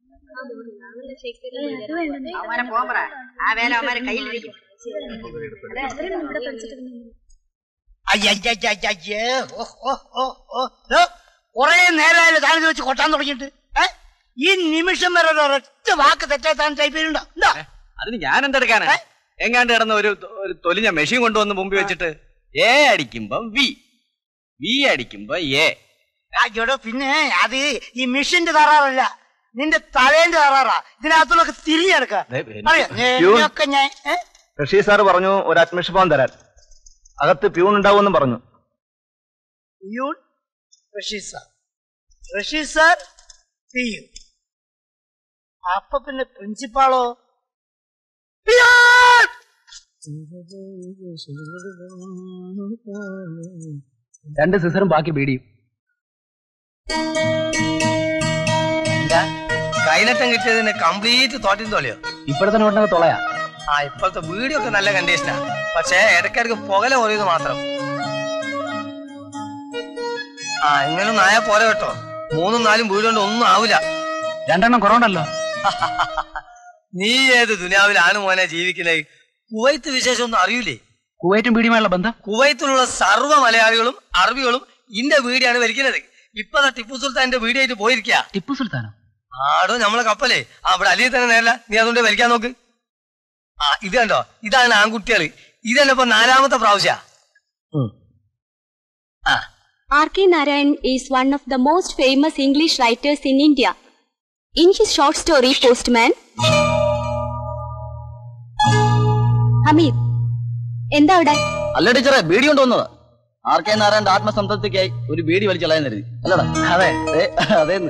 അവനെ പോകാൻ പറ ആ വേല അവന്മാരെ കയ്യിലിരിക്കും അയ്യയ്യയ്യയ്യേ. ഓ, ഓ, ഓ, ഓ. ദോ, കുറേ നേരമായാലും താനിത് വെച്ച് കൊട്ടാൻ തുടങ്ങിയിട്ട് ഏ? ഈ നിമിഷം വരെ ഒരു ഒരൊറ്റ വാക്ക് തെറ്റാ താൻ ടൈപ്പ് ചെയ്യുന്നുണ്ടോ എന്താ അതിന് ഞാൻ എന്തെടുക്കാനാ എങ്ങാണ്ട് കിടന്ന ഒരു ഒരു തൊലിഞ്ഞ മെഷീൻ കൊണ്ടുവന്ന് മുമ്പിൽ വെച്ചിട്ട് എ അടിക്കുമ്പോ വി വി അടിക്കുമ്പോ എ അയ്യോടോ പിന്നെ അത് ഈ മിഷിന്റെ തറാറല്ല നിന്റെ തലേന്റെ തറാറാ ഇതിനകത്തുള്ളൊക്കെ തിരിഞ്ഞെടുക്ക ദേ, എനിക്ക് അറിയാം പ്യൂൺ. ഒക്കെ ഞാൻ ഏ? റഷീദ് സാർ പറഞ്ഞു ഒരു അഡ്മിഷൻ ഫോം തരാൻ അകത്ത് പ്യൂൺ ഉണ്ടാവുമെന്നും പറഞ്ഞു peon Rasheed sir Rasheed sir പിയു അപ്പൊ പിന്നെ പ്രിൻസിപ്പാളോ പിയൂൺ! രണ്ട് സിസറും ബാക്കി ബീഡിയും കൈനട്ടം കിട്ടിയതിന് കംപ്ലീറ്റ് തോട്ടിൻ തോളിയോ ഇപ്പോഴത്തെ നോട്ടിനൊക്കെ തൊളയാ ആ ഇപ്പോഴത്തെ വീഡിയോ ഒക്കെ നല്ല കണ്ടീഷനാ പക്ഷേ ഇടയ്ക്കിടയ്ക്ക് പുകല കുറയുന്നത് മാത്രം ആ ഇങ്ങനൊന്നും ആയാ പോരെ കേട്ടോ മൂന്നും നാലും വീട് കൊണ്ട് ഒന്നും ആവില്ല രണ്ടെണ്ണം കുറവുണ്ടല്ലോ നീ ഏത് ദുനിയാവിലാണ് മോനെ ജീവിക്കുന്നത് കുവൈത്ത് വിശേഷം ഒന്നും അറിയൂലേ കുവൈറ്റും ബീഡിയുമായുള്ള ബന്ധം കുവൈത്തിലുള്ള സർവ്വ മലയാളികളും അറബികളും ഇന്റെ വീടിയാണ് വലിക്കുന്നത് ഇപ്പൊ ദാ ടിപ്പു സുൽത്താന്റെ വീടായിട്ട് പോയിരിക്കുക ടിപ്പു സുൽത്താനോ ആടോ നമ്മളെ കപ്പലേ ആ അവിടെ അലിയിൽ തന്നെ നേരല്ല നീ അതുകൊണ്ട് വലിക്കാൻ നോക്ക് ആ ഇത് കണ്ടോ ഇതാണ് ആൺകുട്ടികള് ഇതന്നെ ഇപ്പൊ നാലാമത്തെ പ്രാവശ്യ R.K. Narayan is one of the most famous English writers in India. In his short story Postman, Hameed എന്താ അവിടെ അല്ല ടീച്ചറെ ബീഡി കൊണ്ടുവന്നതാ ആർ കെ നാരായണന്റെ ആത്മസംതൃപ്തിക്കായി ഒരു ബീഡി വലിച്ചു കളയാൻ കരുതി അല്ലടാ അതെ അതേന്ന്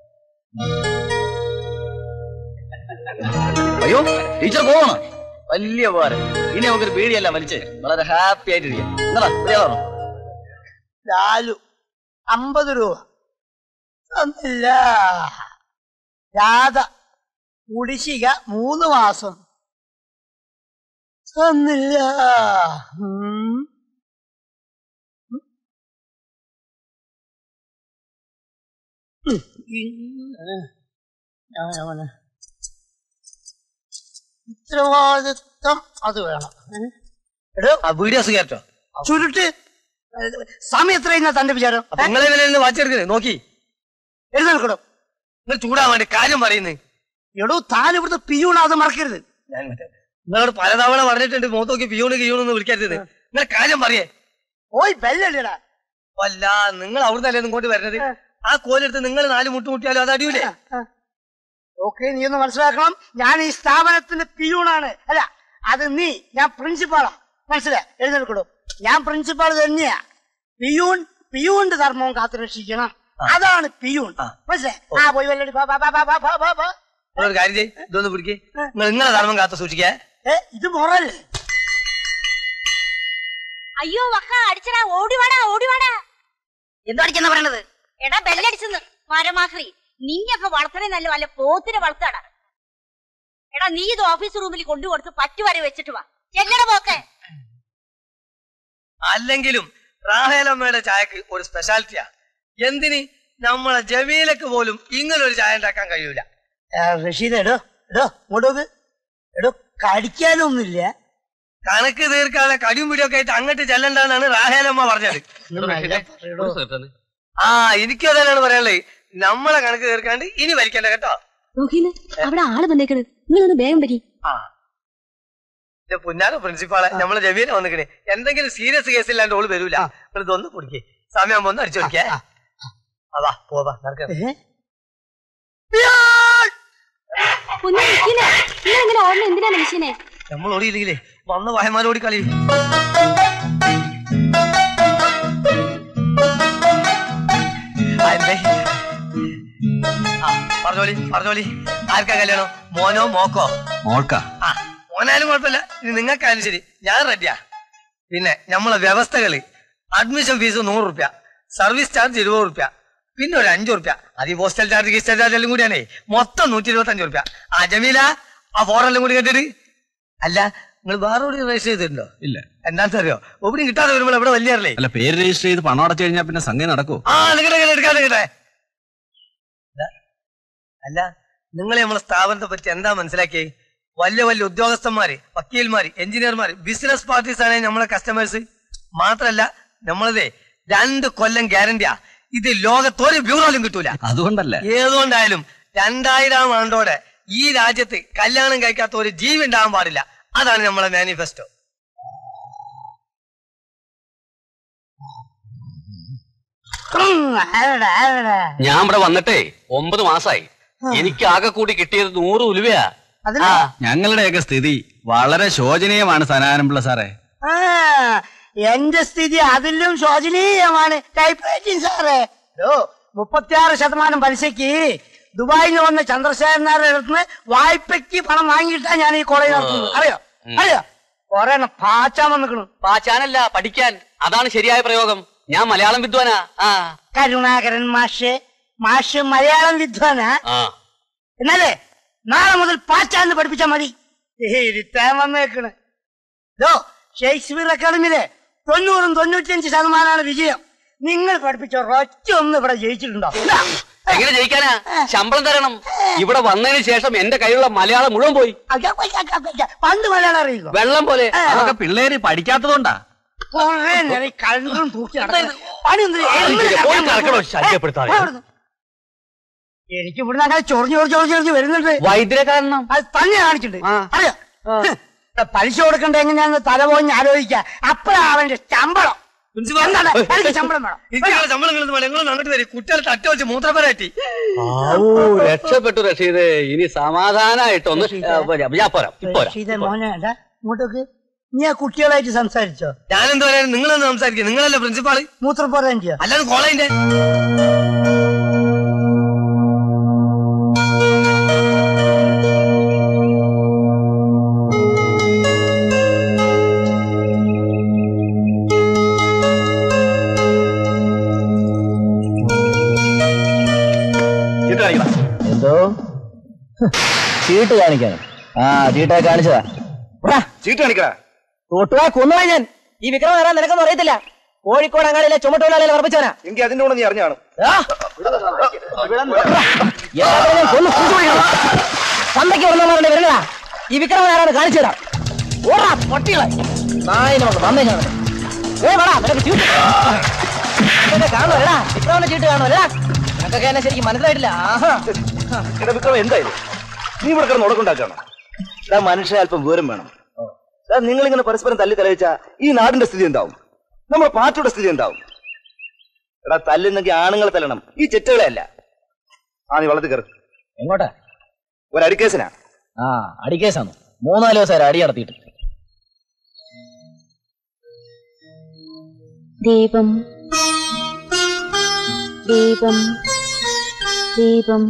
അയ്യോ ടീച്ചർ പോവണം വലിയ ഉപകാരം ഇനി നമുക്കൊരു ബീഡിയല്ല വലിച്ച് വളരെ ഹാപ്പി ആയിട്ടിരിക്കാം എന്താ പ്രിയാളോ ലാലു അമ്പത് രൂപ തന്നില്ല രാധ കുടിശ്ശിക മൂന്ന് മാസം തന്നില്ല ഉം. ഉം. ഇങ്ങനെ. ഞാൻ അവനെ. ഉത്തരവാദിത്വം അത് വേണം ഏ? എടോ ആ വീഡിയോസ് കേട്ടോ ചുരുട്ട് സമയം എത്രയെന്നാ തന്റെ വിചാരം അപ്പൊ നിങ്ങളെ വില വാച്ചെടുക്കുന്നത് നോക്കി എഴുന്നേൽക്കണം നിങ്ങൾ ചൂടാൻ വേണ്ടി കാര്യം പറയുന്നത് എടോ താൻ ഇവിടുത്തെ പിയൂണാത് മറക്കരുത് ഞാൻ മറ്റേ നിങ്ങളോട് പലതവണ പറഞ്ഞിട്ടുണ്ട് മുഖത്ത് നോക്കി പിയൂണ് കിയൂണെന്ന് വിളിക്കരുത് നിങ്ങൾ കാര്യം പറയേ ഓയ് ബെല്ലടിയടാ അല്ല നിങ്ങൾ അവിടുന്ന് അല്ലേ ഇങ്ങോട്ട് വരുന്നത് ആ കോലെടുത്ത് നിങ്ങൾ നാല് മുട്ട് മുട്ടിയാലും അത് അടിയൂലേ ഓക്കെ നീ ഒന്ന് മനസ്സിലാക്കണം ഞാൻ ഈ സ്ഥാപനത്തിന്റെ പിയൂണാണ് അല്ല അത് നീ ഞാൻ പ്രിൻസിപ്പാളാ മനസ്സിലായി എഴുന്നേൽക്കടോ ഞാൻ പ്രിൻസിപ്പാൾ തന്നെയാ പിയൂൺ പിയൂണിന്റെ ധർമ്മവും കാത്തുരക്ഷിക്കണം അതാണ് പിയൂൺ മനസ്സിലായി ആ പോയി വെല്ലടി ബാ ബാ ബാ ബാ ബാ ബാ ബാ നിങ്ങളൊരു കാര്യം ചെയ്യ് ഇതൊന്ന് പിടിക്കേ നിങ്ങൾ നിങ്ങളെ ധർമ്മം കാത്തു സൂക്ഷിക്കേ ഏ ഇത് മൊറല്ലേ അയ്യോ വക്ക അടിച്ചടാ ഓടിവാടാ ഓടിവാടാ എന്തോ അടിച്ചെന്നാ പറയണത് എടാ ബെല്ലടിച്ചെന്ന് മരമാക്രി നിന്നെയൊക്കെ വളർത്തണേ നല്ല വല്ല പോത്തിനെ വളർത്താടാ എടാ നീ ഇത് ഓഫീസ് റൂമിൽ കൊണ്ടുകൊടുത്ത് പറ്റുവരെ വെച്ചിട്ട് വാ എങ്ങനെ പോക്കെ അല്ലെങ്കിലും റാഹേലമ്മയുടെ ചായക്ക് ഒരു സ്പെഷ്യാലിറ്റിയാ എന്തിന് നമ്മളെ ജമീലക്ക് പോലും ഇങ്ങനെ ഒരു ചായ ഉണ്ടാക്കാൻ കഴിയൂല റഷീദ് എടോ എടോ ഇങ്ങോട്ടോക്ക് എടോ കടിക്കാനൊന്നുമില്ല കണക്ക് തീർക്കാതെ കടിയും പിടിയൊക്കെ ആയിട്ട് അങ്ങോട്ട് ചെല്ലണ്ടെന്നാണ് റാഹേലമ്മ പറഞ്ഞത് ആ എനിക്കും അതന്നെയാണ് പറയാനുള്ളത് നമ്മളെ കണക്ക് തീർക്കാണ്ട് ഇനി വലിക്കണ്ട കേട്ടോ രോഹിന് അവിടെ ആള് വന്നേക്കണ് നിങ്ങളൊന്ന് വേഗം വരി ആ എന്റെ പുന്നാര പ്രിൻസിപ്പാളെ നമ്മളെ ജമീല വന്നിക്കണേ എന്തെങ്കിലും സീരിയസ് കേസ് ഇല്ലാണ്ട് ഓള് വരൂല നിങ്ങൾ ഇതൊന്ന് കുടിക്കേ സമയം ഒന്ന് അടിച്ചു നോക്കിയേ അതാ പോവാ നടക്കാം ഒന്ന് നിൽക്കില്ല നിങ്ങൾ ഇങ്ങനെ ഓർമ്മ എന്തിനാ മനുഷ്യനെ നമ്മൾ ഓടിയില്ലെങ്കിലേ വന്ന വായമാർ ഓടിക്കളി പറഞ്ഞോളി പറഞ്ഞോളി ആർക്കാ കല്യാണം മോനോ മോക്കോ മോൾക്കാ ആ മോനായാലും കുഴപ്പമില്ല ഇനി നിങ്ങൾക്കായാലും ശരി ഞാൻ റെഡിയാ പിന്നെ നമ്മളെ വ്യവസ്ഥകള് അഡ്മിഷൻ ഫീസ് നൂറ് റുപ്യ സർവീസ് ചാർജ് ഇരുപത് റുപ്യ പിന്നെ ഒരു അഞ്ചു റുപ്യ അത് ഈ പോസ്റ്റൽ ചാർജ് ഗിസ്റ്റൽ ചാർജ് എല്ലാം കൂടിയാണേ മൊത്തം നൂറ്റി ഇരുപത്തി അഞ്ച് റുപ്യ ആ ജമീല ആ ഫോറെല്ലാം കൂടി കേട്ടിട്ട് അല്ല നിങ്ങൾ വേറെ എവിടെ രജിസ്റ്റർ ചെയ്തിട്ടുണ്ടോ ഇല്ല എന്താണെന്ന് അറിയോ എവിടെയും കിട്ടാതെ വരുമ്പോൾ ഇവിടെ വലിയറില്ലേ അല്ല പേര് രജിസ്റ്റർ ചെയ്ത് പണം അടച്ചു കഴിഞ്ഞാൽ പിന്നെ സംഗതി നടക്കൂ ആ നിക്കട്ടെ നിക്കട്ടെ എടുക്കാതെ നിക്കട്ടെ അല്ല നിങ്ങൾ നമ്മളെ സ്ഥാപനത്തെ പറ്റി എന്താ മനസ്സിലാക്കിയേ വലിയ വലിയ ഉദ്യോഗസ്ഥന്മാര് വക്കീൽമാര് എഞ്ചിനീയർമാര് ബിസിനസ് പാർട്ടീസ് ആണ് നമ്മളെ കസ്റ്റമേഴ്സ് മാത്രല്ല നമ്മളതേ രണ്ട് കൊല്ലം ഗ്യാരണ്ടിയാ ഇത് ലോകത്തൊരു ബ്യൂറോയിലും കിട്ടൂല അതുകൊണ്ടല്ല ഏതുകൊണ്ടായാലും രണ്ടായിരം ആണ്ടോടെ ഈ രാജ്യത്ത് കല്യാണം കഴിക്കാത്ത ഒരു ജീവി ഉണ്ടാകാൻ പാടില്ല അതാണ് നമ്മളെ മാനിഫെസ്റ്റോ ഉം, ആരടാ, ആരടാ? ഞാൻ ഇവിടെ വന്നിട്ടേ ഒമ്പത് മാസായി എനിക്ക് ആകെ കൂടി കിട്ടിയത് നൂറ് ഉലുവയാ അതിന് ഞങ്ങളുടെയൊക്കെ സ്ഥിതി വളരെ ശോചനീയമാണ് സനാനമ്പിള്ള സാറേ ആ എന്റെ സ്ഥിതി അതിലും ശോചനീയമാണ് ടൈപ്പ്റൈറ്റിംഗ് സാറേ ഓ മുപ്പത്തിയാറ് ശതമാനം പലിശക്ക് ദുബായിൽ നിന്ന് വന്ന ചന്ദ്രശേഖരൻ നായരുടെ അടുത്ത് നിന്ന് വായ്പയ്ക്ക് പണം വാങ്ങിയിട്ടാ ഞാൻ ഈ കോളേജ് നടത്തുന്നത് അറിയോ അറിയോ കൊറേ എണ്ണം പാച്ചാൻ വന്നിക്കണു പാച്ചാനല്ല പഠിക്കാൻ അതാണ് ശരിയായ പ്രയോഗം ഞാൻ മലയാളം വിദ്വാനാ ആ കരുണാകരൻ മാഷ് മാഷ് മലയാളം വിദ്വാനാ ആ എന്നാലേ നാളെ മുതൽ പാച്ചാന്ന് പഠിപ്പിച്ചാ മതി ഇരുത്താൻ വന്നേക്കണ് ദോ ഷേക്സ്പിയർ അക്കാദമിയിലെ തൊണ്ണൂറും തൊണ്ണൂറ്റിയഞ്ച് ശതമാനമാണ് വിജയം നിങ്ങൾ പഠിപ്പിച്ച ഒരൊറ്റ ഒന്ന് ഇവിടെ ജയിച്ചിട്ടുണ്ടോ ഇല്ല. എങ്ങനെ ജയിക്കാനാ ശമ്പളം തരണം ഇവിടെ വന്നതിന് ശേഷം എന്റെ കയ്യിലുള്ള മലയാളം മുഴുവൻ പോയി അക്ക, അക്ക, അക്ക, അക്ക. പണ്ട് മലയാളം അറിയിക്കോ വെള്ളം പോലെ അതൊക്കെ പിള്ളേര് പഠിക്കാത്തതുകൊണ്ടാ കൊറേ നേരം ഈ കണ്ടും തൂക്കി നടക്കുന്നു. പണി ഒന്നും എങ്ങനെ പോയി നടക്കാൻ കറക്കണോ, പോകുന്നു? ശല്യപ്പെടുത്താതെ. ഏ, അവിടുന്ന്. എനിക്ക് ഇവിടുന്ന് അങ്ങനെ ചൊറിഞ്ഞു ചൊറിഞ്ഞു ചൊറിഞ്ഞു ചൊറിഞ്ഞു വരുന്നുണ്ട് വൈദ്യരെ കാരണം അത് തന്നെ കാണിച്ചിട്ടുണ്ട് ആ. അറിയോ ഹ്, പലിശ കൊടുക്കണ്ട എങ്ങനെയാന്ന് തല പോഞ്ഞ് ആലോചിക്ക അപ്പഴാ അവന്റെ ശമ്പളം എന്താണ് എനിക്ക് ശമ്പളം വേണം ഇരിക്കുന്ന ശമ്പളം നിങ്ങൾ അങ്ങോട്ട് വരും കുട്ടികളെ തട്ടി വെച്ച് മൂത്രപ്പരാറ്റി രക്ഷപ്പെട്ടു റഷീദ് ഇനി സമാധാനായിട്ടൊന്ന് ആ, പോരാ, ഞാൻ പോരാ ഇപ്പോരാ റഷീദേ മോനെ ഏട്ടാ, ഇങ്ങോട്ടേക്ക് നീ ആ കുട്ടികളായിട്ട് സംസാരിച്ചോ ഞാനെന്ത് പറയാൻ നിങ്ങളൊന്ന് സംസാരിക്കുക നിങ്ങളല്ലേ പ്രിൻസിപ്പാള് മൂത്രപ്പോരാൻ ചെയ്യോ അല്ലാതെ കോളേജിന്റെ ചീട്ട് കാണിക്കണം എന്തോ ചീട്ട് കാണിക്കാനും ആ ചീട്ടാ കാണിച്ചതാ ചീട്ട് കാണിക്കടാ തൊട്ടുവാ കൊന്നുവാ ഞാൻ ഈ വിക്രമം വരാൻ നിനക്കൊന്നും അറിയത്തില്ല കോഴിക്കോട് അങ്ങാടിയിലെ ചുമട്ടൊഴിലാളികളെ ഉറപ്പിച്ചവനാ എനിക്ക് അതിന്റെ കൂടെ നീ അറിഞ്ഞു കാണും ആ! എല്ലാവരെയും ഞാൻ കൊന്ന് കുഴിച്ചുകൊള്ളിക്കണം. സന്ധ്യയ്ക്ക് വന്നവരുടെ വരണടാ ഈ വിക്രമൻ ആരാണ് കാണിച്ചു തരാം ഓടാ പട്ടികളെ നായി നമുക്ക് വന്നേക്കാണ് ഏ വേടാ നിനക്ക് ചീട്ട് ഇതൊക്കെ കാണുമോ എടാ വിക്രമന്റെ ചീട്ട് കാണുമോ എടാ നിനക്കൊക്കെ എന്നെ ശരിക്കും മനസ്സിലായിട്ടില്ല ആഹാ എടാ വിക്രം എന്തായാലും നീ ഇവിടെ കിടന്ന് ഉടക്കുണ്ടാക്കണം എടാ മനുഷ്യ അല്പം വിവരം വേണം എടാ നിങ്ങൾ ഇങ്ങനെ പരസ്പരം തല്ലി തലയിച്ച ഈ നാടിന്റെ സ്ഥിതി എന്താവും നമ്മുടെ പാർട്ടിയുടെ സ്ഥിതി എന്താവും എടാ തല്ലുന്നെങ്കിൽ ആണുങ്ങളെ തല്ലണം ഈ ചെറ്റുകളെ അല്ല ആ നീ വള്ളത്തിൽ കയറി എങ്ങോട്ടാ ഒരു അടിക്കേസിനാ ആ അടിക്കേസാണ് മൂന്നാല് ദിവസം അടി നടത്തിയിട്ട് ദീപം ദീപം ദീപം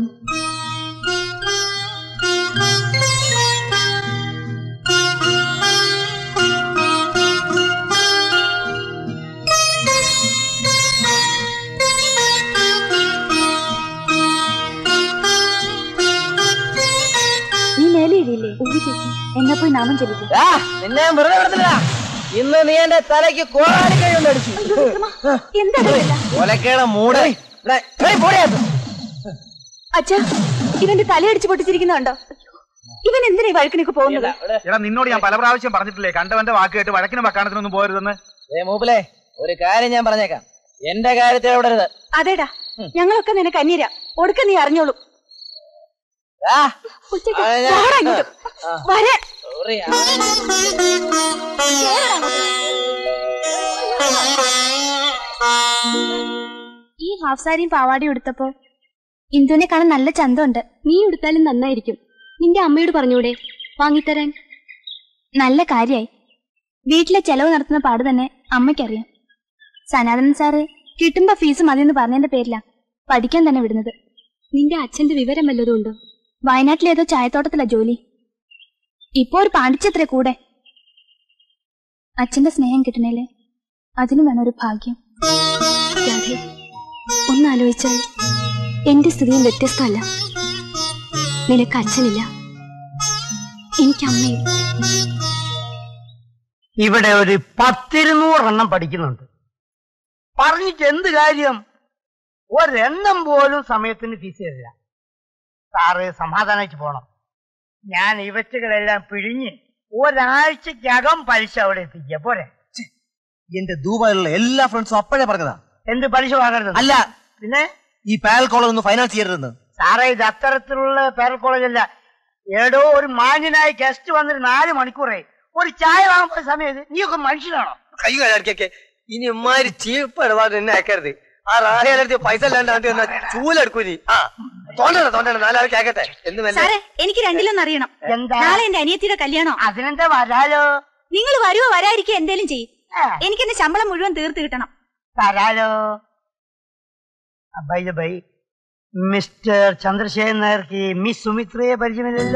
നീ മേലെയിടില്ലേ എന്നാ പോയി നാമം ചൊല്ലിക്കും ആ, നിന്നെ ഞാൻ വെറുതെ വിടത്തില്ല ഇന്ന് നീ എന്റെ തലയ്ക്ക് കോടാലി കൊണ്ട് അടിച്ചു എന്താ കൊലക്കേടെ മൂട് ഇവിടെ, ഏയ് പോടിയകത്ത്. അച്ഛാ ഇവന്റെ തലയടിച്ച് പൊട്ടിച്ചിരിക്കുന്നുണ്ടോ ഇവൻ എന്തിനാ ഈ വഴക്കിനൊക്കെ പോകുന്നത് എടാ നിന്നോട് ഞാൻ പല പ്രാവശ്യം പറഞ്ഞിട്ടില്ലേ കണ്ടവന്റെ വാക്ക് കേട്ട് വഴക്കിനും വക്കാണത്തിനൊന്നും പോരുതെന്ന് ഏ മൂപ്പിലെ ഒരു കാര്യം ഞാൻ പറഞ്ഞേക്കാം എന്റെ കാര്യത്തിൽ ഇടപെടരുത് അതേടാ ഞങ്ങളൊക്കെ നിനക്ക് അന്യരാ ഒടുക്ക നീ അറിഞ്ഞോളൂ ആ, ഉച്ചയ്ക്ക് ആ, ഞാൻ- പോടാ ഇങ്ങോട്ട്. ആ. വരാൻ sorry ആ. ഈ ഹാഫ് സാരിയും പാവാടയും എടുത്തപ്പോ ഇന്ദുവിനെ കാണാൻ നല്ല ചന്തമുണ്ട് നീ എടുത്താലും നന്നായിരിക്കും നിന്റെ അമ്മയോട് പറഞ്ഞൂടെ വാങ്ങിത്തരാൻ നല്ല കാര്യായി വീട്ടിലെ ചെലവ് നടത്തുന്ന പാട് തന്നെ അമ്മയ്ക്കറിയാം സനാതനൻ സാറ് കിട്ടുമ്പോ ഫീസ് മതിയെന്ന് പറഞ്ഞതിന്റെ പേരിലാ പഠിക്കാൻ തന്നെ വിടുന്നത് നിന്റെ അച്ഛന്റെ വിവരം വല്ലതും ഉണ്ടോ വയനാട്ടിലേതോ ചായത്തോട്ടത്തിലാ ജോലി ഇപ്പോ ഒരു പാണ്ടിച്ചത്രേ കൂടെ അച്ഛന്റെ സ്നേഹം കിട്ടണേലേ അതിന് വേണം ഒരു ഭാഗ്യം രാധേ ഒന്നാലോചിച്ചാൽ എന്റെ സ്ഥിതിയും വ്യത്യസ്തമല്ല നിനക്ക് അച്ഛനില്ല എനിക്ക് അമ്മയും ഇവിടെ ഒരു പത്തിരുന്നൂറെണ്ണം പഠിക്കുന്നുണ്ട് പറഞ്ഞിട്ട് എന്ത് കാര്യം ഒരെണ്ണം പോലും സമയത്തിന് ഫീസ് തരില്ല സാറ് സമാധാനമായിട്ട് പോണം ഞാൻ ഇവറ്റുകളെല്ലാം പിഴിഞ്ഞ് ഒരാഴ്ചക്കകം പലിശ അവിടെ എത്തിക്കുക പോരെ എന്റെ ദുബായിലുള്ള എല്ലാ ഫ്രണ്ട്സും അപ്പോഴേ പറഞ്ഞതാ എന്ത് പലിശ വാങ്ങരുത് അല്ല പിന്നെ ഈ പാൽ കോളേജ് ഒന്ന് ഫൈനാൻസ് ചെയ്യരുതെന്ന് സാറേ ഇത് അത്തരത്തിലുള്ള പേരൽ കോളേജ് അല്ല ഏടോ ഒരു മാന്യനായ ഗസ്റ്റ് വന്നിട്ട് നാല് മണിക്കൂറേ ഒരു ചായ വാങ്ങാൻ പോയ സമയത്ത് നീയൊക്കെ മനുഷ്യനാണോ കൈ കഴിക്കൊക്കെ ഇനി ഇമാതിരി ചീപ്പ് ഇടപാട് എന്നെ അയക്കരുത് ആ റാഹയിലെടുത്ത് പൈസ ഇല്ലാണ്ട് വന്ന ചൂലെടുക്കൂ നീ ആ തോന്നണ തോന്നണ നാലാൾ കേക്കട്ടെ എന്ന് മെല്ലെ സാറേ എനിക്ക് രണ്ടിലൊന്നും അറിയണം എന്താ നാളെ എന്റെ അനിയത്തിയുടെ കല്യാണം അതിനെന്താ വരാലോ നിങ്ങൾ വരുവോ വരാതിരിക്കുക എന്തേലും ചെയ്യും ആ, എനിക്ക് എന്റെ ശമ്പളം മുഴുവൻ തീർത്ത് കിട്ടണം തരാലോ ബൈ ബൈ മിസ്റ്റർ ചന്ദ്രശേഖരൻ നായർക്ക് മിസ് സുമിത്രയെ പരിചയമില്ലല്ലോ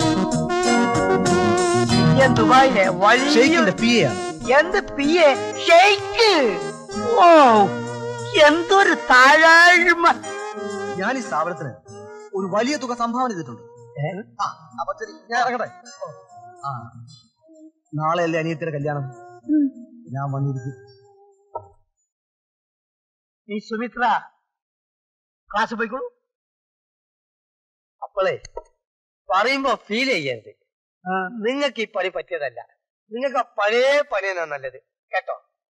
ഇന്ത്യൻ ദുബായിലെ വലിയ ഷെയ്ഖിന്റെ പി എ ആണ് എന്ത് പി എ ഷെയ്ക്ക് ഓ എന്തൊരു താഴാഴ്മ ഞാൻ ഈ സ്ഥാപനത്തിന് ഒരു വലിയ തുക സംഭാവന ചെയ്തിട്ടുണ്ട് ആ, അപ്പൊ ശരി, ഞാൻ ഇറങ്ങട്ടെ ആ നാളെ അല്ലേ അനിയത്തിന്റെ കല്യാണം ഞാൻ വന്നിരിക്കും ഈ സുമിത്ര ക്ലാസ് പോയിക്കോളൂ അപ്പോളേ പറയുമ്പോ ഫീൽ ചെയ്യരുത് നിങ്ങൾക്ക് ഈ പണി പറ്റിയതല്ല നിങ്ങൾക്ക് ആ പഴയ പണി തന്നെ നല്ലത് കേട്ടോ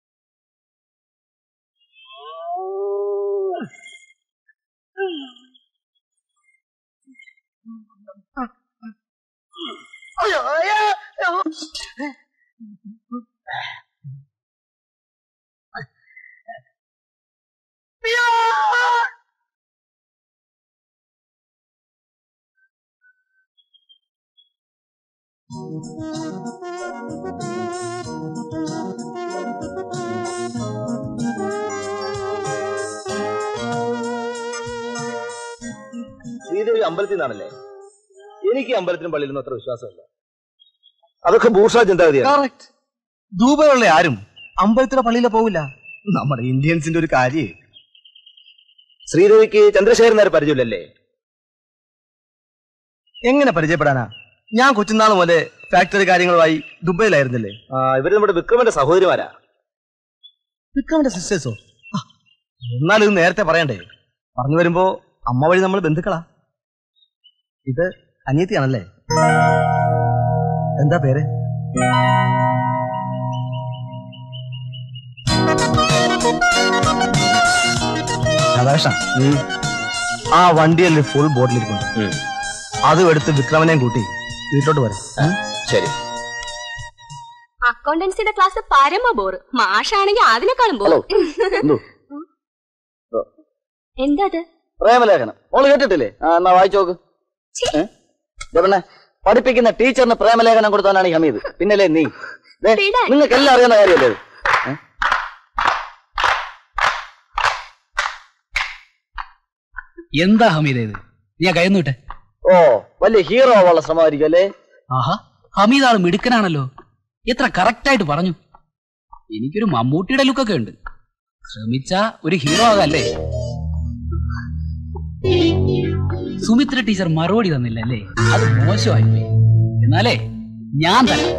അയ്യോ, അയ്യോ, അയ്യോ. അയ്യോ. ശ്രീദേവി അമ്പലത്തിൽ നിന്നാണല്ലേ എനിക്ക് അമ്പലത്തിനും പള്ളിയിലൊന്നും അത്ര വിശ്വാസമില്ല അതൊക്കെ ഭൂഷ ചിന്താഗതിയാണ് ദൂബൈയുള്ള ആരും അമ്പലത്തിലെ പള്ളിയിലെ പോകില്ല നമ്മുടെ ഇന്ത്യൻസിന്റെ ഒരു കാര്യം ശ്രീദേവിക്ക് ചന്ദ്രശേഖരൻ നേരെ പരിചയമില്ലല്ലേ എങ്ങനെ പരിചയപ്പെടാനാ ഞാൻ കൊച്ചുനാൾ മുതലേ ഫാക്ടറി കാര്യങ്ങളുമായി ദുബൈയിലായിരുന്നില്ലേ ആ, ഇവര് നമ്മുടെ വിക്രമന്റെ സഹോദരിമാരാ വിക്രമിന്റെ സിസ്റ്റേഴ്സോ എന്നാലും ഇത് നേരത്തെ പറയണ്ടേ പറഞ്ഞു വരുമ്പോ അമ്മ വഴി നമ്മൾ ബന്ധുക്കളാ ഇത് അനിയത്തിയാണല്ലേ എന്താ പേര് രാധാകൃഷ്ണ ആ വണ്ടിയല്ലേ ഫുൾ ബോട്ടിലിരിക്കുന്നു ഉം. അതും എടുത്ത് വിക്രമനെയും കൂട്ടി വീട്ടിലോട്ട് വരാം ശരി അക്കൗണ്ടൻസിയുടെ ക്ലാസ് പരമ ബോറ് മാഷാണെങ്കിൽ അതിനേക്കാളും ബോർ എന്തോ? എന്താ അത് പ്രേമലേഖനം മോള് കേട്ടിട്ടില്ലേ ആ എന്നാ വായിച്ചു നോക്ക് ഏ? ദേ പെണ്ണെ പഠിപ്പിക്കുന്ന ടീച്ചറിന് പ്രേമലേഖനം കൊടുത്തവനാണ് ഈ ഹമീദ് പിന്നല്ലേ നീ വിടാൻ. നിങ്ങൾക്ക് എല്ലാം അറിയുന്ന കാര്യമല്ലേ ഇത്? ഏ? എന്താ ഹമീദ ഇത് നീ ആ കയ്യൊന്നു വിട്ടെ ഓ വലിയ ഹീറോ ആവാനുള്ള ശ്രമമായിരിക്കും അല്ലേ ആഹാ ഹമീദ് ആള് മിടുക്കനാണല്ലോ എത്ര കറക്റ്റ് ആയിട്ട് പറഞ്ഞു എനിക്കൊരു മമ്മൂട്ടിയുടെ ലുക്കൊക്കെ ഉണ്ട് ശ്രമിച്ച ഒരു ഹീറോ ആകല്ലേ സുമിത്ര ടീച്ചർ മറുപടി തന്നില്ല അല്ലേ അത് മോശമായി പോയി എന്നാലേ ഞാൻ തരാം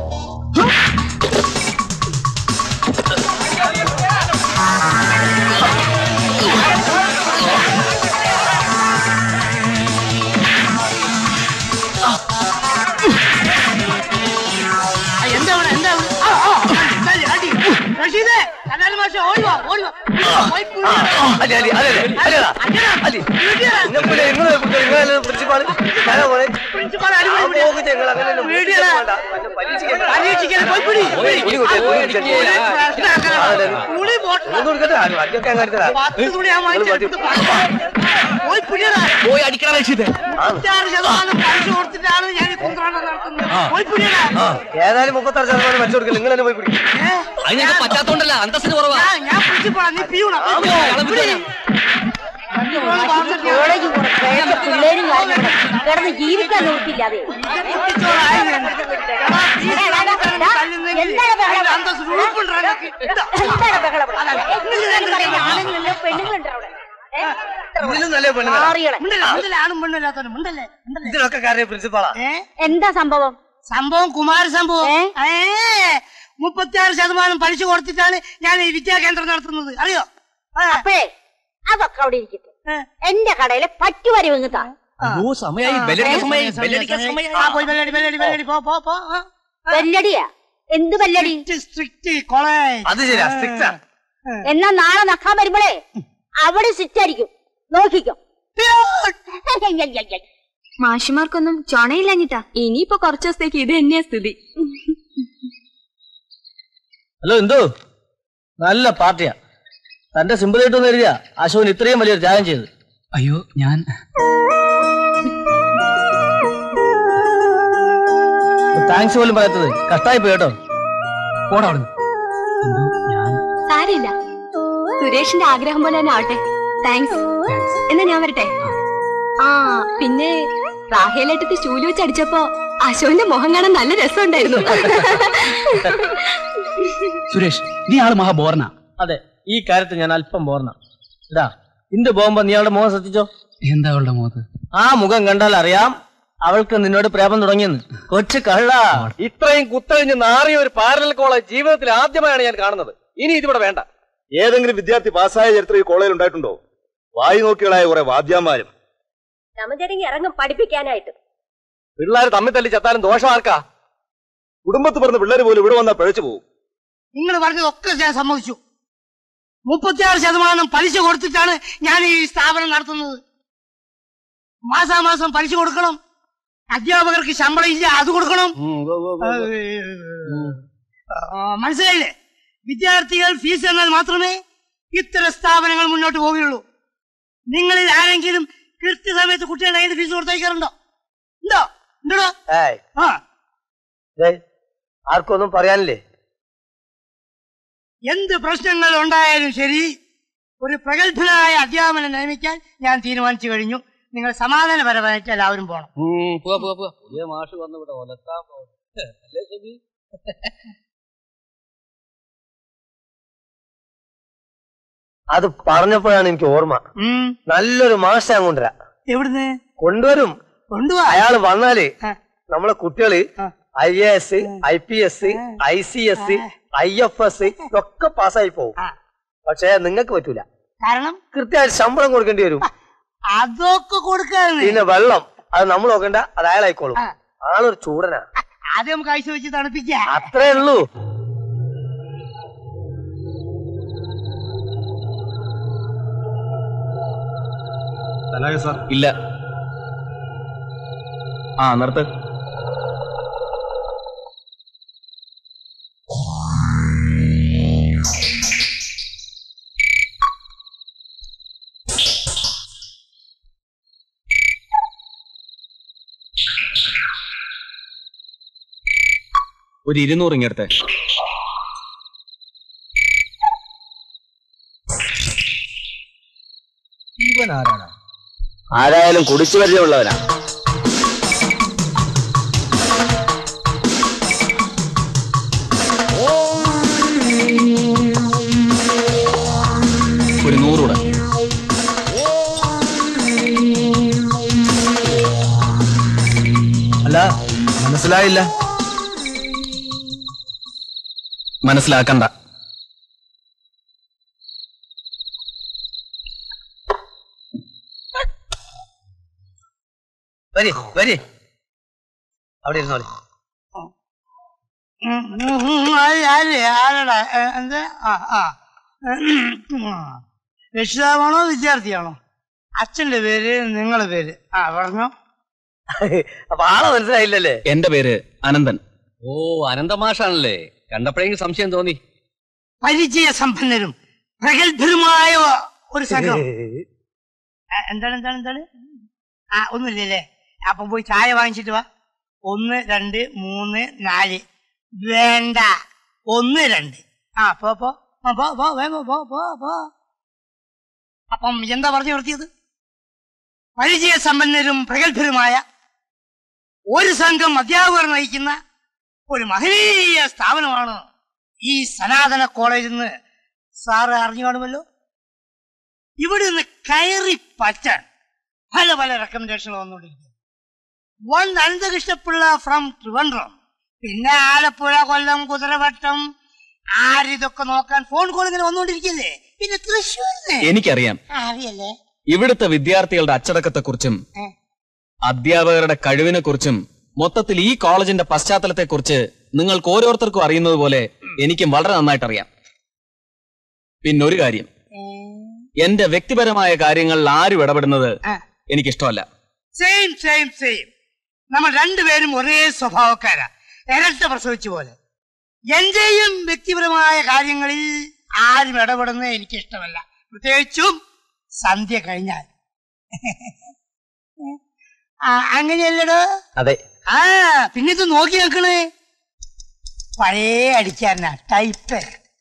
എന്താ ഇവിടെ? എന്താ ഇവിടെ? ആ, ആ, എന്താ ഇത്? അടി. റഷീദേ, കനാല് മാഷെ, ഓടി വാ, ഓടി വാ. പോയി പുള്ളി. അലി അലി അലി അലി അലി നിങ്ങളെ നിങ്ങളെ പ്രിൻസിപ്പാള് ഞാനാ പോണേ പ്രിൻസിപ്പാൾ ആ അടിപൊളി വിളി. പോക്ക് ഞങ്ങൾ അങ്ങനെ ഒന്നും വീഡിയോടാ. വേണ്ട. മറ്റേ പരീക്ഷിക്കണ്ട. പരീക്ഷിക്കരുത്, പോയി പിടി. പോയി, പുളി കൊടുത്തേ, പുളി കൊടുത്തേ. പുള്ളി പ്രശ്നമാക്കരുത്. അതെ, അതെ. പുള്ളി പോട്ടെ. ഒന്ന് കൊടുക്കട്ടെ ആരും അടിയൊക്കെ അങ്ങ് എടുത്തരാ പത്ത് തുണി ഞാൻ വാങ്ങിച്ചെടുത്ത് പോയി പിടിയടാ. പോയി അടിക്കണം രക്ഷിതേ മുപ്പത്താറ് ശതമാനം പലിശ കൊടുത്തിട്ടാണ് ഞാൻ ഈ കുന്ത്രാണ്ടം നടത്തുന്നത്. പോയി പിടിയടാ. ആ ഏതായാലും മുപ്പത്താറ് ശതമാനം വെച്ചു കൊടുക്കില്ല നിങ്ങൾ തന്നെ പോയി പിടിക്കും അത് ഞങ്ങൾക്ക് പറ്റാത്തോണ്ടല്ല അന്തസ്സിന് കുറവാ ഞാൻ ഞാൻ പ്രിൻസിപ്പാളാ, നീ പിയൂണാ. പിടി. ഇവള് വാങ്ങിച്ചിട്ട് ഞാൻ കോളേജ് പ്രേമ പിള്ളേരും കാര്യങ്ങളും കിടന്ന് ജീവിക്കാൻ നോക്കില്ലാതെ കുട്ടിച്ചോളായി ഞാൻ. എടാ, ഈ സാധനത്തിന് തല്ലുന്നെങ്കിൽ അതിന്റെ അന്തസ്സ് ഉളുപ്പുണ്ടോ നിനക്ക്? ഇതാ. എന്താണ് ബഹളം ആണുങ്ങളല്ലോ പെണ്ണുങ്ങളുണ്ടോ അവിടെ ഏ? ഇതിലും നല്ല പെണ്ണുങ്ങളാ മാറികളെ മിണ്ടല്ലേ, മിണ്ടല്ലേ, ആണും പെണ്ണും ഇല്ലാത്തവന് മിണ്ടല്ലേ, മിണ്ടല്ലേ. ഇതിനൊക്കെ കാര്യം പ്രിൻസിപ്പാളാ ഏ? എന്താ സംഭവം സംഭവം കുമാര സംഭവം ഏ? ഏ മുപ്പത്തിയാറ് ശതമാനം പലിശ കൊടുത്തിട്ടാണ് ഞാൻ ഈ വിദ്യാകേന്ദ്രം നടത്തുന്നത് അറിയോ ആ, അപ്പഴേ അതൊക്കെ അവിടെ ഇരിക്കട്ടെ ഏ. എന്റെ കടയിലെ പറ്റുവരി വെങ്ങുത്താ അയ്യോ സമയായി ബെല്ലടിക്കാൻ സമയായി ബെല്ലടിക്കാൻ ആ, സമയായി പോയി ബെല്ലടി, ബെല്ലടി, ബെല്ലടി, പോ, പോ, പോ, ആ. ബെല്ലടിയാ എന്ത് ബെല്ലടി സ്ട്രിക്റ്റ്, സ്ട്രിക്റ്റ്, കോളേജ്. അത് ശരിയാ സ്ട്രിക്റ്റാ എന്നാ നാളെ നക്കാൻ വരുമ്പോഴേ അവിടെ സിറ്റായിരിക്കും നോക്കിക്കോ മാഷിമാർക്കൊന്നും ചൊണയില്ലഞ്ഞിട്ടാ ഇനിയിപ്പോ കുറച്ചു ദിവസത്തേക്ക് ഇത് തന്നെയാ സ്ഥിതി ഹലോ എന്തോ നല്ല പാർട്ടിയാ തന്റെ സിമ്പിൾ ആയിട്ടൊന്നും എഴുതിയ അശോകൻ ഇത്രയും വലിയൊരു ത്യാഗം ചെയ്ത് അയ്യോ ഞാൻ താങ്ക്സ് പോലും പറയാത്തത് കഷ്ടായി പോയി കേട്ടോ പോടാ അവിടുന്ന് എന്തോ ഞാൻ സാരില്ല സുരേഷിന്റെ ആഗ്രഹം പോലെ തന്നെ ആവട്ടെ താങ്ക്സ് എന്നാ ഞാൻ വരട്ടെ ആ പിന്നെ റാഹേലേട്ടത്തി ചൂല് വെച്ച് അടിച്ചപ്പോ അശോകന്റെ മുഖം കാണാൻ നല്ല രസമുണ്ടായിരുന്നു സുരേഷ് നീ ആള് മഹാ ബോർണ അതെ ഈ കാര്യത്തിൽ ഞാൻ അല്പം പോർന്ന ഇതാ ഇന്ന് പോകുമ്പോ നീ അവളുടെ മുഖം ശ്രദ്ധിച്ചോ എന്താ അവളുടെ മുഖത്ത് ആ മുഖം കണ്ടാൽ അറിയാം അവൾക്ക് നിന്നോട് പ്രേമം തുടങ്ങിയെന്ന് കൊച്ചു കള്ള ഇത്രയും കുത്തഴിഞ്ഞ് നാറിയ ഒരു പാരലൽ കോളേജ് ജീവിതത്തിൽ ആദ്യമായാണ് ഞാൻ കാണുന്നത് ഇനി ഇതിവിടെ വേണ്ട ഏതെങ്കിലും വിദ്യാർത്ഥി പാസ്സായ ചരിത്രം ഈ കോളേജിൽ ഉണ്ടായിട്ടുണ്ടോ വായി നോക്കികളായ കുറെ വാദ്യാന്മാരും ചമചരങ്ങി ഇറങ്ങും പഠിപ്പിക്കാനായിട്ട് പിള്ളേർ തമ്മിൽ തല്ലി ചത്താലും ദോഷം ആർക്കാ കുടുംബത്ത് പറഞ്ഞ പിള്ളേർ പോലും ഇവിടെ വന്നാൽ പഴച്ചു പോകും നിങ്ങൾ പറഞ്ഞതൊക്കെ ഞാൻ സമ്മതിച്ചു മുപ്പത്തിയാറ് ശതമാനം പലിശ കൊടുത്തിട്ടാണ് ഞാൻ ഈ സ്ഥാപനം നടത്തുന്നത് മാസാമാസം പലിശ കൊടുക്കണം അധ്യാപകർക്ക് ശമ്പളം ഇല്ല അത് കൊടുക്കണം ആ, മനസ്സിലായില്ലേ വിദ്യാർത്ഥികൾ ഫീസ് എന്നാൽ മാത്രമേ ഇത്തരം സ്ഥാപനങ്ങൾ മുന്നോട്ട് പോവുകയുള്ളൂ നിങ്ങളിൽ ആരെങ്കിലും കൃത്യസമയത്ത് കുട്ടികളുടെ കയ്യിൽ ഫീസ് കൊടുത്തയക്കാറുണ്ടോ ഉണ്ടോ ഉണ്ടോ ഏയ് ആ ദേ, ആർക്കൊന്നും പറയാനില്ലേ എന്ത് പ്രശ്നങ്ങൾ ഉണ്ടായാലും ശരി ഒരു പ്രഗത്ഭനായ അധ്യാപനം നിയമിക്കാൻ ഞാൻ തീരുമാനിച്ചു കഴിഞ്ഞു നിങ്ങൾ സമാധാനപരമായിട്ട് എല്ലാവരും പോകണം പോവാ പോവാ പോവാ പുതിയ മാഷ് വന്ന് ഇവിടെ ഒലത്താൻ പോകും അല്ലേ സുബി അത് പറഞ്ഞപ്പോഴാണ് എനിക്ക് ഓർമ്മ ഉം. നല്ലൊരു മാസ്റ്റർ കൊണ്ടുവരാ എവിടുന്ന് കൊണ്ടുവരും കൊണ്ടുപോവാ അയാള് വന്നാല് ആ. നമ്മളെ കുട്ടികള് ആ. I A S I P S I C S I F S ഒക്കെ പാസ്സായി പോകും ആ. പക്ഷേ നിങ്ങൾക്ക് പറ്റൂല കാരണം കൃത്യമായിട്ട് ശമ്പളം കൊടുക്കേണ്ടി വരും അതൊക്കെ കൊടുക്കാന്ന് പിന്നെ വെള്ളം അത് നമ്മൾ നോക്കണ്ട അത് അയാളായിക്കോളും ആ. ആളൊരു ചൂടനാ ആദ്യം നമുക്ക് ഐസ് വെച്ച് തണുപ്പിക്കാം അത്രേ ഉള്ളൂ ഇല്ല ആ നിർത്ത് ഒരു ഇരുന്നൂറ് ഇങ്ങടുത്തെ ഇവൻ ആരാണ് ആരായാലും കുടിച്ചു പരിചയമുള്ളവനാ ഒരു നൂറൂടെ അല്ല മനസ്സിലായില്ല മനസ്സിലാക്കണ്ട വരി വരി അവിടെ ഇരുന്നോളി ഉം, ഉം, ഉം, ആര്, ആര്, ആരടാ ഏ, എന്ത് ആ ആ ഉം, ആ. രക്ഷിതാവാണോ വിദ്യാർത്ഥിയാണോ അച്ഛന്റെ പേര് നിങ്ങളെ പേര് ആ പറഞ്ഞോ അപ്പൊ ആളെ മനസ്സിലായില്ലല്ലേ എന്റെ പേര് അനന്തൻ ഓ അനന്തമാഷാണല്ലേ കണ്ടപ്പോഴെങ്കിലും സംശയം തോന്നി പരിചയ സമ്പന്നരും പ്രഗത്ഭരുമായ ഒരു സംഘം ആ, എന്താണ് എന്താണ് എന്താണ് ആ ഒന്നുമില്ലല്ലേ അപ്പം പോയി ചായ വാങ്ങിച്ചിട്ട് വാ ഒന്ന് രണ്ട് മൂന്ന് നാല് വേണ്ട ഒന്ന് രണ്ട് ആ പോ പോ ആ, പോ പോ വേഗം പോ പോ പോ അപ്പം എന്താ പറഞ്ഞു നിർത്തിയത് പരിചയ സമ്പന്നരും പ്രഗത്ഭരുമായ ഒരു സംഘം അധ്യാപകർ നയിക്കുന്ന ഒരു മഹനീയ സ്ഥാപനമാണ് ഈ സനാതന കോളേജിൽ നിന്ന് സാറ് അറിഞ്ഞു കാണുമല്ലോ ഇവിടെ നിന്ന് കയറി പറ്റാൻ പല പല റെക്കമെൻഡേഷനുകൾ വന്നുകൊണ്ടിരിക്കുന്നു വൺ അനന്തകൃഷ്ണപിള്ള ഫ്രം ട്രിവൻഡ്രം പിന്നെ ആലപ്പുഴ കൊല്ലം കുതിരവട്ടം ആരിതൊക്കെ നോക്കാൻ ഫോൺ കോൾ ഇങ്ങനെ വന്നുകൊണ്ടിരിക്കില്ലേ പിന്നെ തൃശ്ശൂരിന് എനിക്കറിയാം അറിയല്ലേ ഇവിടുത്തെ വിദ്യാർത്ഥികളുടെ അച്ചടക്കത്തെക്കുറിച്ചും ഏ. അധ്യാപകരുടെ കഴിവിനെ കുറിച്ചും മൊത്തത്തിൽ ഈ കോളേജിന്റെ പശ്ചാത്തലത്തെ കുറിച്ച് നിങ്ങൾക്ക് ഓരോരുത്തർക്കും അറിയുന്നത് പോലെ എനിക്കും വളരെ നന്നായിട്ട് അറിയാം പിന്നൊരു കാര്യം എന്റെ വ്യക്തിപരമായ കാര്യങ്ങളിൽ ആരും ഇടപെടുന്നത് ആ. എനിക്കിഷ്ടമല്ല സെയിം സെയിം സെയിം നമ്മൾ രണ്ടുപേരും ഒരേ സ്വഭാവക്കാരാ ഇരട്ട പ്രസവിച്ച പോലെ എന്റെയും വ്യക്തിപരമായ കാര്യങ്ങളിൽ ആരും ഇടപെടുന്നത് എനിക്ക് ഇഷ്ടമല്ല പ്രത്യേകിച്ചും സന്ധ്യ കഴിഞ്ഞാൽ ആ, അങ്ങനെയല്ലടോ അതെ ആ പിന്നെ ഇത് നോക്കി നിൽക്കണേ പഴയ അടിക്കാരനാ ടൈപ്പ്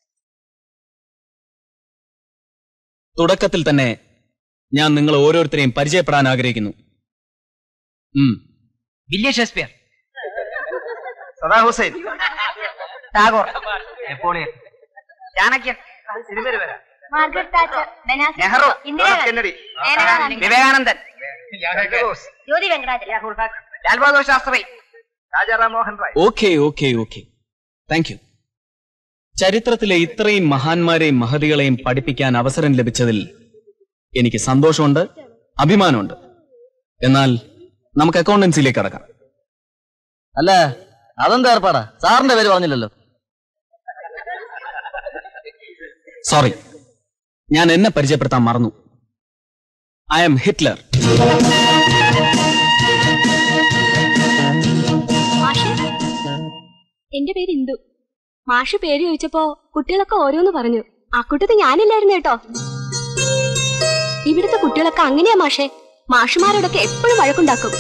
തുടക്കത്തിൽ തന്നെ ഞാൻ നിങ്ങൾ ഓരോരുത്തരെയും പരിചയപ്പെടാൻ ആഗ്രഹിക്കുന്നു ഉം. William Shakespeare Saddam Hussein Tagore Napoleon Chanakyan Margaret Thatcher ബനാസ് Nehru Kennedy Vivekanandan Jyoti Venkatachala Lal Bahadur Shastri Rajaram Mohan Roy okay okay okay thank you ചരിത്രത്തിലെ ഇത്രയും മഹാന്മാരെയും മഹതികളെയും പഠിപ്പിക്കാൻ അവസരം ലഭിച്ചതിൽ എനിക്ക് സന്തോഷമുണ്ട് അഭിമാനമുണ്ട് എന്നാൽ നമുക്ക് അക്കൗണ്ടൻസിയിലേക്ക് കടക്കാം അല്ല അതെന്താ ഏർപ്പാടാ സാറിന്റെ പേര് പറഞ്ഞില്ലല്ലോ സോറി ഞാൻ എന്നെ പരിചയപ്പെടുത്താൻ മറന്നു ഐ എം ഹിറ്റ്ലർ മാഷെ എന്റെ പേര് ഇന്ദു മാഷ് പേര് ചോദിച്ചപ്പോ കുട്ടികളൊക്കെ ഓരോന്ന് പറഞ്ഞു ആ കൂട്ടത്തിൽ ഞാനില്ലായിരുന്നു കേട്ടോ ഇവിടുത്തെ കുട്ടികളൊക്കെ അങ്ങനെയാ മാഷെ മാഷുമാരോടൊക്കെ എപ്പോഴും വഴക്കുണ്ടാക്കും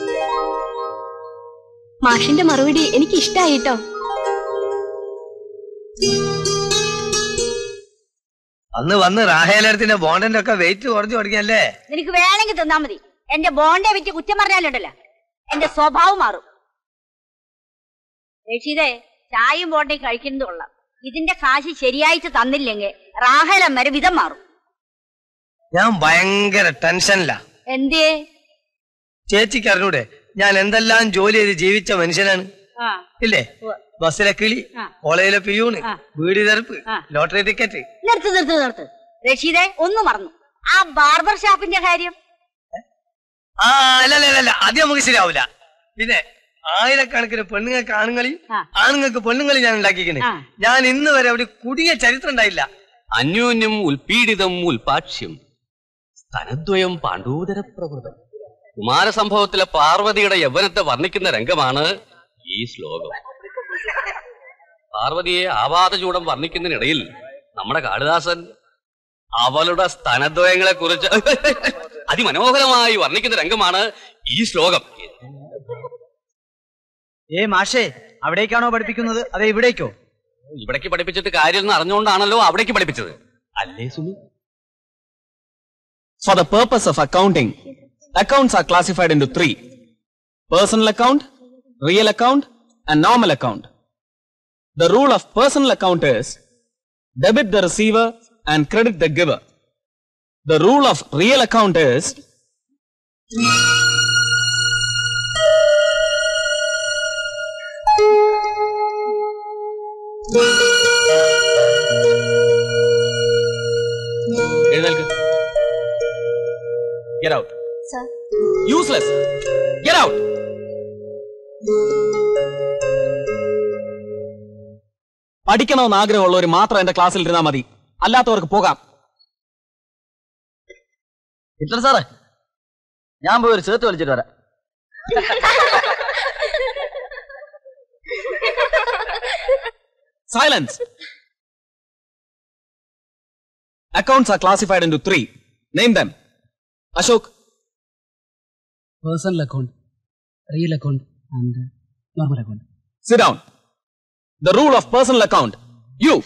മാഷിന്റെ മറുപടി എനിക്ക് ഇഷ്ടായി കേട്ടോ അന്ന് വന്ന് റാഹേലത്തിന്റെ ബോണ്ടന്റെ ഒക്കെ വെയിറ്റ് കുറച്ച് തുടങ്ങിയല്ലേ നിനക്ക് വേണമെങ്കിൽ തിന്നാ മതി എന്റെ ബോണ്ടെ വിറ്റ് കുറ്റം പറഞ്ഞാലുണ്ടല്ലോ എന്റെ സ്വഭാവം മാറും രക്ഷിതേ ചായയും ബോണ്ടയും കഴിക്കുന്നത് കൊള്ളാം ഇതിന്റെ കാശ് ശരിയായിട്ട് തന്നില്ലെങ്കിൽ റാഹേലം വരെ വിധം മാറും ഞാൻ ഭയങ്കര ടെൻഷനിലാ എന്തേ ചേച്ചിക്ക് അറിഞ്ഞൂടെ ഞാൻ എന്തെല്ലാം ജോലി ചെയ്ത് ജീവിച്ച മനുഷ്യനാണ് ആ ഇല്ലേ ഉവ്വ്. ബസ്സിലെ കിളി ആ. കോളേജിലെ പിയൂണ് ആ. വീടി തെറുപ്പ് ആ. ലോട്ടറി ടിക്കറ്റ് നിർത്ത് നിർത്ത് നിർത്ത് രക്ഷിതേ ഒന്ന് മറന്നു ആ ബാർബർ ഷാപ്പിന്റെ കാര്യം ആ അല്ല അല്ല, അല്ല അല്ല അത് നമുക്ക് ശരിയാവില്ല പിന്നെ ആയിരക്കണക്കിന് പെണ്ണുങ്ങൾക്ക് ആണുങ്ങളെയും ആ. ആണുങ്ങൾക്ക് പെണ്ണുങ്ങളെയും ഞാൻ ഉണ്ടാക്കിക്കണേ ആ. ഞാൻ ഇന്ന് വരെ അവിടെ കുടിയ ചരിത്രം ഉണ്ടായില്ല അന്യോന്യം ഉൽപീഡിതം ഉൽപാക്ഷ്യം സ്തനദ്വയം പാണ്ഡൂതര പ്രകൃതം കുമാരസംഭവത്തിലെ പാർവതിയുടെ യൗവനത്തെ വർണ്ണിക്കുന്ന രംഗമാണ് ഈ ശ്ലോകം പാർവതിയെ ആപാതചൂടം വർണ്ണിക്കുന്നതിനിടയിൽ നമ്മുടെ കാളിദാസൻ അവളുടെ സ്തനദ്വയങ്ങളെ കുറിച്ച് അതിമനോഹരമായി വർണ്ണിക്കുന്ന രംഗമാണ് ഈ ശ്ലോകം ഏ മാഷേ അവിടേക്കാണോ പഠിപ്പിക്കുന്നത് അതെ ഇവിടേക്കോ ഇവിടേക്ക് പഠിപ്പിച്ചിട്ട് കാര്യം അറിഞ്ഞുകൊണ്ടാണല്ലോ അവിടേക്ക് പഠിപ്പിച്ചത് അല്ലേ Sumi For the purpose of accounting, accounts are classified into three personal account, real account, and normal account. The rule of personal account is debit the receiver and credit the giver. The rule of real account is എഴുന്നേൽക്ക് Get out. Sir. Useless. Get out. പഠിക്കണമെന്ന് ആഗ്രഹമുള്ളവർ മാത്രം എന്റെ ക്ലാസ്സിൽ ഇരുന്നാൽ മതി അല്ലാത്തവർക്ക് പോകാം Hitler സാറേ ഞാൻ പോയി ഒരു ചേർത്ത് വലിച്ചിട്ട് വരാം Silence. Accounts are classified into three. Name them. Ashok, personal account real account and normal account sit down. The rule of personal account. You.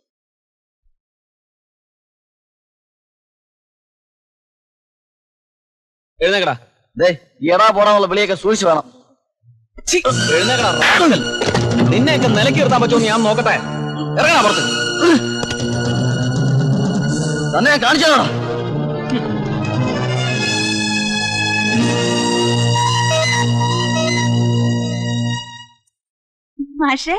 എഴുന്നേക്കടാ ദേ ഈ എടാ പോടാന്നുള്ള വിളിയൊക്കെ സൂക്ഷിച്ചു വേണം ഛി, എഴുന്നേക്കടാ rascal. നിന്നെയൊക്കെ നിലയ്ക്ക് നിർത്താൻ പറ്റുമോ ഞാൻ നോക്കട്ടെ ഇറങ്ങാ പുറത്ത് തന്നെ ഞാൻ കാണിച്ചു തരണോ മാഷേ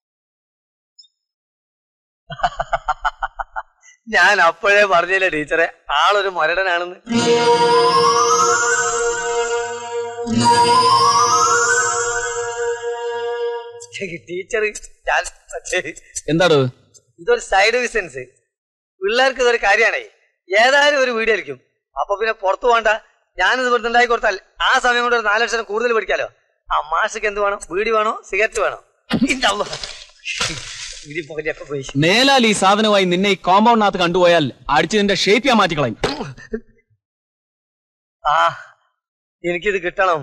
ഞാൻ അപ്പോഴേ പറഞ്ഞില്ലേ ടീച്ചറെ ആളൊരു മരടനാണെന്ന് ടീച്ചർ ഞാൻ മറ്റേ എന്താടോ ഇതൊരു സൈഡ് ബിസിനസ് പിള്ളേർക്ക് ഇതൊരു കാര്യമാണേ ഏതായാലും ഒരു വീഡിയോ ആയിരിക്കും അപ്പൊ പിന്നെ പുറത്തു പോകണ്ട ഞാനിത് ഇവിടുത്തെ ഉണ്ടാക്കി കൊടുത്താൽ ആ സമയം കൊണ്ട് ഒരു നാല് ലക്ഷം കൂടുതൽ പഠിക്കാലോ ആ മാഷക്ക് എന്ത് വേണം വീടി വേണോ സിഗരറ്റ് വേണോ ഇന്റെ അള്ളാ. വീടി പുകഞ്ഞൊക്കെ പോയി മേലാൽ ഈ സാധനമായി നിന്നെ ഈ കോമ്പൗണ്ടിനകത്ത് കണ്ടുപോയാൽ അടിച്ച് നിന്റെ ഷേപ്പ് ഞാൻ മാറ്റിക്കളയും ആ എനിക്കിത് കിട്ടണം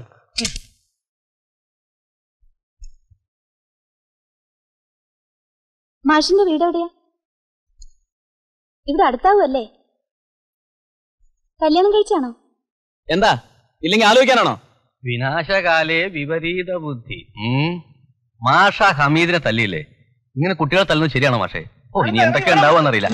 മാഷിന്റെ വീട് എവിടെയാ ഇവിടെ അടുത്താവുമല്ലേ കല്യാണം കഴിച്ചാണോ എന്താ ഇല്ലെങ്കിൽ ആലോചിക്കാനാണോ വിനാശകാലേ വിപരീത ബുദ്ധി ഉം. മാഷ ഹമീദിനെ തല്ലിയില്ലേ ഇങ്ങനെ കുട്ടികളെ തല്ലുന്നത് ശരിയാണോ മാഷേ ഓ ഇനി എന്തൊക്കെ ഉണ്ടാവുമെന്നറിയില്ല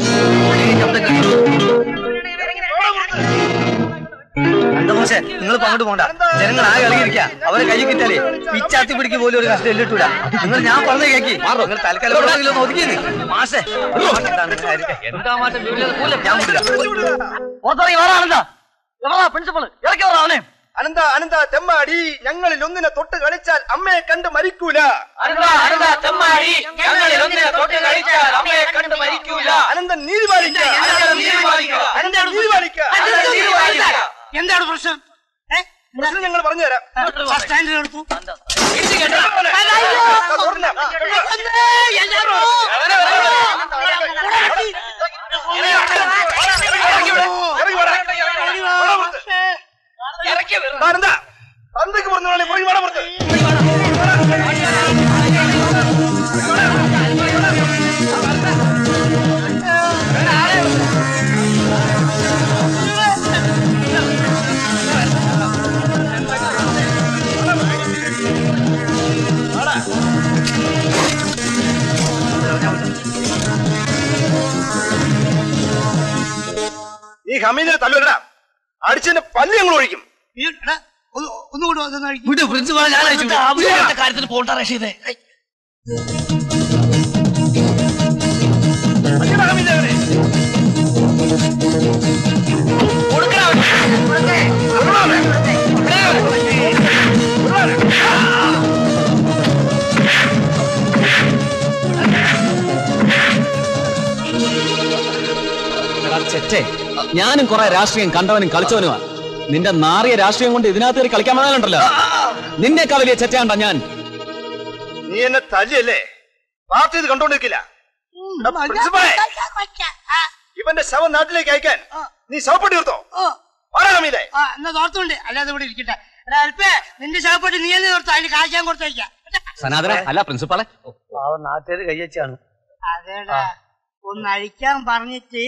എന്താ മോശെ നിങ്ങൾ അങ്ങോട്ട് പോണ്ട ജനങ്ങൾ ആകെ ഇളകിയിരിക്കുക അവരെ കൈ കിട്ടാലേ പിച്ചാത്തി പിടിക്ക് പോലും ഒരു കഷ്ടം എല്ലിട്ടൂല നിങ്ങൾ ഞാൻ പറഞ്ഞ കേക്കി നിങ്ങൾ തൽക്കാലം എവിടെയെങ്കിലും ഒന്ന് ഒതുക്കിയത് മാഷെ എന്താണ് കാര്യം? എന്താ മാഷെ ഞാൻ വിടില്ല. പ്രിൻസിപ്പൾ ഇറക്കി പറ അവനെ അനന്ത അനന്ത തെമ്മാടി ഞങ്ങളിൽ ഒന്നിനെ തൊട്ട് കളിച്ചാൽ അമ്മയെ കണ്ട് മരിക്കൂല അനന്തൻ നീതി പാലിക്ക അനന്തൻ നീതി പാലിക്ക എന്താണ് പ്രശ്നം ഏ? പ്രശ്നം ഞങ്ങൾ പറഞ്ഞുതരാം ബസ് സ്റ്റാൻഡിൽ എടുത്തു തന്തയ്ക്ക് പറഞ്ഞോളെ പോയി വേണം പുറത്ത് ഈ ഹമീദിനെ തല്ലുവരടാ അടിച്ചതിന്റെ പല്ല് ഞങ്ങൾ ഒഴിക്കും ഈ എടാ, ഒന്ന് ഒന്നുകൂടി അതൊന്ന് കഴിക്ക്. വിട് പ്രിൻസിപ്പാൾ ഞാൻ അയച്ചു വിട്. കാര്യത്തിന് പോണ്ട റഷീദേ അടിയടാ ഹമീദെ അവനെ. കൊടുക്കടാ അവനെ. കൊടുക്കടാ അവനെ. കൊടുക്കടാ അവനെ. എടാ ചെറ്റേ ഞാനും കുറെ രാഷ്ട്രീയം കണ്ടവനും കളിച്ചവനുമാ നിന്റെ നാറിയ രാഷ്ട്രീയം കൊണ്ട് ഇതിനകത്ത് കയറി കളിക്കാൻ വന്നാലുണ്ടല്ലോ നിന്നേക്കാ വലിയ ചെറ്റയാണ്ട ഞാൻ നീ എന്നെ തല്ലിയല്ലേ പാർട്ടി ഇത് കണ്ടോണ്ടിരിക്കില്ല എടാ, പ്രിൻസിപ്പളെ ഇവന്റെ ശവം നാട്ടിലേക്ക് അയക്കാൻ നീ ശവപ്പെട്ടി തീർത്തോ ഓ, പറ ഹമീദെ ആ എന്നാ തോർത്തുണ്ട് അല്ലാതെ ഇവിടെ ഇരിക്കട്ടെ എടാ അൽപ്പേ നിന്റെ ശവപ്പെട്ടി നീ എന്ന് തോർത്തു അതിന് കാശ് ഞാൻ കൊടുത്തേക്കാം സനാതന അല്ല പ്രിൻസിപ്പാളെ പാവം നാട്ടുകാർ കയ്യച്ചാണ് അതേടാ ഒന്ന് അഴിക്കാൻ പറഞ്ഞിട്ട്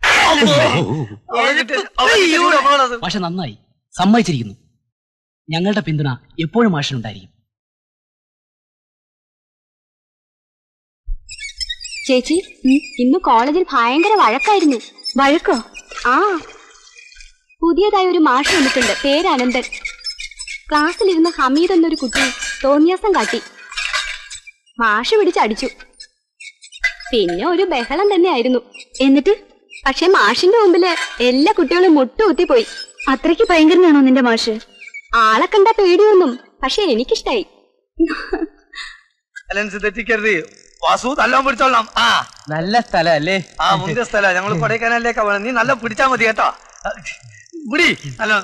പക്ഷെ നന്നായി സമ്മതിച്ചിരിക്കുന്നു ഞങ്ങളുടെ പിന്തുണ എപ്പോഴും മാഷിനുണ്ടായിരിക്കും ചേച്ചി ഇന്ന് കോളേജിൽ ഭയങ്കര വഴക്കായിരുന്നു വഴക്കോ ആ പുതിയതായി ഒരു മാഷ് വന്നിട്ടുണ്ട് പേര് അനന്തൻ ക്ലാസ്സിലിരുന്ന ഹമീദ് എന്നൊരു കുട്ടി തോന്നിയാസം കാട്ടി മാഷ് പിടിച്ചടിച്ചു പിന്നെ ഒരു ബഹളം തന്നെയായിരുന്നു എന്നിട്ട് പക്ഷെ മാഷിന്റെ മുമ്പില് എല്ലാ കുട്ടികളും മുട്ടുകുത്തിപ്പോയി അത്രയ്ക്ക് ഭയങ്കരനാണോ നിന്റെ മാഷ് ആളെ കണ്ട പേടിയൊന്നും പക്ഷെ എനിക്കിഷ്ടായി അലൻസ് തെറ്റിക്കരുത് വാസു നല്ലോണം പിടിച്ചോളാം ആ നല്ല സ്ഥലം അല്ലേ ആ മുന്തിയ സ്ഥല ഞങ്ങൾ കൊടൈക്കനാലിലേക്കാ വേണം നീ നല്ല പിടിച്ചാ മതി കേട്ടോ പിടി നല്ല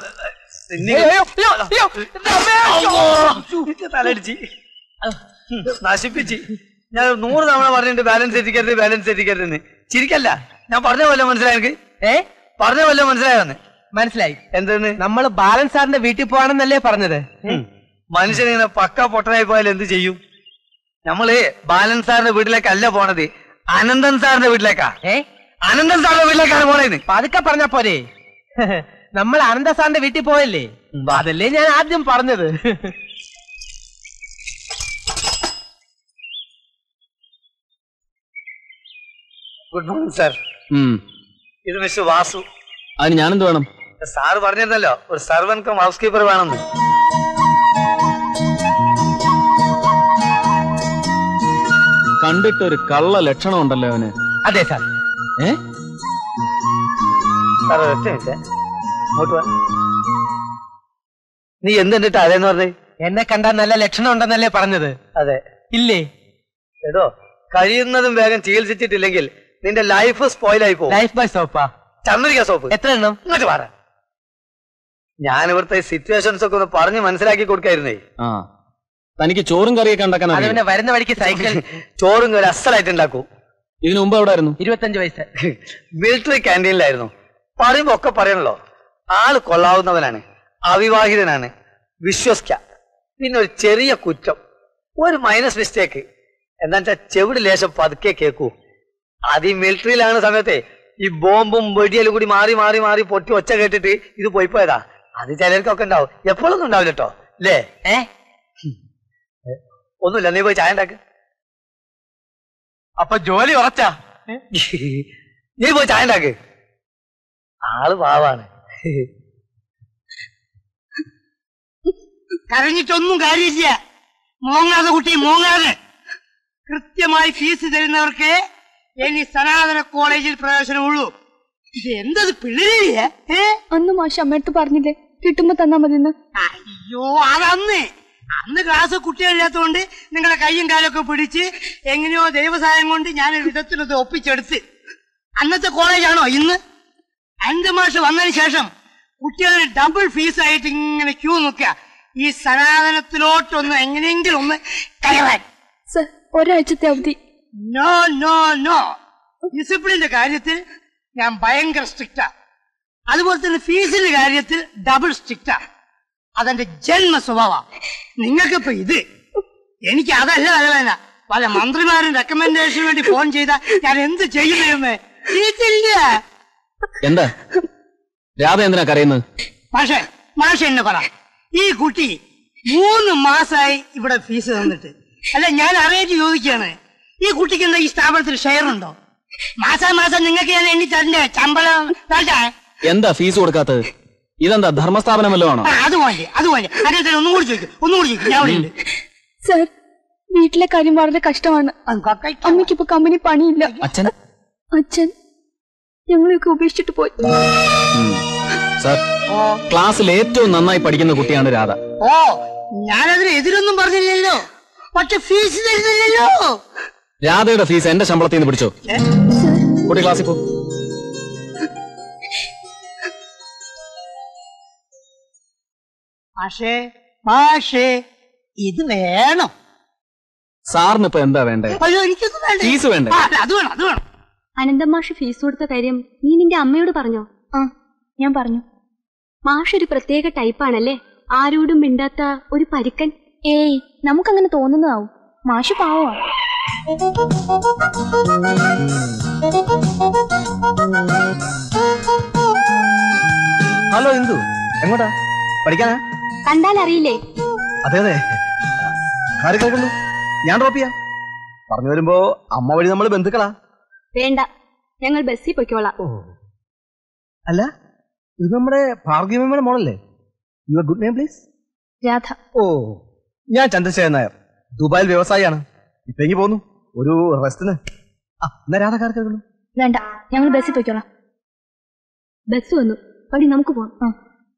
തലടിച്ച് നശിപ്പിച്ച് ഞാൻ നൂറ് തവണ പറഞ്ഞിട്ട് ബാലൻസ് തെറ്റിക്കരുത് ബാലൻസ് തെറ്റിക്കരുതെന്ന് ചിരിക്കല്ല ഞാൻ പറഞ്ഞ പോലെ മനസ്സിലായി എനിക്ക് ഏ പറഞ്ഞ പോലെ മനസ്സിലായോന്ന് മനസ്സിലായി എന്തെന്ന് നമ്മൾ ബാലൻ സാറിന്റെ വീട്ടിൽ പോവാണെന്നല്ലേ പറഞ്ഞത് മനുഷ്യനിങ്ങനെ പക്ക പൊട്ടനായി പോയാൽ എന്ത് ചെയ്യും നമ്മള് ബാലൻ സാറിന്റെ വീട്ടിലേക്കല്ല പോണത് അനന്തൻ സാറിന്റെ വീട്ടിലേക്കാ ഏ അനന്തൻ സാറിന്റെ വീട്ടിലേക്കാണ് പോണേന്ന് പതുക്കെ പറഞ്ഞാ പോരെ നമ്മൾ അനന്ത സാറിന്റെ വീട്ടിൽ പോയല്ലേ അതല്ലേ ഞാൻ ആദ്യം പറഞ്ഞത് ഗുഡ് മോർണിംഗ് സാർ ഉം. ഇത് മിസ്റ്റർ വാസു അതിന് ഞാനെന്ത് വേണം സാറ് പറഞ്ഞിരുന്നല്ലോ ഒരു സർവൻ കം ഹൗസ് കീപ്പർ വേണമെന്ന് കണ്ടിട്ടൊരു കള്ള ലക്ഷണം ഉണ്ടല്ലോ അവന് അതെ സാർ ഏ സാർ ഒറ്റ മിനിറ്റ് ഇങ്ങോട്ട് വാ നീ എന്തെന്നിട്ട് അതേന്ന് പറഞ്ഞേ എന്നെ കണ്ടാൽ നല്ല ലക്ഷണം ഉണ്ടെന്നല്ലേ പറഞ്ഞത് അതെ ഇല്ലേ എടോ കഴിയുന്നതും വേഗം ചികിത്സിച്ചിട്ടില്ലെങ്കിൽ നിന്റെ ലൈഫ് സ്പോയിൽ ആയി പോകും ലൈഫ് ബൈ സോപ്പാ ചന്ദ്രിക സോപ്പ് എത്ര എണ്ണം ഇങ്ങോട്ട് പറ ഞാൻ ഇവിടുത്തെ സിറ്റുവേഷൻസ് ഒക്കെ ഒന്ന് പറഞ്ഞ് മനസ്സിലാക്കി കൊടുക്കായിരുന്നേ ആ തനിക്ക് ചോറും കറിയൊക്കെ ഉണ്ടാക്കാൻ അത് അറിയോ പിന്നെ വരുന്ന വഴിക്ക് സൈക്കിൾ ചോറും ഒരു അസലായിട്ട് ഉണ്ടാക്കൂ ഇതിനു മുമ്പ് എവിടെ ആയിരുന്നു ഇരുപത്തഞ്ച് വയസ്സ് മിലിറ്ററി ക്യാൻറ്റീനിലായിരുന്നു പറയുമ്പോ ഒക്കെ പറയണല്ലോ ആള് കൊള്ളാവുന്നവനാണ് അവിവാഹിതനാണ് വിശ്വസിക്കാം പിന്നെ ഒരു ചെറിയ കുറ്റം ഒരു മൈനസ് മിസ്റ്റേക്ക് എന്താ വെച്ചാൽ ചെവിട് ലേശം പതുക്കെ കേൾക്കൂ അത് ഈ മിലിറ്ററിയിലാണ് സമയത്തെ ഈ ബോംബും വെടിയലും കൂടി മാറി മാറി മാറി പൊട്ടി ഒച്ച കേട്ടിട്ട് ഇത് പോയി പോയതാ അത് ചിലർക്കൊക്കെ ഉണ്ടാവും എപ്പോഴൊന്നും ഉണ്ടാവില്ല കേട്ടോ അല്ലേ ഏ ഒന്നുമില്ല നീ പോയി ചായ ഉണ്ടാക്ക് അപ്പൊ ജോലി ഉറച്ചാ നീ പോയി ചായ ഉണ്ടാക്ക് ആള് പാവാണ് കരഞ്ഞിട്ടൊന്നും കാര്യമില്ല മോങ്ങാതെ കുട്ടി മോങ്ങാതെ കൃത്യമായി ഫീസ് തരുന്നവർക്ക് ഇനി സനാതന കോളേജിൽ പ്രവേശനമുള്ളൂ ഇത് എന്തത് പിള്ളേരിയ ഏ അന്ന് മാഷ് അമ്മയടുത്ത് പറഞ്ഞില്ലേ കിട്ടുമ്പോ തന്നാ മതിന്ന് അയ്യോ അതന്ന് അന്ന് ക്ലാസ് കുട്ടികളില്ലാത്തതുകൊണ്ട് നിങ്ങളെ കൈയും കാലൊക്കെ പിടിച്ച് എങ്ങനെയോ ദൈവസഹായം കൊണ്ട് ഞാൻ വിധത്തിലത് ഒപ്പിച്ചെടുത്ത് അന്നത്തെ കോളേജാണോ ഇന്ന് അഞ്ച് മാസം വന്നതിന് ശേഷം കുട്ടികൾ ഡബിൾ ഫീസ് ആയിട്ട് ഇങ്ങനെ ക്യൂ നിൽക്കുക ഈ സനാതനത്തിലോട്ടൊന്ന് എങ്ങനെയെങ്കിലും ഒന്ന് കയറാൻ സർ ഒരാഴ്ചത്തെ അവധി നോ നോ നോ ഡിസിപ്ലിന്റെ കാര്യത്തിൽ ഞാൻ ഭയങ്കര സ്ട്രിക്റ്റാ അതുപോലെ തന്നെ ഫീസിന്റെ കാര്യത്തിൽ ഡബിൾ സ്ട്രിക്റ്റാ അതെന്റെ ജന്മ സ്വഭാവ നിങ്ങൾക്കിപ്പോ ഇത് എനിക്ക് അതല്ല തലവേന പല മന്ത്രിമാരും റെക്കമെൻഡേഷന് വേണ്ടി ഫോൺ ചെയ്താൽ ഞാൻ എന്ത് ചെയ്യുന്നേ ചെയ്തില്ല എന്താ രാധ എന്തിനാ കരയുന്നത് മാഷെ മാഷ എന്നെ പറ ഈ കുട്ടി മൂന്ന് മാസമായി ഇവിടെ ഫീസ് തന്നിട്ട് അല്ല ഞാൻ അറിയാറ്റ് ചോദിക്കാണ് ഈ കുട്ടിക്ക് എന്താ ഈ സ്ഥാപനത്തിൽ ഷെയർ ഉണ്ടോ മാസം മാസം നിങ്ങൾക്ക് ഞാൻ എണ്ണി തരണ്ടേ ശമ്പളം വേണ്ടേ എന്താ ഫീസ് കൊടുക്കാത്തത് ഇതെന്താ ധർമ്മസ്ഥാപനം വല്ലതും ആണോ ആ, അത് വേണ്ടേ അത് വേണ്ടേ അങ്ങനെ ഒന്നും കൂടി ചോദിക്കും ഒന്നും കൂടി ചോദിക്കും ഞാൻ അവിടെ ഉണ്ട് സർ വീട്ടിലെ കാര്യം വളരെ കഷ്ടമാണ് അമ്മയ്ക്ക് ഇപ്പൊ കമ്പനി പണിയില്ല അച്ഛൻ അച്ഛൻ ഞങ്ങളെയൊക്കെ ഉപേക്ഷിച്ചിട്ട് പോയി സാർ ക്ലാസ്സിൽ ഏറ്റവും നന്നായി പഠിക്കുന്ന കുട്ടിയാണ് രാധ ഓ ഞാനതിന് എതിരൊന്നും പറഞ്ഞില്ലല്ലോ പക്ഷെ ഫീസ് തരുന്നില്ലല്ലോ രാധയുടെ ഫീസ് എന്റെ ശമ്പളത്തിൽ നിന്ന് പിടിച്ചോ ഏ? കുട്ടി ക്ലാസ്സിൽ പോ മാഷേ മാഷേ ഇത് വേണം സാറിന് ഇപ്പൊ എന്താ വേണ്ടേ അയ്യോ എനിക്കൊന്നും വേണ്ട ഫീസ് വേണ്ടേ ആ, അത് വേണം അത് വേണം അനന്തം മാഷ് ഫീസ് കൊടുത്ത കാര്യം നീ നിന്റെ അമ്മയോട് പറഞ്ഞോ ആ ഞാൻ പറഞ്ഞു മാഷ് ഒരു പ്രത്യേക ടൈപ്പാണല്ലേ ആരോടും മിണ്ടാത്ത ഒരു പരുക്കൻ ഏയ് നമുക്കങ്ങനെ തോന്നുന്നതാവും മാഷ് പാവമാ ഹലോ എന്തു എങ്ങോട്ടാ പഠിക്കാനാ കണ്ടാൽ അറിയില്ലേ അതെ അതെ കാര്യം കേൾക്കുന്നു ഞാൻ ഡ്രോപ്പ് ചെയ്യാം പറഞ്ഞു വരുമ്പോ അമ്മ വഴി നമ്മൾ ബന്ധുക്കളാ വേണ്ട ഞങ്ങൾ ബസ്സിൽ പൊയ്ക്കോളാം അല്ല ഇത് നമ്മുടെ ഭാർഗവമ്മയുടെ മോളല്ലേ your good name please Radha ഓ ഞാൻ ചന്ദ്രശേഖരൻ നായർ ദുബായിൽ വ്യവസായിയാണ് ഇപ്പൊ എങ്കിൽ പോന്നു ഒരു റെസ്റ്റിന് ആ എന്നാ രാധക്കാർ കേൾക്കുന്നു വേണ്ട ഞങ്ങൾ ബസ്സിൽ പൊയ്ക്കോളാം ബസ് വന്നു പടി നമുക്ക് പോവാം ആ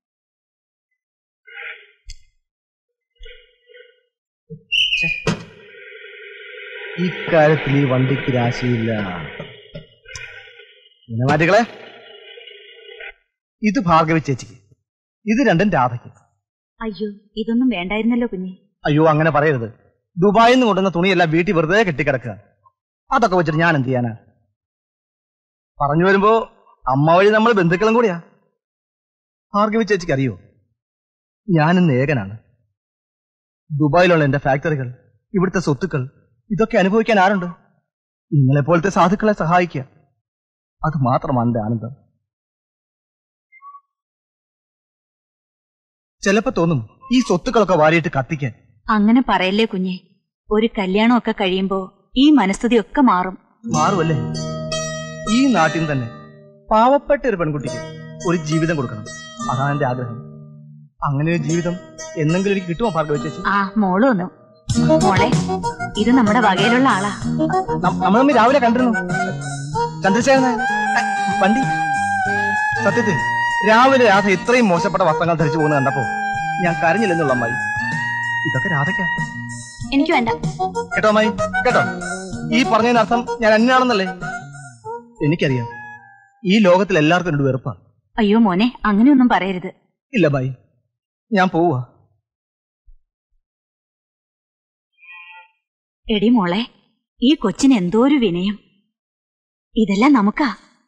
ഇക്കാര്യത്തിൽ ഈ വണ്ടിക്ക് രാശിയില്ല പിന്നെ മാറ്റികളെ ഇത് ഭാർഗവി ചേച്ചിക്ക് ഇത് രണ്ടും രാധയ്ക്ക് അയ്യോ ഇതൊന്നും വേണ്ടായിരുന്നല്ലോ കുഞ്ഞെ അയ്യോ അങ്ങനെ പറയരുത് ദുബായിൽ നിന്ന് കൊണ്ടുവന്ന തുണിയെല്ലാം വീട്ടിൽ വെറുതെ കെട്ടിക്കിടക്കുക അതൊക്കെ വെച്ചിട്ട് ഞാൻ എന്ത് ചെയ്യാനാ പറഞ്ഞു വരുമ്പോ അമ്മ വഴി നമ്മൾ ബന്ധുക്കളും കൂടിയാ ഭാർഗവി ചേച്ചിക്ക് അറിയോ ഞാനിന്ന് ഏകനാണ് ദുബായിലുള്ള എന്റെ ഫാക്ടറികൾ ഇവിടുത്തെ സ്വത്തുക്കൾ ഇതൊക്കെ അനുഭവിക്കാൻ ആരുണ്ട് നിങ്ങളെ പോലത്തെ സാധുക്കളെ സഹായിക്കുക അത് മാത്രമാണ് എന്റെ ആനന്ദം ചിലപ്പോ തോന്നും ഈ സ്വത്തുക്കളൊക്കെ വാരിയിട്ട് കത്തിക്കാൻ അങ്ങനെ പറയല്ലേ കുഞ്ഞെ ഒരു കല്യാണമൊക്കെ കഴിയുമ്പോ ഈ മനസ്ഥിതി ഒക്കെ മാറും മാറുമല്ലേ ഈ നാട്ടിൽ തന്നെ പാവപ്പെട്ട ഒരു പെൺകുട്ടിക്ക് ഒരു ജീവിതം കൊടുക്കണം അതാണ് എന്റെ ആഗ്രഹം അങ്ങനെ ഒരു ജീവിതം എന്നെങ്കിലും എനിക്ക് കിട്ടുമോ ഭാർഗവ ചേച്ചി ആ മോള് വന്നു മോളെ ഇത് നമ്മുടെ വകയിലുള്ള ആളാ നം- നമ്മൾ തമ്മിൽ രാവിലെ കണ്ടിരുന്നു ചന്ദ്രശേഖരൻ നായർ. ഏ, വണ്ടി സത്യത്തിൽ രാവിലെ രാധ ഇത്രയും മോശപ്പെട്ട വസ്ത്രങ്ങൾ ധരിച്ചു പോകുന്നത് കണ്ടപ്പോ ഞാൻ കരഞ്ഞില്ലെന്നുള്ള അമ്മായി ഇതൊക്കെ രാധയ്ക്ക എനിക്ക് വേണ്ട കേട്ടോ അമ്മായി കേട്ടോ ഈ പറഞ്ഞതിനർത്ഥം ഞാൻ അന്യാണെന്നല്ലേ എനിക്കറിയാം ഈ ലോകത്തിൽ എല്ലാവർക്കും എന്നോട് വെറുപ്പാ അയ്യോ മോനെ അങ്ങനെയൊന്നും പറയരുത് ഇല്ല ബായി ഞാൻ പോവാ എടി മോളെ ഈ കൊച്ചിന് എന്തോ ഒരു വിനയം ഇതെല്ലാം നമുക്കാ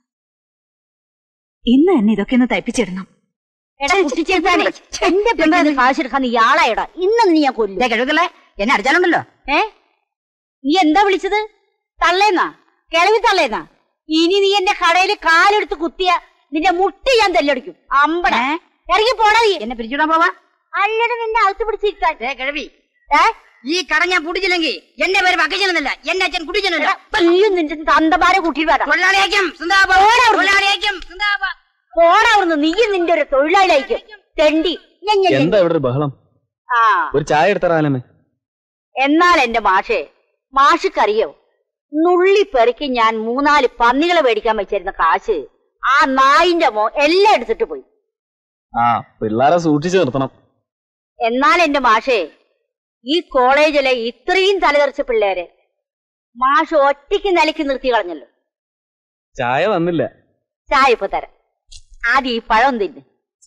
ഇന്ന് തന്നെ ഇതൊക്കെ ഒന്ന് തയ്പ്പിച്ചിടണം എടാ കുട്ടിച്ചേർത്താനെ എന്റെ പെണ്ണത് കാശെടുക്കാൻ ഇയാളായടാ ഇന്ന് നീ ഞാൻ കൊല്ലും കഴുകല്ലേ എന്നെ അടിച്ചാലുണ്ടല്ലോ ഏ നീ എന്താ വിളിച്ചത് തള്ളേന്നാ കിളവി തള്ളേന്നാ ഇനി നീ എന്റെ കടയിൽ കാലെടുത്ത് കുത്തിയ നിന്റെ മുട്ടി ഞാൻ തെല്ലടിക്കും അമ്പട ഇറങ്ങി പോടാ നീ എന്നെ പിരിച്ചുവിടാൻ പോവാ അല്ലട നിന്നെ അകത്ത് പിടിച്ചിരിക്കാൻ ഏ കിഴവി ഏ ഈ കട ഞാൻ പൂട്ടിച്ചില്ലെങ്കിൽ എന്റെ പേര് വക്കച്ചനെന്നല്ല എന്റെ അച്ഛൻ കുടിച്ചനല്ല നീയും നിന്റെ തന്തമാരെ കൂട്ടിയിട്ട് വേണ്ട തൊഴിലാളിയാക്കും തൊഴിലാളിയാക്കും പോടാവുന്നു നീയും നിന്റെ ഒരു തൊഴിലാളിയായിരിക്കും തെണ്ടി ഞെ, ഞെ, ഞെ. എന്താ ഇവിടെ ഒരു ബഹളം ആ ഒരു ചായ എടുത്തറാലമേ എന്നാൽ എന്റെ മാഷേ മാഷക്കറിയോ നുള്ളി പെറുക്കി ഞാൻ മൂന്നാല് പന്നികളെ മേടിക്കാൻ വെച്ചിരുന്ന കാശ് ആ നായിന്റെ മോ എല്ലാം എടുത്തിട്ട് പോയി ആ പിള്ളേരെ സൂക്ഷിച്ചു നിർത്തണം എന്നാൽ എന്റെ മാഷേ ഈ കോളേജിലെ ഇത്രയും തലതെറിച്ച പിള്ളേര് മാഷ് ഒറ്റയ്ക്ക് നിലയ്ക്ക് നിർത്തി കളഞ്ഞല്ലോ ചായ വന്നില്ല ചായ ഇപ്പൊ തരാം ആദ്യം ഈ പഴം തിന്ന്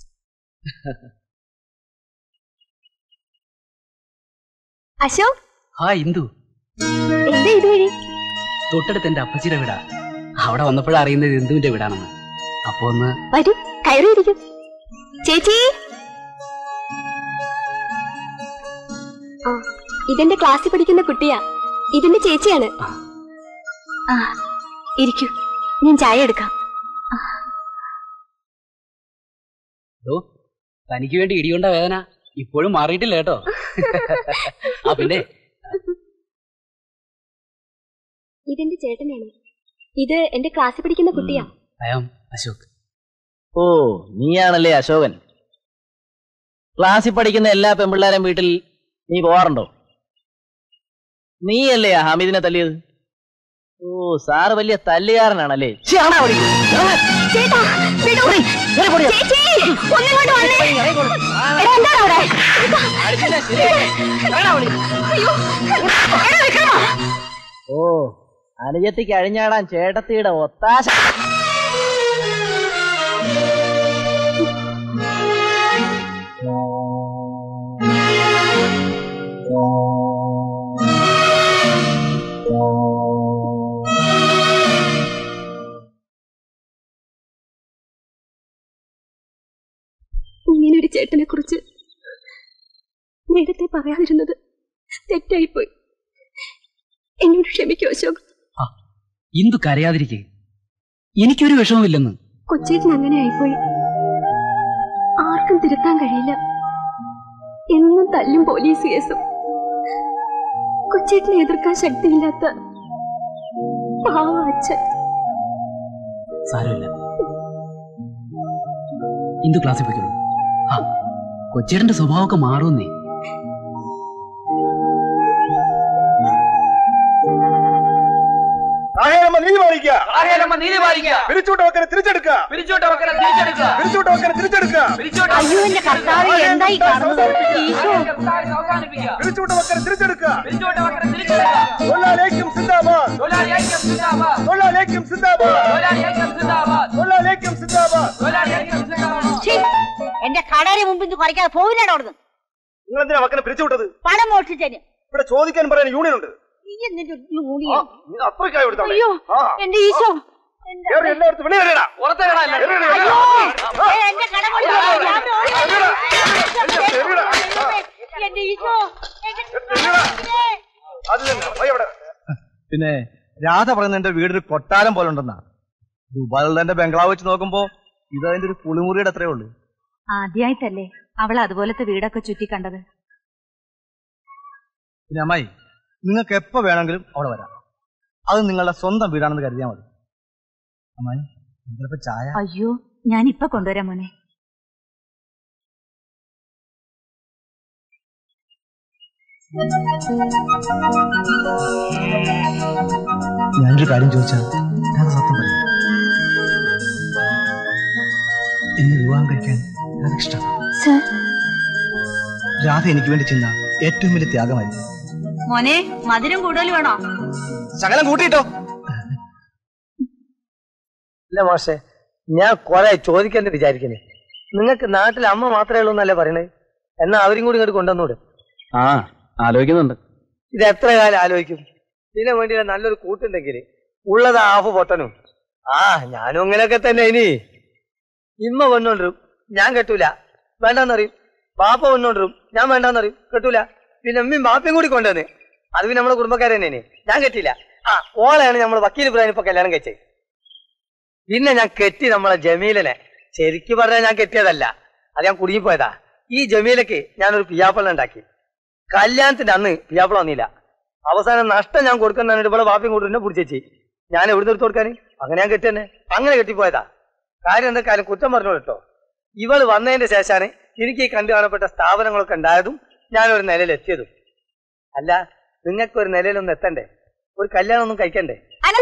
അശോക് ഹാ ഇന്ദു എന്താ ഇത് വഴി തൊട്ടടുത്ത് എന്റെ അപ്പച്ചിയുടെ വീടാ അവിടെ വന്നപ്പോഴാ അറിയുന്നത് ഇന്ദുവിന്റെ വീടാണെന്ന് അപ്പൊ ഒന്ന് വരൂ കയറിയിരിക്കും ചേച്ചി ആ ഇതെന്റെ ക്ലാസ്സിൽ പഠിക്കുന്ന കുട്ടിയാ ഇതിന്റെ ചേച്ചിയാണ് ആ ഇരിക്കൂ ഞാൻ ചായ എടുക്കാം ഓ തനിക്ക് വേണ്ടി ഇടികൊണ്ട വേദന ഇപ്പോഴും മാറിയിട്ടില്ല കേട്ടോ ആ പിന്നെ ഇതെന്റെ ചേട്ടനാണ് ഇത് എന്റെ ക്ലാസ്സിൽ പഠിക്കുന്ന കുട്ടിയാ അയാം അശോക് ഓ നീയാണല്ലേ അശോകൻ ക്ലാസ്സിൽ പഠിക്കുന്ന എല്ലാ പെൺപിള്ളേരും വീട്ടിൽ നീ പോവാറുണ്ടോ നീയല്ലേ ആ ഹമീദിനെ തല്ലിയത് ഓ സാറ് വലിയ തല്ലുകാരനാണല്ലേ ഛി, ആണാ അവിടെ ഇരിക്കുന്നത്. ചേട്ടാ വിടൂ. ചേച്ചി ഒന്നിങ്ങോട്ട് വന്നേ എടാ, എന്താണ് അവിടെ അയ്യോ എടാ, വിക്രമാ. ഓ അനുജത്തിക്ക് അഴിഞ്ഞാടാൻ ചേട്ടത്തിയുടെ ഒത്താശ ഇങ്ങനൊരു ചേട്ടനെ കുറിച്ച് നേരത്തെ പറയാതിരുന്നത് തെറ്റായിപ്പോയി എന്നോട് ക്ഷമിക്കൂ അശോക് ഇന്ദു കരയാതിരിക്കെ എനിക്കൊരു വിഷമമില്ലെന്ന് കൊച്ചേട്ടൻ അങ്ങനെ ആയിപ്പോയി ആർക്കും തിരുത്താൻ കഴിയില്ല എന്നും തല്ലും പോലീസ് കേസും കൊച്ചേട്ടനെ എതിർക്കാൻ ശക്തിയില്ലാത്ത പാവ അച്ഛൻ സാരമില്ല ഇന്ദു ക്ലാസ്സിൽ പോയിക്കോളൂ ആ കൊച്ചേട്ടന്റെ സ്വഭാവമൊക്കെ മാറുമെന്നേ നീതി പാലിക്കുക നീതി പാലിക്കുക പിരിച്ചോട്ട് വക്കനെ തിരിച്ചെടുക്കുക പിരിച്ചോട്ട് വെക്കണ തിരിച്ചെടുക്കുക പിരിച്ചോട്ട് വക്കനെ തിരിച്ചെടുക്കുക അയ്യോ എന്റെ കർത്താവ് എന്തായി കാണുന്നത് ഈശോ പിരിച്ചോട്ട് വക്കനെ തിരിച്ചെടുക്കുക തൊഴിലാളിയേക്കും സിന്ദാബാദ് തൊഴിലാളിയേക്കും സിന്ദാബാദ് തൊഴിലാളിയേക്കും സിന്ദാബാദ് ഛീ, എന്റെ കടയുടെ മുമ്പിൽ നിന്ന് കുറയ്ക്കാതെ പോവില്ലേടോ അവിടുന്ന് നിങ്ങൾ എന്തിനാ വക്കനെ പിരിച്ചുവിട്ടത് പണം മോഷ്ടിച്ചതിന് ഇവിടെ ചോദിക്കാൻ പറയാൻ യൂണിയൻ ഉണ്ട് നീ എന്നിട്ട് ഒരു ഊണിയോ? നീ അത്രയ്ക്കായി എടുത്തോ അയ്യോ എന്റെ ഈശോ എന്റെ- എല്ലായിടത്തും വെളിയേറിയടാ അയ്യോ ഏ, എന്റെ കട കൊണ്ട് പോയി. ഞാൻ ഓടി വന്നു. എന്റെ ഈശോ എന്റെ അത് തന്നെ പോയി അവിടെ പിന്നെ രാധ പറയുന്ന എന്റെ വീടൊരു കൊട്ടാരം പോലെ ഉണ്ടെന്നാ ദുബായിലുള്ള എന്റെ ബംഗ്ലാവ് വെച്ച് നോക്കുമ്പോ ഇത് അതിന്റെ ഒരു കുളിമുറിയുടെ അത്രേ ഉള്ളൂ ആദ്യമായിട്ടല്ലേ അവൾ അതുപോലത്തെ വീടൊക്കെ ചുറ്റി കണ്ടത് പിന്നെ അമ്മായി നിങ്ങൾക്ക് എപ്പോ വേണമെങ്കിലും അവിടെ വരാം അത് നിങ്ങളുടെ സ്വന്തം വീടാണെന്ന് കരുതിയാൽ മതി അമ്മായി ചിലപ്പോ ചായ അയ്യോ ഞാൻ ഇപ്പൊ കൊണ്ടുവരാം മോനെ ഞാനൊരു കാര്യം ചോദിച്ചാൽ രാധ സത്യം പറയും എന്നെ വിവാഹം കഴിക്കാൻ രാധ ഇഷ്ടമാണ് സർ രാധ എനിക്ക് വേണ്ടി ചിന്ത ഏറ്റവും വലിയ ത്യാഗമായിരുന്നു മോനെ മധുരം കൂടുതൽ വേണോ ശകലം കൂട്ടിയിട്ടോ ഇല്ല മാഷെ ഞാൻ കുറെ ചോദിക്കാൻ വിചാരിക്കണേ നിങ്ങൾക്ക് നാട്ടിൽ അമ്മ മാത്രമേ ഉള്ളൂ എന്നല്ലേ പറയണേ എന്നാ അവരും കൂടി ഇങ്ങോട്ട് കൊണ്ടുവന്നൂടെ ആ ആലോചിക്കുന്നുണ്ട് ഇത് എത്ര കാലം ആലോചിക്കും ഇതിനെ വേണ്ടി നല്ലൊരു കൂട്ടുണ്ടെങ്കിൽ ഉള്ളത് ഹാഫ് പൊട്ടനും ആ ഞാനും അങ്ങനെയൊക്കെ തന്നെ ഇനി ഇമ്മ പെണ്ണോണ്ടരും ഞാൻ കെട്ടൂല വേണ്ടാന്നറിയും ബാപ്പ പെണ്ണോണ്ടരും ഞാൻ വേണ്ടാന്നറിയും കെട്ടൂല പിന്നെ ഉമ്മയും ബാപ്പയും കൂടി കൊണ്ടുവന്ന് അത് പിന്നെ നമ്മളെ കുടുംബക്കാരെ തന്നെ ഞാൻ കെട്ടിയില്ല ആ ഓളെയാണ് നമ്മൾ വക്കീൽ ഇബ്രാഹിം ഇപ്പൊ കല്യാണം കഴിച്ചത് പിന്നെ ഞാൻ കെട്ടി നമ്മളെ ജമീലനെ ശരിക്ക് പറഞ്ഞാൽ ഞാൻ കെട്ടിയതല്ല അത് ഞാൻ കുടുങ്ങിപ്പോയതാ ഈ ജമീലക്ക് ഞാനൊരു പിയാപ്പള ഉണ്ടാക്കി കല്യാണത്തിന്റെ അന്ന് പിയാപ്പള വന്നില്ല അവസാനം നഷ്ടം ഞാൻ കൊടുക്കുന്ന ഇവിടെ വാപ്പിയും കൂടി എന്നെ പിടിച്ചേച്ചി ഞാൻ എവിടെ എടുത്തു കൊടുക്കാൻ അങ്ങനെ ഞാൻ കെട്ടി തന്നെ അങ്ങനെ കെട്ടിപ്പോയതാ കാര്യം എന്താ കാര്യം കുറ്റം പറഞ്ഞു കേട്ടോ ഇവള് വന്നതിന്റെ ശേഷമാണ് എനിക്ക് ഈ കണ്ടു കാണപ്പെട്ട സ്ഥാപനങ്ങളൊക്കെ ഉണ്ടായതും ഞാനൊരു നിലയിൽ എത്തിയതും അല്ല നിങ്ങൾക്ക് ഒരു നിലയിലൊന്നും എത്തണ്ടേ ഒരു കല്യാണം ഒന്നും കഴിക്കണ്ടേ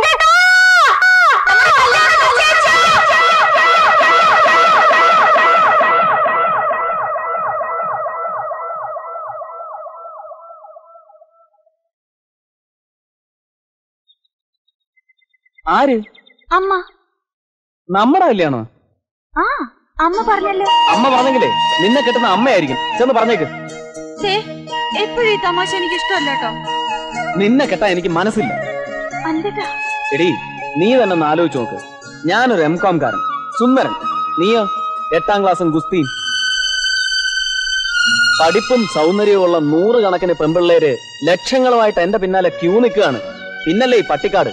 ആര് അമ്മ നമ്മുടെ കല്യാണോ ആ അമ്മ പറഞ്ഞല്ലോ അമ്മ പറഞ്ഞെങ്കിലേ നിന്നെ കെട്ടുന്ന അമ്മയായിരിക്കും ചെന്ന് പറഞ്ഞേക്ക് ചേ എപ്പോഴും ഈ തമാശ എനിക്ക് ഇഷ്ടമല്ല കേട്ടോ നിന്നെ കെട്ടാൻ എനിക്ക് മനസ്സില്ല അന്തട്ടാ എടി നീ തന്നെ ഒന്ന് ആലോചിച്ച് നോക്ക് ഞാനൊരു എം കോം കാരൻ സുന്ദരൻ നീയോ എട്ടാം ക്ലാസ്സും ഗുസ്തിയും പഠിപ്പും സൗന്ദര്യവുമുള്ള നൂറുകണക്കിന് പെമ്പിള്ളേര് ലക്ഷങ്ങളുമായിട്ട് എന്റെ പിന്നാലെ ക്യൂ നിൽക്കുകയാണ് പിന്നല്ലേ ഈ പട്ടിക്കാട്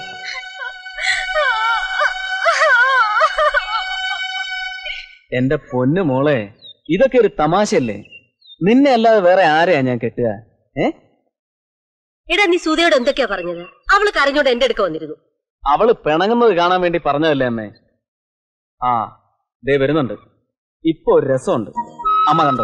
എന്റെ പൊന്നു മോളെ ഇതൊക്കെ ഒരു തമാശയല്ലേ നിന്നെ അല്ലാതെ വേറെ ആരെയാ ഞാൻ കെട്ടുക ഏ എടാ നീ സുധയോട് എന്തൊക്കെയാ പറഞ്ഞത് അവള് കരഞ്ഞോണ്ട് എന്റെ അടുക്ക വന്നിരുന്നു അവള് പിണങ്ങുന്നത് കാണാൻ വേണ്ടി പറഞ്ഞതല്ലേ അമ്മേ ആ ദേ വരുന്നുണ്ട് ഇപ്പൊ ഒരു രസമുണ്ട് അമ്മ കണ്ടോ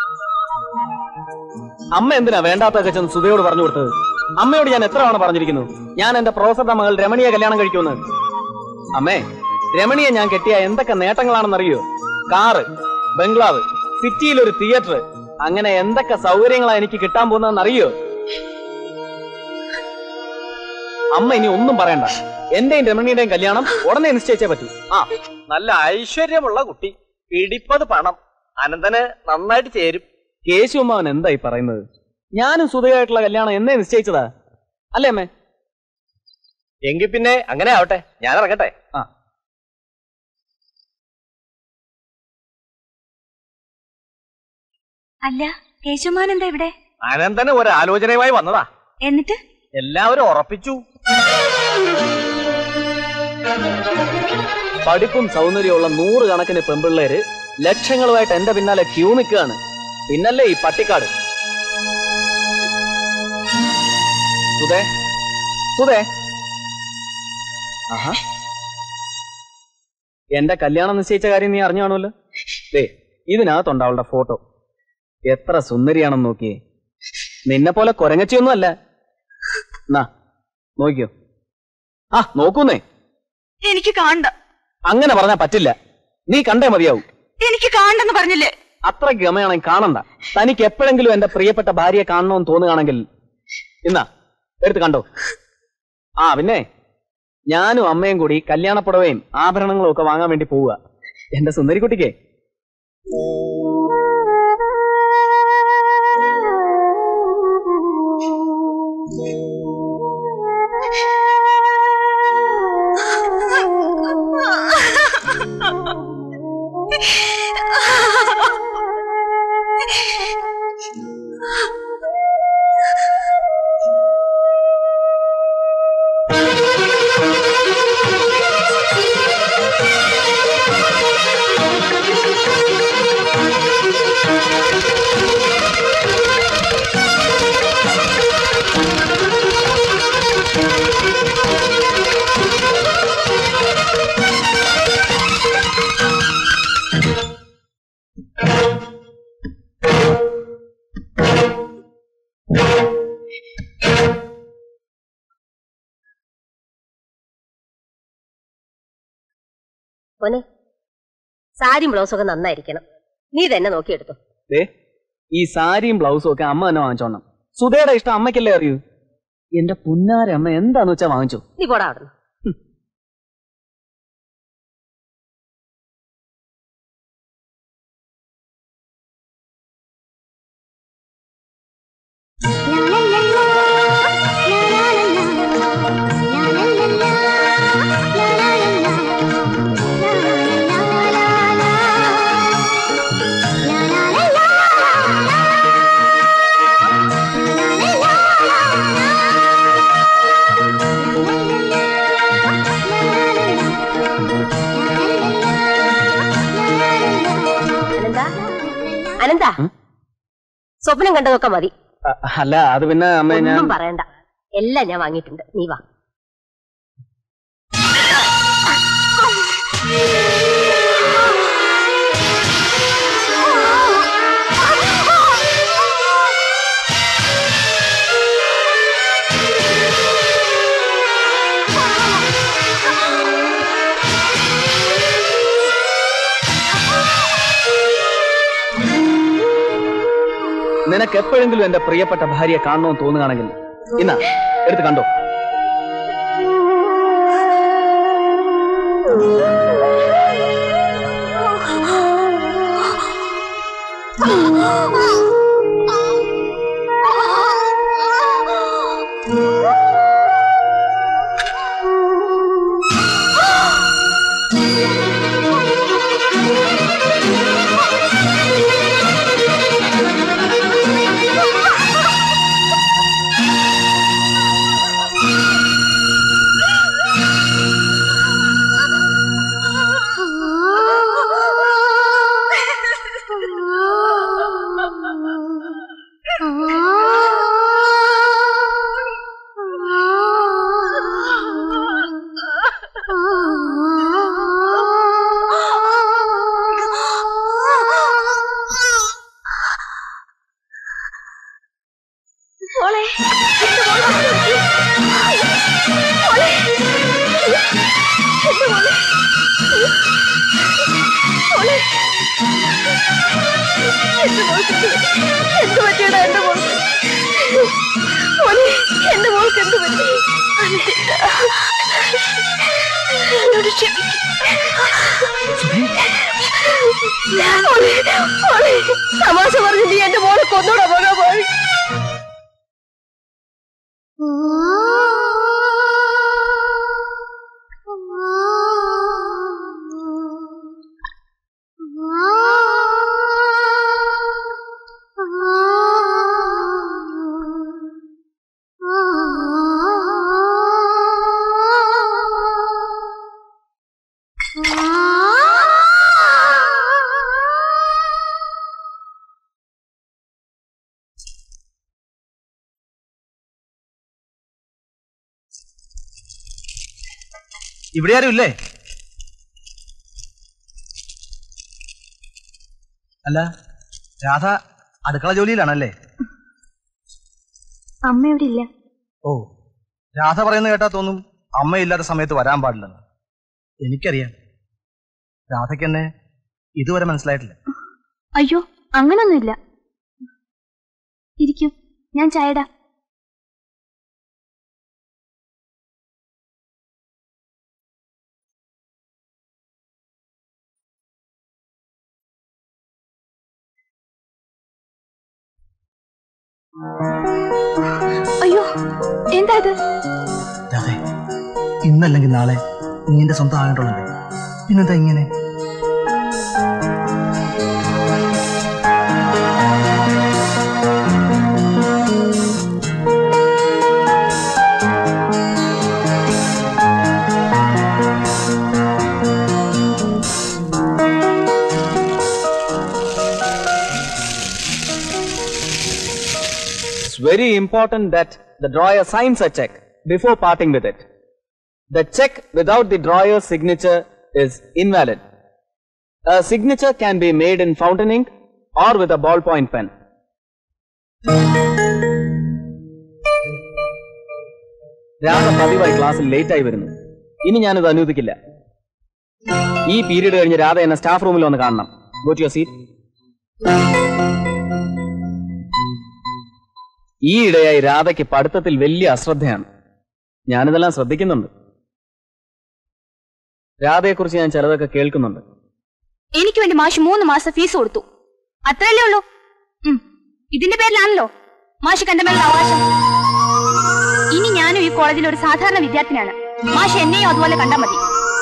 അമ്മ എന്തിനാ വേണ്ടാത്തൊക്കെ ചെന്ന് സുധയോട് പറഞ്ഞു കൊടുത്തത് അമ്മയോട് ഞാൻ എത്ര തവണ പറഞ്ഞിരിക്കുന്നു ഞാൻ എന്റെ പ്രൊഫസറുടെ മകൾ രമണിയെ കല്യാണം കഴിക്കുമെന്ന് അമ്മേ രമണിയെ ഞാൻ കെട്ടിയ എന്തൊക്കെ നേട്ടങ്ങളാണെന്നറിയോ കാറ് ബംഗ്ലാവ് സിറ്റിയിൽ ഒരു തിയേറ്റർ അങ്ങനെ എന്തൊക്കെ സൗകര്യങ്ങളാ എനിക്ക് കിട്ടാൻ പോകുന്നതെന്ന് അറിയോ അമ്മ ഇനി ഒന്നും പറയണ്ട എന്റെയും രമണിയുടെയും കല്യാണം ഉടനെ നിശ്ചയിച്ചേ പറ്റൂ ആ നല്ല ഐശ്വര്യമുള്ള കുട്ടി പിടിപ്പത് പണം അനന്തന് നന്നായിട്ട് ചേരും കേശു അമ്മാവൻ എന്തായി പറയുന്നത് ഞാനും സുധയായിട്ടുള്ള കല്യാണം എന്നേ നിശ്ചയിച്ചതാ അല്ലേ അമ്മേ എങ്കിൽ പിന്നെ അങ്ങനെ ആവട്ടെ ഞാൻ ഇറങ്ങട്ടെ ആ അല്ല കേശുമാൻ എന്താ ഇവിടെ അനന്തന് ഒരു ആലോചനയുമായി വന്നതാ എന്നിട്ട് എല്ലാവരും ഉറപ്പിച്ചു പഠിപ്പും സൗന്ദര്യമുള്ള നൂറുകണക്കിന് പെമ്പിള്ളേര് ലക്ഷങ്ങളുമായിട്ട് എന്റെ പിന്നാലെ ക്യൂ നിൽക്കുകയാണ് പിന്നല്ലേ ഈ പട്ടിക്കാട് സുധേ സുധേ ആഹാ എന്റെ കല്യാണം നിശ്ചയിച്ച കാര്യം നീ അറിഞ്ഞു കാണുമല്ലോ ദേ ഇതിനകത്തുണ്ട് അവളുടെ ഫോട്ടോ എത്ര സുന്ദരിയാണെന്ന് നോക്കിയേ നിന്നെ പോലെ കൊരങ്ങച്ചിയൊന്നും അല്ല നാ നോക്കിയോ ആ നോക്കൂന്നേ എനിക്ക് കാണണ്ട അങ്ങനെ പറഞ്ഞാ പറ്റില്ല നീ കണ്ടേ മതിയാവും എനിക്ക് കാണണ്ടെന്ന് പറഞ്ഞില്ലേ അത്ര ഗമയാണെങ്കിൽ കാണണ്ട തനിക്ക് എപ്പോഴെങ്കിലും എന്റെ പ്രിയപ്പെട്ട ഭാര്യയെ കാണണമെന്ന് തോന്നുകയാണെങ്കിൽ ഇന്നാ എടുത്ത് കണ്ടോ ആ പിന്നെ ഞാനും അമ്മയും കൂടി കല്യാണപ്പുടവയും ആഭരണങ്ങളും ഒക്കെ വാങ്ങാൻ വേണ്ടി പോവുക എന്റെ സുന്ദരിക്കുട്ടിക്ക് മോനെ സാരി ബ്ലൗസൊക്കെ നന്നായിരിക്കണം നീ തന്നെ നോക്കിയെടുത്തു ദേ ഈ സാരിയും ബ്ലൗസും ഒക്കെ അമ്മ തന്നെ വാങ്ങിച്ചോണം സുധയുടെ ഇഷ്ടം അമ്മയ്ക്കല്ലേ അറിയൂ എന്റെ പുന്നാര അമ്മ എന്താന്ന് വെച്ചാ വാങ്ങിച്ചു നീ പോടാ അവിടെ അനന്ത അനന്ത സ്വപ്നം കണ്ടതൊക്കെ മതി അ- അല്ല അത് പിന്നെ അമ്മ ഞാൻ ഒന്നും പറയണ്ട എല്ലാം ഞാൻ വാങ്ങിയിട്ടുണ്ട് നീ വാ നിനക്ക് എപ്പോഴെങ്കിലും എന്റെ പ്രിയപ്പെട്ട ഭാര്യയെ കാണണമെന്ന് തോന്നുകയാണെങ്കിൽ ഇന്നാ എടുത്ത് കണ്ടോ മോളെ എന്റെ മോളെ മോളെ എന്റെ മോളെ മോളെ എന്റെ മോൾക്ക് എന്ത് പറ്റിയടാ എന്റെ മോൾക്ക് മോളെ എന്റെ മോൾക്ക് എന്ത് പറ്റി എന്നോട് ക്ഷമിക്കും മോളെ മോളെ തമാശ പറഞ്ഞു നീ എന്റെ മോളെ കൊന്നോടാ മഹാഭാവി ഇവിടെ ആരും ഇല്ലേ അല്ല രാധ അടുക്കള ജോലിയിലാണല്ലേ അമ്മ ഇവിടെ ഇല്ല ഓ രാധ പറയുന്നത് കേട്ടാ തോന്നും അമ്മയില്ലാത്ത സമയത്ത് വരാൻ പാടില്ലെന്ന് എനിക്കറിയാം രാധയ്ക്ക് എന്നെ ഇതുവരെ മനസ്സിലായിട്ടില്ല അയ്യോ അങ്ങനൊന്നുമില്ല ഇരിക്കൂ ഞാൻ ചായടാ അയ്യോ എന്താ ഇത് രാധേ ഇന്നല്ലെങ്കിൽ നാളെ നീ എന്റെ സ്വന്തം ആകേണ്ടതുണ്ട് പിന്നെന്താ ഇങ്ങനെ It's very important that the drawer signs a check before parting with it. The check without the drawer's signature is invalid. A signature can be made in fountain ink or with a ballpoint pen. Radha പതിവായി ക്ലാസ്സിൽ late ആയി വരുന്നു ഇനി ഞാനിത് അനുവദിക്കില്ല ഈ period കഴിഞ്ഞ് രാധ എന്നെ സ്റ്റാഫ് റൂമിൽ വന്ന് കാണണം ഗോ ടു യുവർ സീറ്റ് ഈയിടെയായി രാധയ്ക്ക് പഠിത്തത്തിൽ വലിയ അശ്രദ്ധയാണ് ഞാനിതെല്ലാം ശ്രദ്ധിക്കുന്നുണ്ട് രാധയെക്കുറിച്ച് ഞാൻ ചിലതൊക്കെ കേൾക്കുന്നുണ്ട് എനിക്ക് വേണ്ടി മാഷ് മൂന്ന് മാസം ഫീസ് കൊടുത്തു അത്രയല്ലേ ഉള്ളൂ ഉം. ഇതിന്റെ പേരിലാണല്ലോ മാഷ് എന്റെ മേലുള്ള അവകാശം ഇനി ഞാനും ഈ കോളേജിലെ ഒരു സാധാരണ വിദ്യാർത്ഥിനിയാണ് മാഷ് എന്നെയും അതുപോലെ കണ്ടാൽ മതി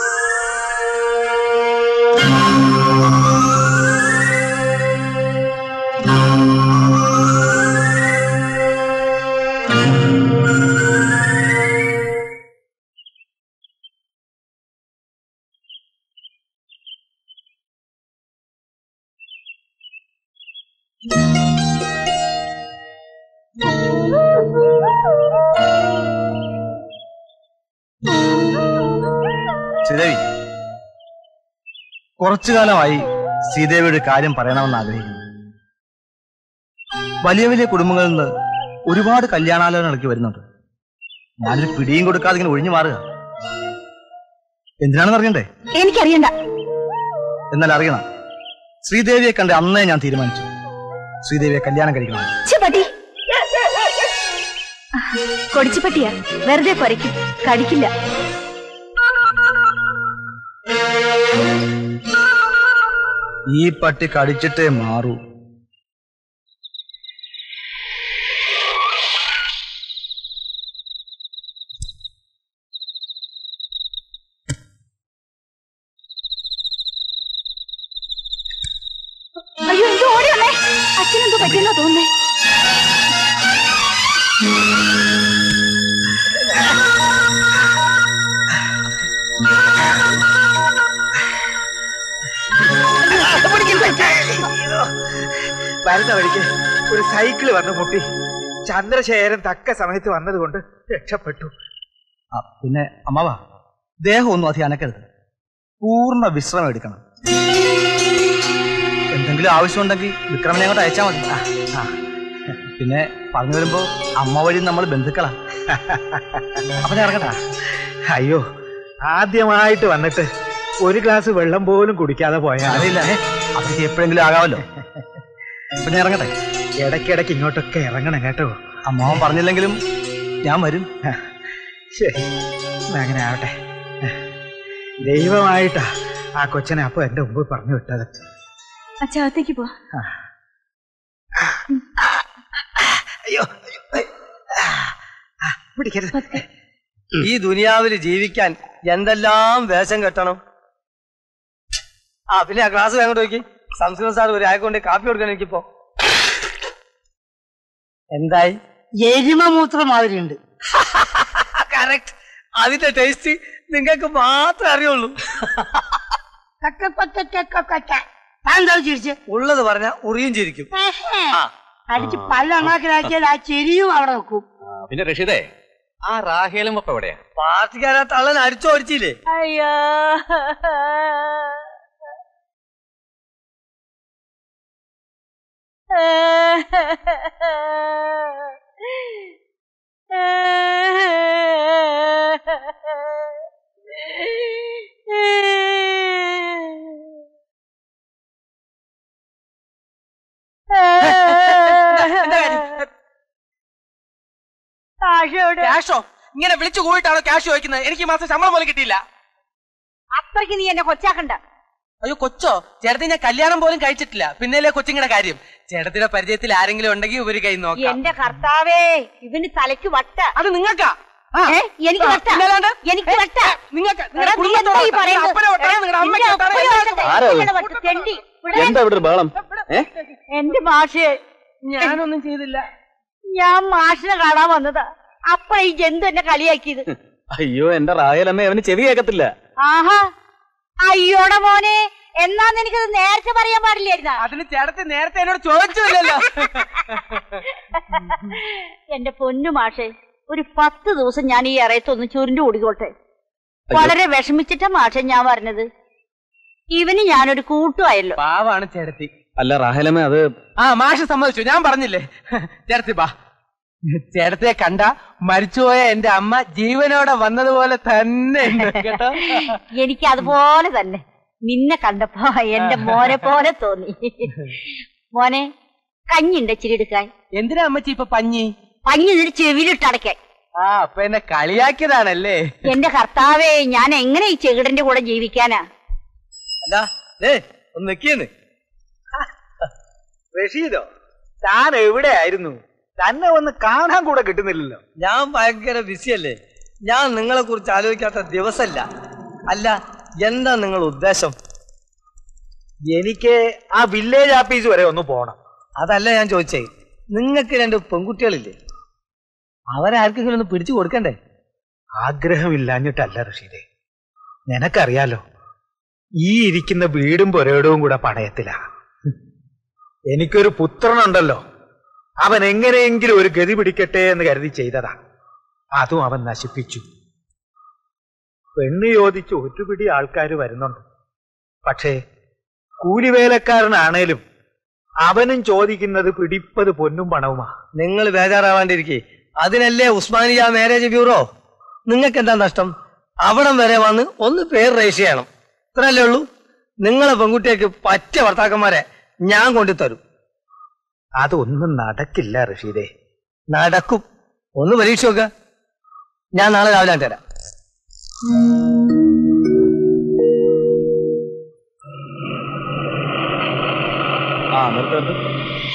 ശ്രീദേവി കുറച്ചു കാലമായി ശ്രീദേവിയുടെ കാര്യം പറയണമെന്ന് ആഗ്രഹിക്കുന്നു വലിയ വലിയ കുടുംബങ്ങളിൽ നിന്ന് ഒരുപാട് കല്യാണാലോചനകളൊക്കെ വരുന്നുണ്ട് ഞാനൊരു പിടിയും കൊടുക്കാതെ ഇങ്ങനെ ഒഴിഞ്ഞു മാറുക എന്തിനാണെന്ന് അറിയണ്ടേ എനിക്കറിയണ്ട എന്നാൽ അറിയണം ശ്രീദേവിയെ കണ്ട് അന്നേ ഞാൻ തീരുമാനിച്ചു ശ്രീദേവിയെ കല്യാണം കഴിക്കണം ഛെ, പട്ടി കൊടിച്ചുപട്ടിയാ വെറുതെ കുറയ്ക്കും കടിക്കില്ല ഈ പട്ടി കടിച്ചിട്ടേ മാറൂ അയ്യോ എന്തോ ഓടി വന്നേ അച്ഛനെന്തോ പറ്റിയെന്നാ തോന്നുന്നേ വരുന്ന വഴിക്ക് ഒരു സൈക്കിള് വന്ന് മുട്ടി ചന്ദ്രശേഖരൻ തക്ക സമയത്ത് വന്നതുകൊണ്ട് രക്ഷപ്പെട്ടു ആ, പിന്നെ അമ്മാവ ദേഹം ഒന്നും അധികം അനക്കരുത് പൂർണ്ണ വിശ്രമം എടുക്കണം എന്തെങ്കിലും ആവശ്യമുണ്ടെങ്കിൽ വിക്രമനെ അങ്ങോട്ട് അയച്ചാൽ മതി ആ, ആ. പിന്നെ പറഞ്ഞു വരുമ്പോ അമ്മ വഴി നമ്മൾ ബന്ധുക്കളാ അപ്പൊ ഞാൻ ഇറങ്ങട്ടെ അയ്യോ ആദ്യമായിട്ട് വന്നിട്ട് ഒരു ഗ്ലാസ് വെള്ളം പോലും കുടിക്കാതെ പോയാ അറിയില്ല അവർക്ക് എപ്പോഴെങ്കിലും ആകാമല്ലോ അപ്പൊ ഞാൻ ഇറങ്ങട്ടെ ഇടയ്ക്കിടയ്ക്ക് ഇങ്ങോട്ടൊക്കെ ഇറങ്ങണം കേട്ടോ അമ്മാവൻ പറഞ്ഞില്ലെങ്കിലും ഞാൻ വരും ശരി എന്നാ അങ്ങനെ ആവട്ടെ ദൈവമായിട്ടാ ആ കൊച്ചനെ അപ്പൊ എന്റെ മുമ്പ് പറഞ്ഞു വിട്ടത് അച്ഛകത്തേക്ക് പോ അയ്യോ പിടിക്കരുത് ഈ ദുനിയാവിൽ ജീവിക്കാൻ എന്തെല്ലാം വേഷം കെട്ടണം ആ പിന്നെ ആ ക്ലാസ് വേങ്ങോട്ട് നോക്കി സംസ്കൃത സാർ ഒരു ആയക്കൊണ്ട് കാപ്പി കൊടുക്കാൻ എനിക്കിപ്പോ എന്തായി എരുമമൂത്രം മാതിരിയുണ്ട് കറക്റ്റ് അതിന്റെ ടേസ്റ്റ് നിങ്ങൾക്ക് മാത്രമേ അറിയുള്ളൂ ഞാൻ എന്താ ചിരിച്ച് ഉള്ളത് പറഞ്ഞ ഉറിയും ചിരിക്കും അടിച്ച് പല അണാക്കിലാക്കിയാൽ ആ ചെരിയും അവിടെ വെക്കും പിന്നെ റഷീദേ ആ റാഹേലും അപ്പൊ എവിടെയാ പാർട്ടിക്കാരാ തള്ളൻ അടിച്ചോടിച്ചില്ലേ അയ്യോ ക്യാഷോ ഇങ്ങനെ വിളിച്ചു കൂടിയിട്ടാണോ ക്യാഷ് ചോദിക്കുന്നത് എനിക്ക് ഈ മാസം ശമ്പളം പോലും കിട്ടിയില്ല അത്രയ്ക്ക് നീ എന്നെ കൊച്ചാക്കണ്ട അയ്യോ കൊച്ചോ ചേട്ടത്തി ഞാൻ കല്യാണം പോലും കഴിച്ചിട്ടില്ല പിന്നല്ലേ കൊച്ചിങ്ങളുടെ കാര്യം ചേട്ടത്തിന്റെ പരിചയത്തിൽ ആരെങ്കിലും ഉണ്ടെങ്കിൽ ഒരു കൈ നോക്കാം എന്റെ കർത്താവേ ഇവന് തലയ്ക്ക് വട്ട അത് നിങ്ങൾക്കാ ഏ? എനിക്ക് വട്ട പിന്നല്ലാണ്ട്? എനിക്ക് വട്ട നിങ്ങൾക്ക് എടാ, നീ എന്താ ഈ പറയുന്നത്? അപ്പനെ വട്ടാണ്, എടാ, നിങ്ങളുടെ നിന്റെ അമ്മയ്ക്ക് അപ്പനെ വട്ടാണ്, വട്ട, ആരാ അത്? നിങ്ങളുടെ വട്ട, തെണ്ടി. ഇവിടെ എന്താ ഇവിടെ ഒരു ബഹളം ഏ എന്റെ മാഷേ ഞാനൊന്നും ചെയ്തില്ല ഞാൻ മാഷിനെ കാണാൻ വന്നതാ അപ്പഴ ഈ ജന്തു എന്നെ കളിയാക്കിയത് അയ്യോ എന്റെ റായലമ്മ അവന് ചെവി കേൾക്കത്തില്ല ആഹാ അയ്യോടെ മോനെ എന്നാന്ന് എനിക്കത് നേരത്തെ പറയാൻ പാടില്ലായിരുന്ന അതിന് ചേട്ടത്തി നേരത്തെ എന്നോട് ചോദിച്ചില്ലല്ലോ എന്റെ പൊന്നു മാഷേ ഒരു പത്ത് ദിവസം ഞാൻ ഈ ഇറയത്തൊന്ന് ചുരുണ്ടു ഓടിക്കോട്ടെ വളരെ വിഷമിച്ചിട്ടാ മാഷെ ഞാൻ പറഞ്ഞത് ഇവന് ഞാനൊരു കൂട്ടുമായല്ലോ പാവാണ് ചേട്ടത്തി അല്ല റാഹലമ്മ അത് ആ മാഷ് സമ്മതിച്ചു ഞാൻ പറഞ്ഞില്ലേ ചേട്ടത്തി ബാ ചേട്ടത്തെ കണ്ട മരിച്ചുപോയ എന്റെ അമ്മ ജീവനോടെ വന്നതുപോലെ തന്നെ ഉണ്ട് കേട്ടോ എനിക്ക് അതുപോലെ തന്നെ നിന്നെ കണ്ടപ്പോ എന്റെ മോനെ പോലെ തോന്നി മോനെ കഞ്ഞിണ്ട് ഇച്ചിരി എടുക്കാൻ എന്തിനാ അമ്മച്ചി ഇപ്പൊ പഞ്ഞി പഞ്ഞു നിന്റെ ചെവിയിലിട്ടടക്കാൻ ആ അപ്പൊ എന്നെ കളിയാക്കിയതാണല്ലേ എന്റെ കർത്താവേ ഞാൻ എങ്ങനെ ഈ ചെകിടന്റെ കൂടെ ജീവിക്കാനാ അല്ല ഏ ഒന്ന് നിക്കിയെന്ന് റഷീദോ താൻ എവിടെയായിരുന്നു തന്നെ ഒന്ന് കാണാൻ കൂടെ കിട്ടുന്നില്ലല്ലോ ഞാൻ ഭയങ്കര ബിസിയല്ലേ ഞാൻ നിങ്ങളെ കുറിച്ച് ആലോചിക്കാത്ത ദിവസമല്ല അല്ല എന്താ നിങ്ങൾ ഉദ്ദേശം എനിക്ക് ആ വില്ലേജ് ആഫീസ് വരെ ഒന്ന് പോണം അതല്ല ഞാൻ ചോദിച്ചേ നിങ്ങൾക്ക് രണ്ട് പെൺകുട്ടികളില്ലേ അവരാർക്കെങ്കിലും ഒന്ന് പിടിച്ചു കൊടുക്കണ്ടേ ആഗ്രഹമില്ലാഞ്ഞിട്ടല്ല റഷീദെ നിനക്കറിയാലോ ഈ ഇരിക്കുന്ന വീടും പുരയിടവും കൂടെ പണയത്തിലാ എനിക്കൊരു പുത്രനുണ്ടല്ലോ അവൻ എങ്ങനെയെങ്കിലും ഒരു ഗതി പിടിക്കട്ടെ എന്ന് കരുതി ചെയ്തതാ അതും അവൻ നശിപ്പിച്ചു പെണ്ണ് ചോദിച്ച് ഒരുപിടി ആൾക്കാർ വരുന്നുണ്ട് പക്ഷേ കൂലിവേലക്കാരനാണേലും അവനും ചോദിക്കുന്നത് പിടിപ്പത് പൊന്നും പണവുമാ നിങ്ങൾ ബേജാറാവാണ്ടിരിക്കേ അതിനല്ലേ ഉസ്മാനിയ മാരേജ് ബ്യൂറോ നിങ്ങൾക്ക് എന്താ നഷ്ടം അവിടം വരെ വന്ന് ഒന്ന് പേര് രജിസ്റ്റർ ചെയ്യണം ഇത്രല്ലേ ഉള്ളൂ നിങ്ങളെ പെൺകുട്ടിയേക്ക് പറ്റിയ ഭർത്താക്കന്മാരെ ഞാൻ കൊണ്ടുതരും അതൊന്നും നടക്കില്ല റഷീദേ നടക്കും ഒന്ന് പരീക്ഷ നോക്ക ഞാൻ നാളെ രാവിലെ ഞാൻ തരാം ആ നിർത്ത് നിർത്ത്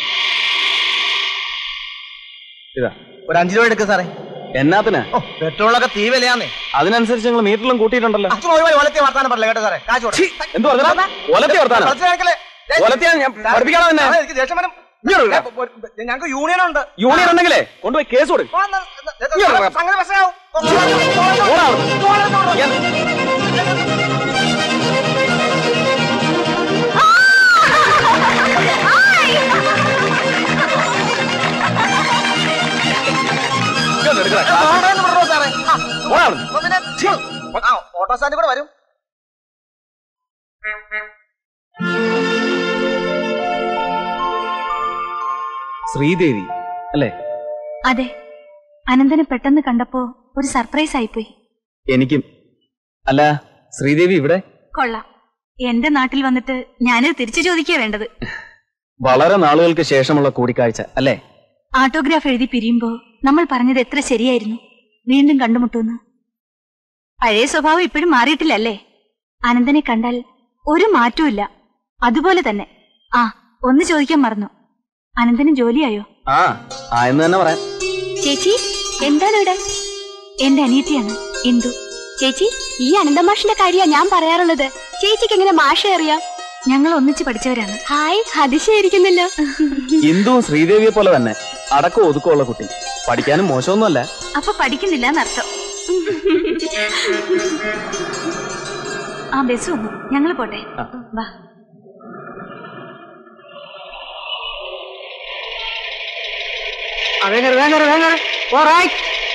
ഇതാ ഒരു അഞ്ചു രൂപ എടുക്ക സാറേ എന്നാത്തിനാ പെട്രോളൊക്കെ തീ വിലയാന്നേ അതിനനുസരിച്ച് നിങ്ങൾ മീറ്ററിലും കൂട്ടിയിട്ടുണ്ടല്ലോ അച്ഛൻ ഒരുപാട് ഒലത്തി വർത്താനം പറഞ്ഞില്ല കേട്ടോ സാറേ കാശ് കൊടു. എന്ത് പറഞ്ഞാ ഒലത്തി വർത്താനം ഒലത്തി കാണിക്കല്ലേ? ദേ, ഒലത്തിയാ ഞാൻ സാറേ, പഠിപ്പിക്കണം തന്നെ സാറേ, എനിക്ക് ദേഷ്യം വരും. ഞങ്ങൾക്ക് യൂണിയൻ ഉണ്ട് യൂണിയൻ ഉണ്ടെങ്കിലേ കൊണ്ടുപോയി കേസ് കൊടുക്കും ഓ, എന്നാ, എന്നാ, എന്നാ, സംഗതി പ്രശ്നമാവും. ഓടോന്ന് വിടറോ സാറേ? ആ, അപ്പൊ പിന്നെ, ആ, ഓട്ടോ സ്റ്റാൻഡിൽ കൂടെ വരും ശ്രീദേവി അല്ലേ അതെ അനന്തനെ പെട്ടെന്ന് കണ്ടപ്പോ ഒരു സർപ്രൈസ് ആയിപ്പോയി എനിക്കും അല്ല ശ്രീദേവി ഇവിടെ കൊള്ളാം എന്റെ നാട്ടിൽ വന്നിട്ട് ഞാനത് തിരിച്ചു ചോദിക്കുക വേണ്ടത് വളരെ നാളുകൾക്ക് ശേഷമുള്ള കൂടിക്കാഴ്ച അല്ലേ ആട്ടോഗ്രാഫ് എഴുതി പിരിയുമ്പോ നമ്മൾ പറഞ്ഞത് എത്ര ശരിയായിരുന്നു വീണ്ടും കണ്ടുമുട്ടുമെന്ന് പഴയ സ്വഭാവം ഇപ്പോഴും മാറിയിട്ടില്ലല്ലേ അനന്തനെ കണ്ടാൽ ഒരു മാറ്റവും അതുപോലെ തന്നെ ആ ഒന്ന് ചോദിക്കാൻ മറന്നു അനന്തന് ജോലിയായോ ആ ആ എന്ന് തന്നെ പറയാം ചേച്ചി എന്താണ് ഇവിടെ എന്റെ അനിയത്തിയാണ് ഇന്ദു ചേച്ചി ഈ അനന്തമാഷിന്റെ കാര്യ ഞാൻ പറയാറുള്ളത് ചേച്ചിക്ക് എങ്ങനെ മാഷ അറിയാം ഞങ്ങൾ ഒന്നിച്ച് പഠിച്ചവരാണ് ഹായ് അതിശയായിരിക്കുന്നല്ലോ ഇന്ദുവും ശ്രീദേവിയെ പോലെ തന്നെ അടക്കം ഒതുക്കമുള്ള കുട്ടി പഠിക്കാനും മോശമൊന്നുമല്ല അപ്പൊ പഠിക്കുന്നില്ല എന്നർത്ഥം ആ ബസ് വന്നു ഞങ്ങൾ പോട്ടെ വാ വേങ്ങര വേങ്ങര വേങ്ങര ഓറായി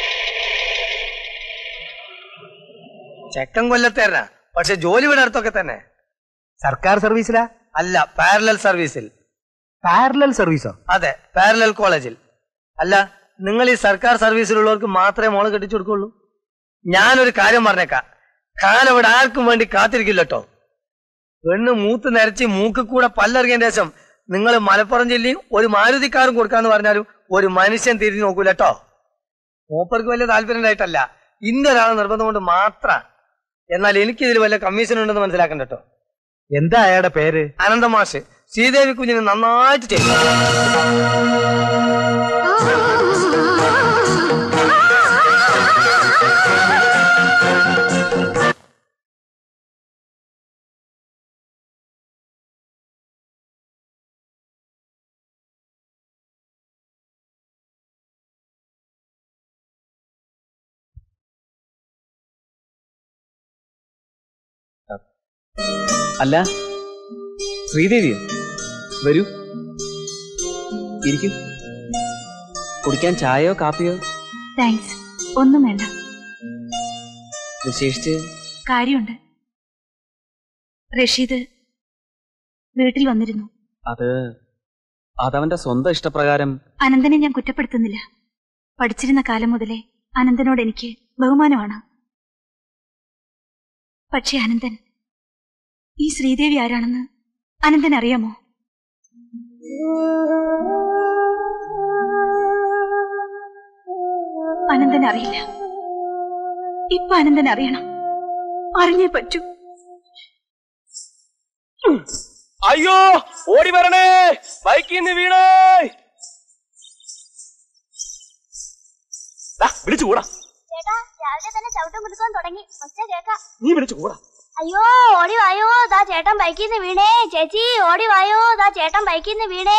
ചെക്കൻ കൊല്ലത്തേരനാ പക്ഷെ ജോലി ഇവിടെ അടുത്തൊക്കെ തന്നെ സർക്കാർ സർവീസിലാ അല്ല പാരലൽ സർവീസിൽ പാരലൽ സർവീസോ അതെ പാരലൽ കോളേജിൽ അല്ല നിങ്ങൾ ഈ സർക്കാർ സർവീസിലുള്ളവർക്ക് മാത്രമേ മോളെ കെട്ടിച്ചു കൊടുക്കുള്ളൂ ഞാനൊരു കാര്യം പറഞ്ഞേക്കാം കാലം ഇവിടെ ആർക്കും വേണ്ടി കാത്തിരിക്കില്ല കേട്ടോ പെണ്ണ് മൂത്ത് നിരച്ച് മൂക്ക് കൂടെ പല്ലറിയ ശേഷം നിങ്ങൾ മലപ്പുറം ജില്ലയും ഒരു മാരുതിക്കാരും കൊടുക്കാന്ന് പറഞ്ഞാലും ഒരു മനുഷ്യൻ തിരിഞ്ഞു നോക്കൂല കേട്ടോ മൂപ്പർക്ക് വലിയ താല്പര്യം ഉണ്ടായിട്ടല്ല ഇന്ന ഒരാളെ നിർബന്ധം കൊണ്ട് മാത്രം എന്നാൽ എനിക്ക് ഇതിൽ വലിയ കമ്മീഷൻ ഉണ്ടെന്ന് മനസ്സിലാക്കണ്ട കേട്ടോ എന്താ അയാളുടെ പേര് അനന്തമാഷ് ശ്രീദേവി കുഞ്ഞിന് നന്നായിട്ട് ചെയ്തു അല്ല ശ്രീദേവിയോ വരൂ ഇരിക്കൂ കുടിക്കാൻ ചായയോ കാപ്പിയോ താങ്ക്സ് ഒന്നും വേണ്ട വിശേഷിച്ച് കാര്യമുണ്ട് റഷീദ് വീട്ടിൽ വന്നിരുന്നു അത് അതവന്റെ സ്വന്തം ഇഷ്ടപ്രകാരം അനന്തനെ ഞാൻ കുറ്റപ്പെടുത്തുന്നില്ല പഠിച്ചിരുന്ന കാലം മുതലേ അനന്തനോട് എനിക്ക് ബഹുമാനമാണ് പക്ഷേ അനന്തൻ ഈ ശ്രീദേവി ആരാണെന്ന് അനന്തൻ അറിയാമോ അനന്തൻ അറിയില്ല ഇപ്പൊ അനന്തൻ അറിയണം അറിഞ്ഞേ പറ്റൂ അയ്യോ ഓടി വരണേ ബൈക്കിൽ നിന്ന് വീണേ ദാ, വിളിച്ചു കൂടാ ചേട്ടാ രാവിലെ തന്നെ ചവിട്ടും കുലുക്കാൻ തുടങ്ങി ഒച്ച കേക്കാം നീ വിളിച്ചു കൂടാ അയ്യോ ഓടി വായോ ദാ ചേട്ടൻ ബൈക്കിൽ നിന്ന് വീണേ ചേച്ചി ഓടി വായോ ദാ ചേട്ടൻ ബൈക്കിൽ നിന്ന് വീണേ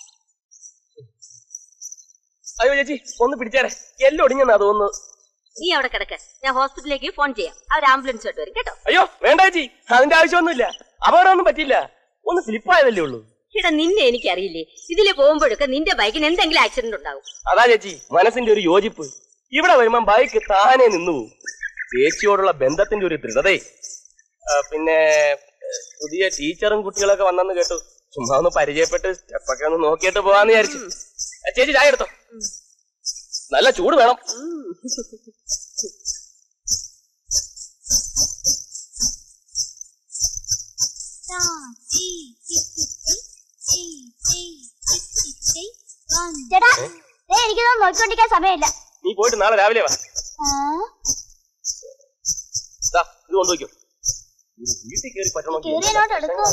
അയ്യോ ചേച്ചി ഒന്ന് പിടിച്ചേരെ എല്ലാം ഒടിഞ്ഞെന്നാ തോന്നുന്നത് നീ അവിടെ കിടക്ക ഞാൻ ഹോസ്പിറ്റലിലേക്ക് ഫോൺ ചെയ്യാം അവർ ആംബുലൻസ് ആയിട്ട് വരും കേട്ടോ അയ്യോ വേണ്ട ചേച്ചി അതിന്റെ ആവശ്യമൊന്നുമില്ല അപകടമൊന്നും പറ്റില്ല ഒന്ന് സ്ലിപ്പായതല്ലേ ഉള്ളൂ എടാ നിന്നെ എനിക്കറിയില്ലേ ഇതില് പോകുമ്പോഴൊക്കെ നിന്റെ ബൈക്കിന് എന്തെങ്കിലും ആക്സിഡന്റ് ഉണ്ടാവും അതാ ചേച്ചി മനസ്സിന്റെ ഒരു യോജിപ്പ് ഇവിടെ വരുമ്പോ ബൈക്ക് താനെ നിന്നു പോകും ചേച്ചിയോടുള്ള ബന്ധത്തിന്റെ ഒരു ദൃഢതയെ ആ, പിന്നെ ഏ, പുതിയ ടീച്ചറും കുട്ടികളൊക്കെ വന്നെന്ന് കേട്ടു ചുമ്മാ ഒന്ന് പരിചയപ്പെട്ട് സ്റ്റെപ്പൊക്കെ ഒന്ന് നോക്കിയിട്ട് പോവാന്ന് വിചാരിച്ചു ആ, ചേച്ചി ചായ എടുത്തോ നല്ല ചൂട് വേണം ചേട്ടാ ദേ എനിക്കിതൊന്നും നോക്കിക്കൊണ്ടിരിക്കാൻ സമയമില്ല നീ പോയിട്ട് നാളെ രാവിലെ വാ ആ, ദാ, ഇത് കൊണ്ടുവയ്ക്കോ വീട്ടിൽ കയറി പറ്റണോ കീറിയനോട്ട് എടുക്കൂ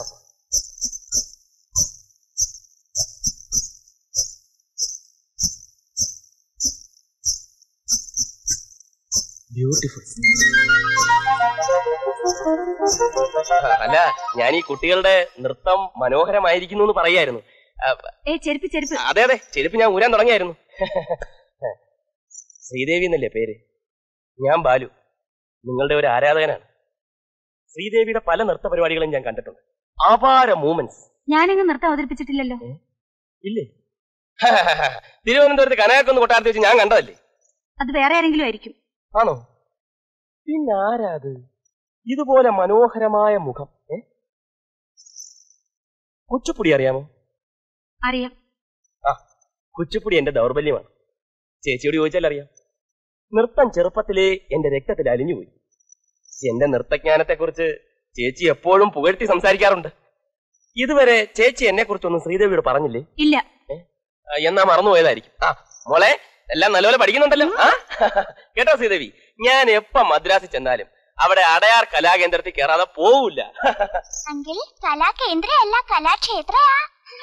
ബ്യൂട്ടിഫുൾ അല്ല ഞാൻ ഈ കുട്ടികളുടെ നൃത്തം മനോഹരമായിരിക്കുന്നു എന്ന് പറയായിരുന്നു ആ, ഏ ചെരുപ്പ് ചെരുപ്പ് അതെ അതെ ചെരുപ്പ് ഞാൻ ഊരാൻ തുടങ്ങിയായിരുന്നു ശ്രീദേവി എന്നല്ലേ പേര് ഞാൻ ബാലു നിങ്ങളുടെ ഒരു ആരാധകനാണ് ശ്രീദേവിയുടെ പല നൃത്ത പരിപാടികളും ഞാൻ കണ്ടിട്ടുണ്ട് അപാര മൂമെന്റ്സ് ഞാനെങ്ങും നൃത്തം അവതരിപ്പിച്ചിട്ടില്ലല്ലോ ഇല്ലേ തിരുവനന്തപുരത്ത് കനകക്കുന്ന് കൊട്ടാരത്തിൽ വെച്ച് ഞാൻ കണ്ടതല്ലേ അത് വേറെ ആരെങ്കിലും ആയിരിക്കും ആണോ പിന്നെ ആരാത് ഇതുപോലെ മനോഹരമായ മുഖം ഏ കുച്ചുപ്പുടി അറിയാമോ അറിയാം ആ കുച്ചുപ്പുടി എന്റെ ദൗർബല്യമാണ് ചേച്ചിയോട് ചോദിച്ചാൽ അറിയാം നൃത്തം ചെറുപ്പത്തിലേ എന്റെ രക്തത്തിൽ അലിഞ്ഞുപോയി എന്റെ നൃത്തജ്ഞാനത്തെ കുറിച്ച് ചേച്ചി എപ്പോഴും പുകഴ്ത്തി സംസാരിക്കാറുണ്ട് ഇതുവരെ ചേച്ചി എന്നെ കുറിച്ചൊന്നും ശ്രീദേവിയോട് പറഞ്ഞില്ലേ ഇല്ല ആ, എന്നാ മറന്നുപോയതായിരിക്കും ആ മോളെ എല്ലാം നല്ലപോലെ പഠിക്കുന്നുണ്ടല്ലോ ആ കേട്ടോ ശ്രീദേവി ഞാൻ എപ്പ മദ്രാസിൽ ചെന്നാലും അവിടെ അടയാർ കലാകേന്ദ്രത്തിൽ കയറാതെ പോവില്ല അങ്കിൾ കലാകേന്ദ്രയല്ല കലാക്ഷേത്രയാ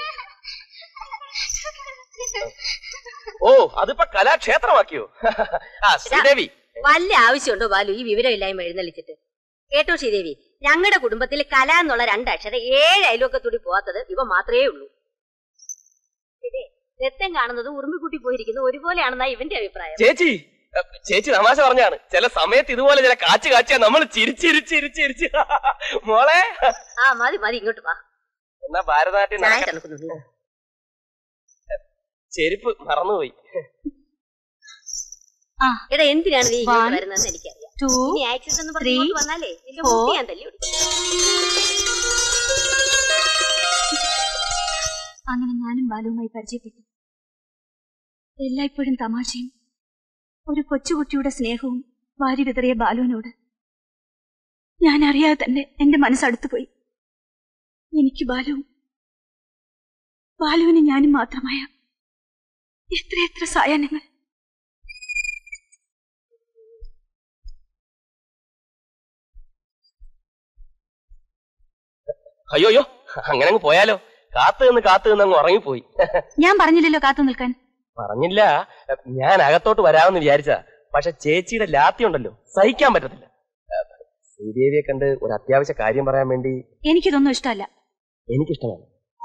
ഓ അതിപ്പോ കലാക്ഷേത്രമാക്കിയോ ആ ശ്രീദേവി വല്ല ആവശ്യമുണ്ടോ ബാലു ഈ വിവരമില്ലായ്മ എഴുന്നള്ളിച്ചിട്ട് കേട്ടോ ശ്രീദേവി ഞങ്ങളുടെ കുടുംബത്തിൽ കല എന്നുള്ള രണ്ടക്ഷരം ഏഴ് അയൽവക്കത്തൂടി പോവാത്തത് ഇവ മാത്രമേ ഉള്ളൂ ഇതേ, രക്തം കാണുന്നത് ഉറുമ്പിക്കുട്ടി പോയിരിക്കുന്നത് ഒരുപോലെയാണെന്നാ ഇവന്റെ അഭിപ്രായം ചേച്ചി അ, ചേച്ചി തമാശ പറഞ്ഞാണ് ചില സമയത്ത് ഇതുപോലെ ചില കാച്ച് കാച്ചിയാ നമ്മൾ ചിരിച്ചിരിച്ചിരിച്ചിരിച്ച് മോളെ ആ മതി മതി ഇങ്ങോട്ട് വാ എന്നാ ഭാരതനാട്യം ചായ നടക്കട്ടെ. തണുക്കുന്നു ചെരുപ്പ് മറന്നുപോയി എടാ എന്തിനാണ് നീ ഇങ്ങോട്ട് One, വരുന്നതെന്ന് എനിക്കറിയാം two, ഇനി ആക്സിഡന്റ് എന്ന് പറഞ്ഞ് three, ഇങ്ങോട്ട് വന്നാലേ നിന്റെ four. മുട്ടി ഞാൻ തല്ലി ഒടിക്കും. അങ്ങനെ ഞാനും ബാലുവുമായി പരിചയപ്പെട്ടു എല്ലായ്പ്പോഴും തമാശയും ഒരു കൊച്ചുകുട്ടിയുടെ സ്നേഹവും വാരി വിതറിയ ബാലുവിനോട് ഞാൻ അറിയാതെ തന്നെ എന്റെ മനസ്സടുത്തുപോയി എനിക്ക് ബാലുവും ബാലുവിന് ഞാനും മാത്രമായ എത്രയെത്ര സായാഹ്നങ്ങൾ അയ്യോ അയ്യോ അങ്ങനെ അങ്ങ് പോയാലോ കാത്തു നിന്ന് കാത്തു നിന്ന് അങ്ങ് ഉറങ്ങിപ്പോയി ഞാൻ പറഞ്ഞില്ലല്ലോ കാത്തു നിൽക്കാൻ പറഞ്ഞില്ല ഞാൻ അകത്തോട്ട് വരാമെന്ന് വിചാരിച്ച പക്ഷെ ചേച്ചിയുടെ ലാത്തി ഉണ്ടല്ലോ സഹിക്കാൻ പറ്റത്തില്ല ശ്രീദേവിയെ കണ്ട് ഒരു അത്യാവശ്യ കാര്യം പറയാൻ വേണ്ടി എനിക്കിതൊന്നും ഇഷ്ടമല്ല എനിക്കിഷ്ടമാണ്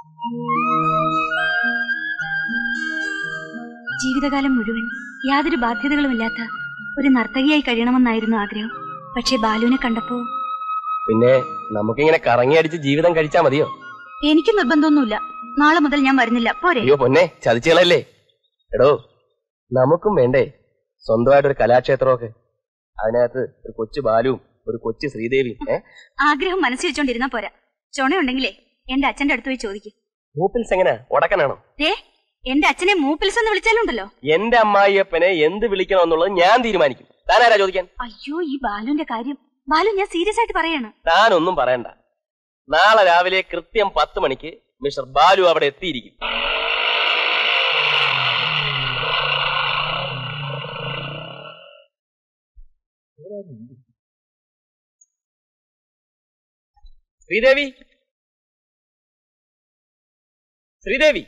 ജീവിതകാലം മുഴുവൻ യാതൊരു ബാധ്യതകളുമില്ലാത്ത ഒരു നർത്തകിയായി കഴിയണമെന്നായിരുന്നു ആഗ്രഹം പക്ഷേ ബാലുവിനെ കണ്ടപ്പോ പിന്നെ നമുക്കിങ്ങനെ കറങ്ങി അടിച്ച് ജീവിതം കഴിച്ചാ മതിയോ എനിക്ക് നിർബന്ധമൊന്നുമില്ല നാളെ മുതൽ ഞാൻ വരുന്നില്ല പോരെ അയ്യോ പൊന്നെ ചതിച്ചുകളല്ലേ എടോ നമുക്കും വേണ്ടേ സ്വന്തമായിട്ടൊരു കലാക്ഷേത്രമൊക്കെ അതിനകത്ത് ഒരു കൊച്ചു ബാലുവും ഒരു കൊച്ചു ശ്രീദേവിയും ഏ ആഗ്രഹം മനസ്സിൽ വെച്ചോണ്ടിരുന്നാ പോരാ ചുണയുണ്ടെങ്കിലേ എന്റെ അച്ഛന്റെ അടുത്ത് പോയി ചോദിക്കും മൂപ്പിൽസ് എങ്ങനെ ഉടക്കനാണോ ഏ എന്റെ അച്ഛനെ മൂപ്പിൽസ് എന്ന് വിളിച്ചാലുണ്ടല്ലോ എന്റെ അമ്മായിയപ്പനെ എന്ത് വിളിക്കണമെന്നുള്ളത് ഞാൻ തീരുമാനിക്കും താനാരാ ചോദിക്കാൻ അയ്യോ ഈ ബാലുവിന്റെ കാര്യം ബാലു ഞാൻ സീരിയസ് ആയിട്ട് പറയാണ് താനൊന്നും പറയണ്ട നാളെ രാവിലെ കൃത്യം പത്ത് മണിക്ക് മിസ്റ്റർ ബാലു അവിടെ എത്തിയിരിക്കും ശ്രീദേവി ശ്രീദേവി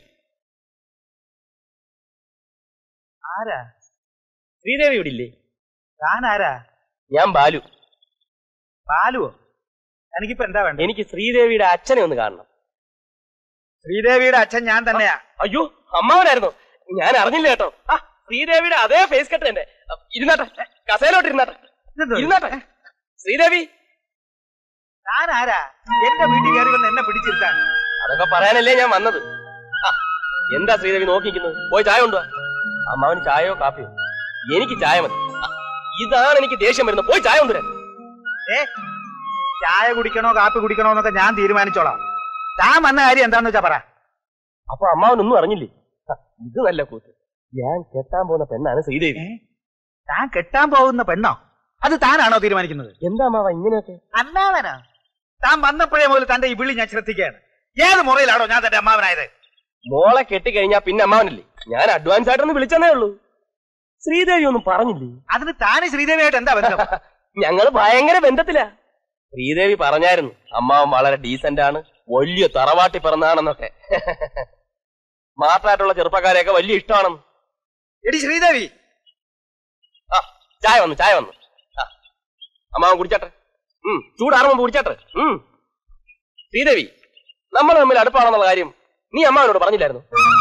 ആരാ ശ്രീദേവി ഇവിടെ ഇല്ലേ താൻ ആരാ ഞാൻ ബാലു ബാലുവോ എനിക്കിപ്പോ എന്താ വേണ്ട എനിക്ക് ശ്രീദേവിയുടെ അച്ഛനെ ഒന്ന് കാണണം ശ്രീദേവിയുടെ അച്ഛൻ ഞാൻ തന്നെയാ അയ്യോ അമ്മാവനായിരുന്നു ഞാൻ അറിഞ്ഞില്ല കേട്ടോ ആ ശ്രീദേവിയുടെ അതേ ഫേസ് കട്ട് തന്നെ അ, ഇരുന്നാട്ടെ കസേലോട്ട് ഇരുന്നാട്ടെ ഇരുന്നാട്ടെ ശ്രീദേവി താൻ ആരാ എന്റെ വീട്ടിൽ കയറി വന്ന് എന്നെ പിടിച്ചിരുത്താൻ അതൊക്കെ പറയാനല്ലേ ഞാൻ വന്നത് ആ, എന്താ ശ്രീദേവി നോക്കിക്കുന്നത് പോയി ചായ കൊണ്ടുവാ അമ്മാവന് ചായയോ കാപ്പിയോ എനിക്ക് ചായ മതി ആ, ഇതാണ് എനിക്ക് ദേഷ്യം വരുന്നത് പോയി ചായ കൊണ്ടുവരാൻ ഏ ചായ കുടിക്കണോ കാപ്പി കുടിക്കണോ എന്നൊക്കെ ഞാൻ തീരുമാനിച്ചോളാം താൻ വന്ന കാര്യം എന്താന്ന് വെച്ചാ പറ അപ്പൊ അമ്മാവനൊന്നും അറിഞ്ഞില്ലേ ആ, ഇത് നല്ല കൂത്ത് ഞാൻ കെട്ടാൻ പോകുന്ന പെണ്ണാണ് ശ്രീദേവി താൻ കെട്ടാൻ പോകുന്ന പെണ്ണോ അത് താനാണോ തീരുമാനിക്കുന്നത് എന്താ അമ്മാവ ഇങ്ങനെയൊക്കെ അമ്മാവനാ താൻ വന്നപ്പോഴേ മുതൽ തന്റെ ഈ വിളി ഞാൻ ശ്രദ്ധിക്കുകയാണ് ഏത് മുറയിലാണോ ഞാൻ തന്റെ അമ്മാവനായത് മോളെ കെട്ടിക്കഴിഞ്ഞാ പിന്നെ അമ്മാവനല്ലേ ഞാൻ അഡ്വാൻസ് ആയിട്ടൊന്ന് വിളിച്ചെന്നേ ഉള്ളൂ ശ്രീദേവി ഒന്നും പറഞ്ഞില്ലേ അതിന് താന് ശ്രീദേവിയായിട്ട് എന്താ ബന്ധം ഞങ്ങൾ ഭയങ്കര ബന്ധത്തിലാ ശ്രീദേവി പറഞ്ഞായിരുന്നു അമ്മാവൻ വളരെ ഡീസന്റ് ആണ് വലിയ തറവാട്ടി പിറന്നാണെന്നൊക്കെ മാർട്ടായിട്ടുള്ള ചെറുപ്പക്കാരെയൊക്കെ വലിയ ഇഷ്ടമാണെന്ന് എടി ശ്രീദേവി ആ ചായ വന്നു ചായ വന്നു ആ, അമ്മാവൻ കുടിച്ചാട്ടെ ഉം ചൂടാറുമ്പോ കുടിച്ചാട്ടെ ഉം ശ്രീദേവി നമ്മൾ തമ്മിൽ അടുപ്പാണെന്നുള്ള കാര്യം നീ അമ്മാവനോട് പറഞ്ഞില്ലായിരുന്നു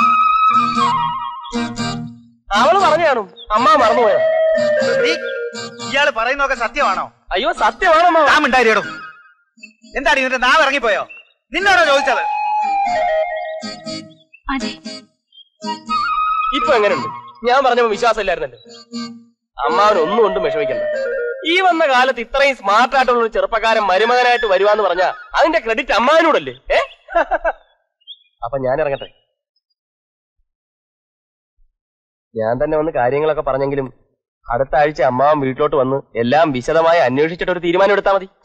അവള് പറഞ്ഞു കാണും അമ്മ മറന്നുപോയോ ഇയാള് പറയുന്നതൊക്കെ സത്യമാണോ അയ്യോ സത്യമാണോ താൻ മിണ്ടായിരിക്കടോ എന്താണ് ഇതിന്റെ നാവ് ഇറങ്ങിപ്പോയോ നിന്നോടോ ചോദിച്ചത് അതെ ഇപ്പൊ എങ്ങനെയുണ്ട് ഞാൻ പറഞ്ഞപ്പോ വിശ്വാസമില്ലായിരുന്നല്ലോ അമ്മാവൻ ഒന്നും കൊണ്ടും വിഷമിക്കണ്ട ഈ വന്ന കാലത്ത് ഇത്രയും സ്മാർട്ട് ആയിട്ടുള്ള ഒരു ചെറുപ്പക്കാരൻ മരുമകനായിട്ട് വരുവാന്ന് പറഞ്ഞാ അതിന്റെ ക്രെഡിറ്റ് അമ്മാവനോടല്ലേ ഏ അപ്പൊ ഞാൻ ഇറങ്ങട്ടെ ഞാൻ തന്നെ വന്ന് കാര്യങ്ങളൊക്കെ പറഞ്ഞെങ്കിലും അടുത്ത ആഴ്ച അമ്മാവൻ വീട്ടിലോട്ട് വന്ന് എല്ലാം വിശദമായി അന്വേഷിച്ചിട്ട് ഒരു തീരുമാനം എടുത്താൽ മതി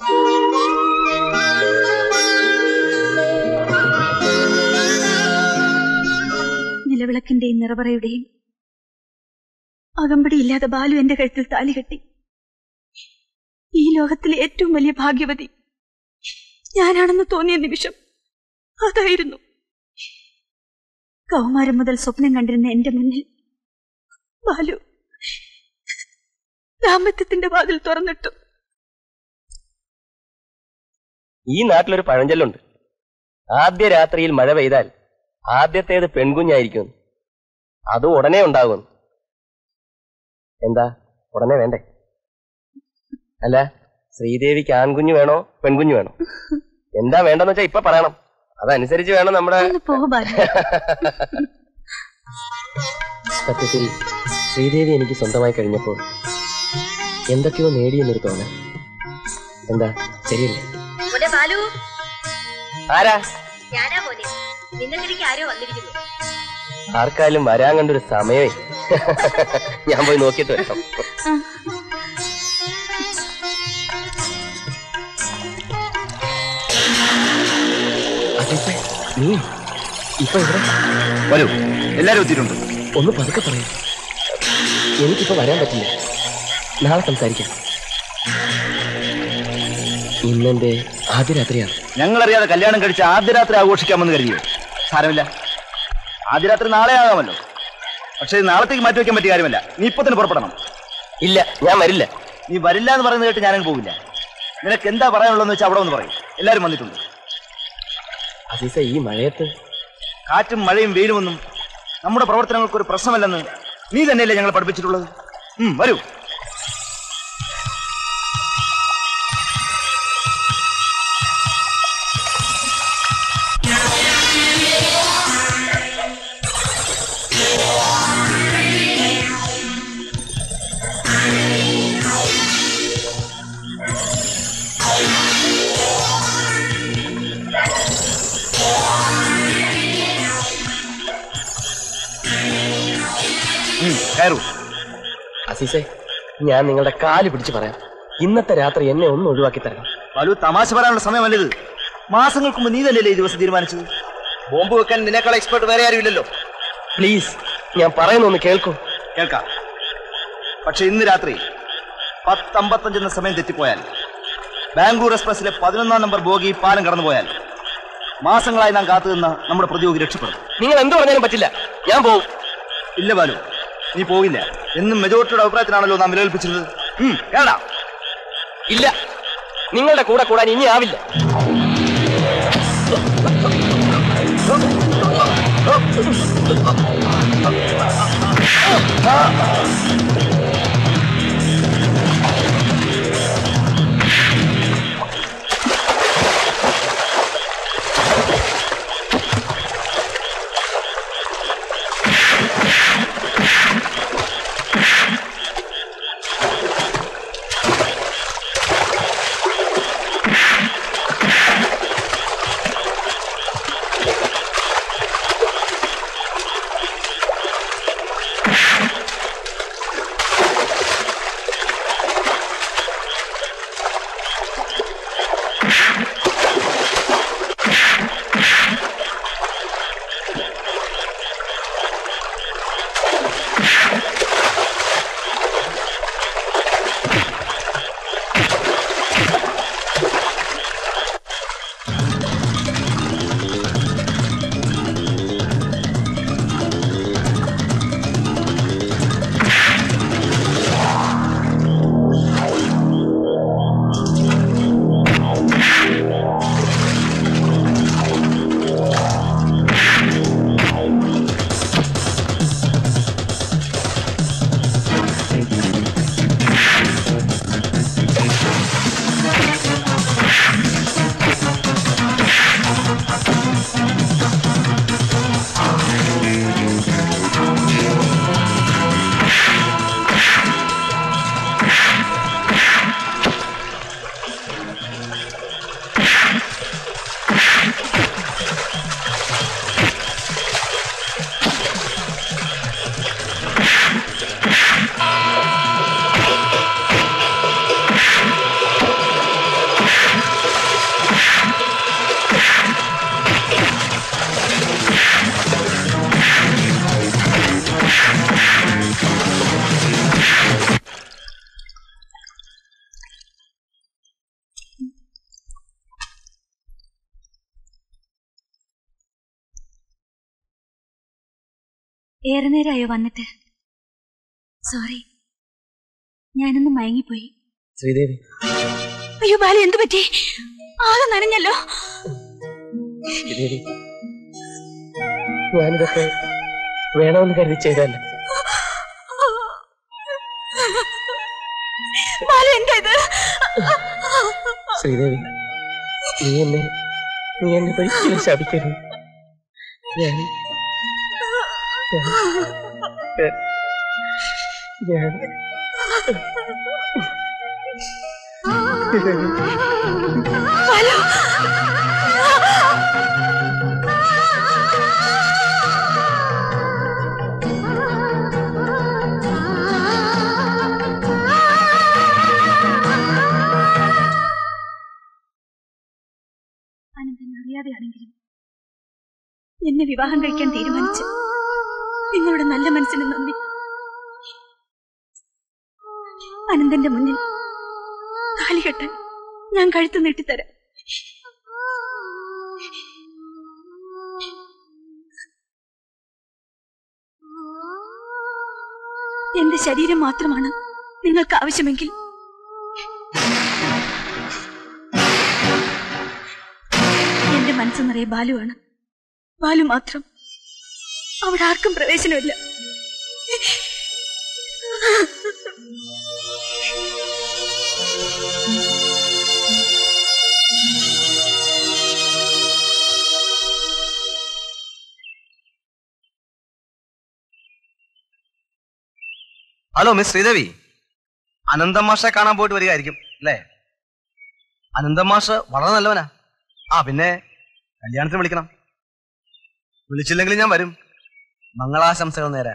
നിലവിളക്കിന്റെയും നിറവറയുടെയും അകമ്പടിയില്ലാതെ ബാലു എന്റെ കഴുത്തിൽ താലി കെട്ടി ഈ ലോകത്തിലെ ഏറ്റവും വലിയ ഭാഗ്യവതി ഞാനാണെന്ന് തോന്നിയ നിമിഷം അതായിരുന്നു കൗമാരം മുതൽ സ്വപ്നം കണ്ടിരുന്ന എന്റെ മുന്നിൽ ബാലു ദാമ്പത്യത്തിന്റെ വാതിൽ തുറന്നിട്ടു ഈ നാട്ടിലൊരു പഴഞ്ചൊല്ലുണ്ട് ആദ്യ രാത്രിയിൽ മഴ പെയ്താൽ ആദ്യത്തേത് പെൺകുഞ്ഞായിരിക്കും അത് ഉടനെ ഉണ്ടാകും എന്താ ഉടനെ വേണ്ടേ അല്ല ശ്രീദേവിക്ക് ആൺകുഞ്ഞു വേണോ പെൺകുഞ്ഞു വേണോ എന്താ വേണ്ടെന്ന് വെച്ചാ ഇപ്പൊ പറയണം അതനുസരിച്ച് വേണം നമ്മുടെ പോ ബാലു സത്യത്തിൽ ശ്രീദേവി എനിക്ക് സ്വന്തമായി കഴിഞ്ഞപ്പോൾ എന്തൊക്കെയോ നേടിയെന്നൊരു തോന്നൽ എന്താ ശരിയല്ലേ മോനെ ബാലു ആരാ ഞാനാ മോനെ നിന്റെ തിരിക്ക് ആരോ വന്നിരിക്കുന്നു ആർക്കായാലും വരാൻ കണ്ടൊരു സമയമേ ഞാൻ പോയി നോക്കിയിട്ട് വരാം അതിപ്പോ നീ ഇപ്പൊ ഇവിടെ വരൂ എല്ലാരും എത്തിയിട്ടുണ്ട് ഒന്ന് പതുക്കെ പറയൂ എനിക്കിപ്പോ വരാൻ പറ്റില്ല നാളെ സംസാരിക്കാം ഇന്നെന്റെ ആദ്യ രാത്രിയാണ് ഞങ്ങളറിയാതെ കല്യാണം കഴിച്ച് ആദ്യ രാത്രി ആഘോഷിക്കാമെന്ന് കരുതിയോ സാരമില്ല ആദ്യ രാത്രി നാളെ ആകാമല്ലോ പക്ഷേ ഇത് നാളത്തേക്ക് മാറ്റി വെക്കാൻ പറ്റിയ കാര്യമല്ല നീ ഇപ്പൊ തന്നെ പുറപ്പെടണം ഇല്ല ഞാൻ വരില്ല നീ വരില്ല എന്ന് പറയുന്നത് കേട്ട് ഞാനങ്ങ് പോകില്ല നിനക്ക് എന്താ പറയാനുള്ളതെന്ന് വെച്ചാൽ അവിടെ ഒന്ന് പറയും എല്ലാവരും വന്നിട്ടുണ്ട് അസീസ ഈ മഴയത്ത് കാറ്റും മഴയും വെയിലുമൊന്നും നമ്മുടെ പ്രവർത്തനങ്ങൾക്ക് ഒരു പ്രശ്നമല്ലെന്ന് നീ തന്നെയല്ലേ ഞങ്ങൾ പഠിപ്പിച്ചിട്ടുള്ളത് ഉം, വരൂ ഉം, കയറൂ അസീസെ ഞാൻ നിങ്ങളുടെ കാല് പിടിച്ച് പറയാം ഇന്നത്തെ രാത്രി എന്നെ ഒന്ന് ഒഴിവാക്കി തരണം ബാലു തമാശ പറയാനുള്ള സമയമല്ല ഇത് മാസങ്ങൾക്ക് മുമ്പ് നീ തന്നെയല്ലേ ഈ ദിവസം തീരുമാനിച്ചത് ബോംബ് വെക്കാൻ നിന്നേക്കാൾ എക്സ്പെർട്ട് വേറെ ആരും ഇല്ലല്ലോ പ്ലീസ് ഞാൻ പറയുന്ന ഒന്ന് കേൾക്കൂ കേൾക്കാം പക്ഷെ ഇന്ന് രാത്രി പത്തമ്പത്തഞ്ച് എന്ന സമയം തെറ്റിപ്പോയാൽ ബാംഗ്ലൂർ എക്സ്പ്രസിലെ പതിനൊന്നാം നമ്പർ ബോഗി പാലം കടന്നുപോയാൽ മാസങ്ങളായി നാം കാത്തുനിന്ന നമ്മുടെ പ്രതിയോഗി രക്ഷപ്പെടും നിങ്ങൾ എന്ത് പറഞ്ഞാലും പറ്റില്ല ഞാൻ പോവും ഇല്ല ബാലു നീ പോകില്ല എന്നും മെജോറിറ്റിയുടെ അഭിപ്രായത്തിനാണല്ലോ നാം വിലകൽപ്പിച്ചിരുന്നത് ഉം, കേടാ ഇല്ല നിങ്ങളുടെ കൂടെ കൂടാൻ ഇനി ആവില്ല ഏറെ നേരമായോ വന്നിട്ട് സോറി ഞാനൊന്ന് മയങ്ങിപ്പോയി ശ്രീദേവി അയ്യോ ബാലു എന്തു പറ്റി ആകെ നനഞ്ഞല്ലോ ശ്രീദേവി ഞാനിതൊക്കെ വേണമെന്ന് കരുതി ചെയ്തല്ല ബാലു എന്താ ഇത് ശ്രീദേവി നീ എന്നെ നീ എന്നെ ഒരിക്കലും ശപിക്കരുത് ഞാൻ ഞാൻ ബാലു അനന്തൻ അറിയാതെയാണെങ്കിലും എന്നെ വിവാഹം കഴിക്കാൻ തീരുമാനിച്ചു നിങ്ങളുടെ നല്ല മനസ്സിന് നന്ദി അനന്തന്റെ മുന്നിൽ താലി കെട്ടാൻ ഞാൻ കഴുത്ത് നീട്ടിത്തരാം എന്റെ ശരീരം മാത്രമാണ് നിങ്ങൾക്ക് ആവശ്യമെങ്കിൽ എന്റെ മനസ്സ് നിറയെ ബാലുവാണ് ബാലു മാത്രം അവിടെ ആർക്കും പ്രവേശനമില്ല ഹലോ മിസ് ശ്രീദേവി അനന്തം മാഷെ കാണാൻ പോയിട്ട് വരികയായിരിക്കും അല്ലേ അനന്തം മാഷ് വളരെ നല്ലവനാ ആ പിന്നെ കല്യാണത്തിന് വിളിക്കണം വിളിച്ചില്ലെങ്കിൽ ഞാൻ വരും മംഗളാശംസകൾ നേരെ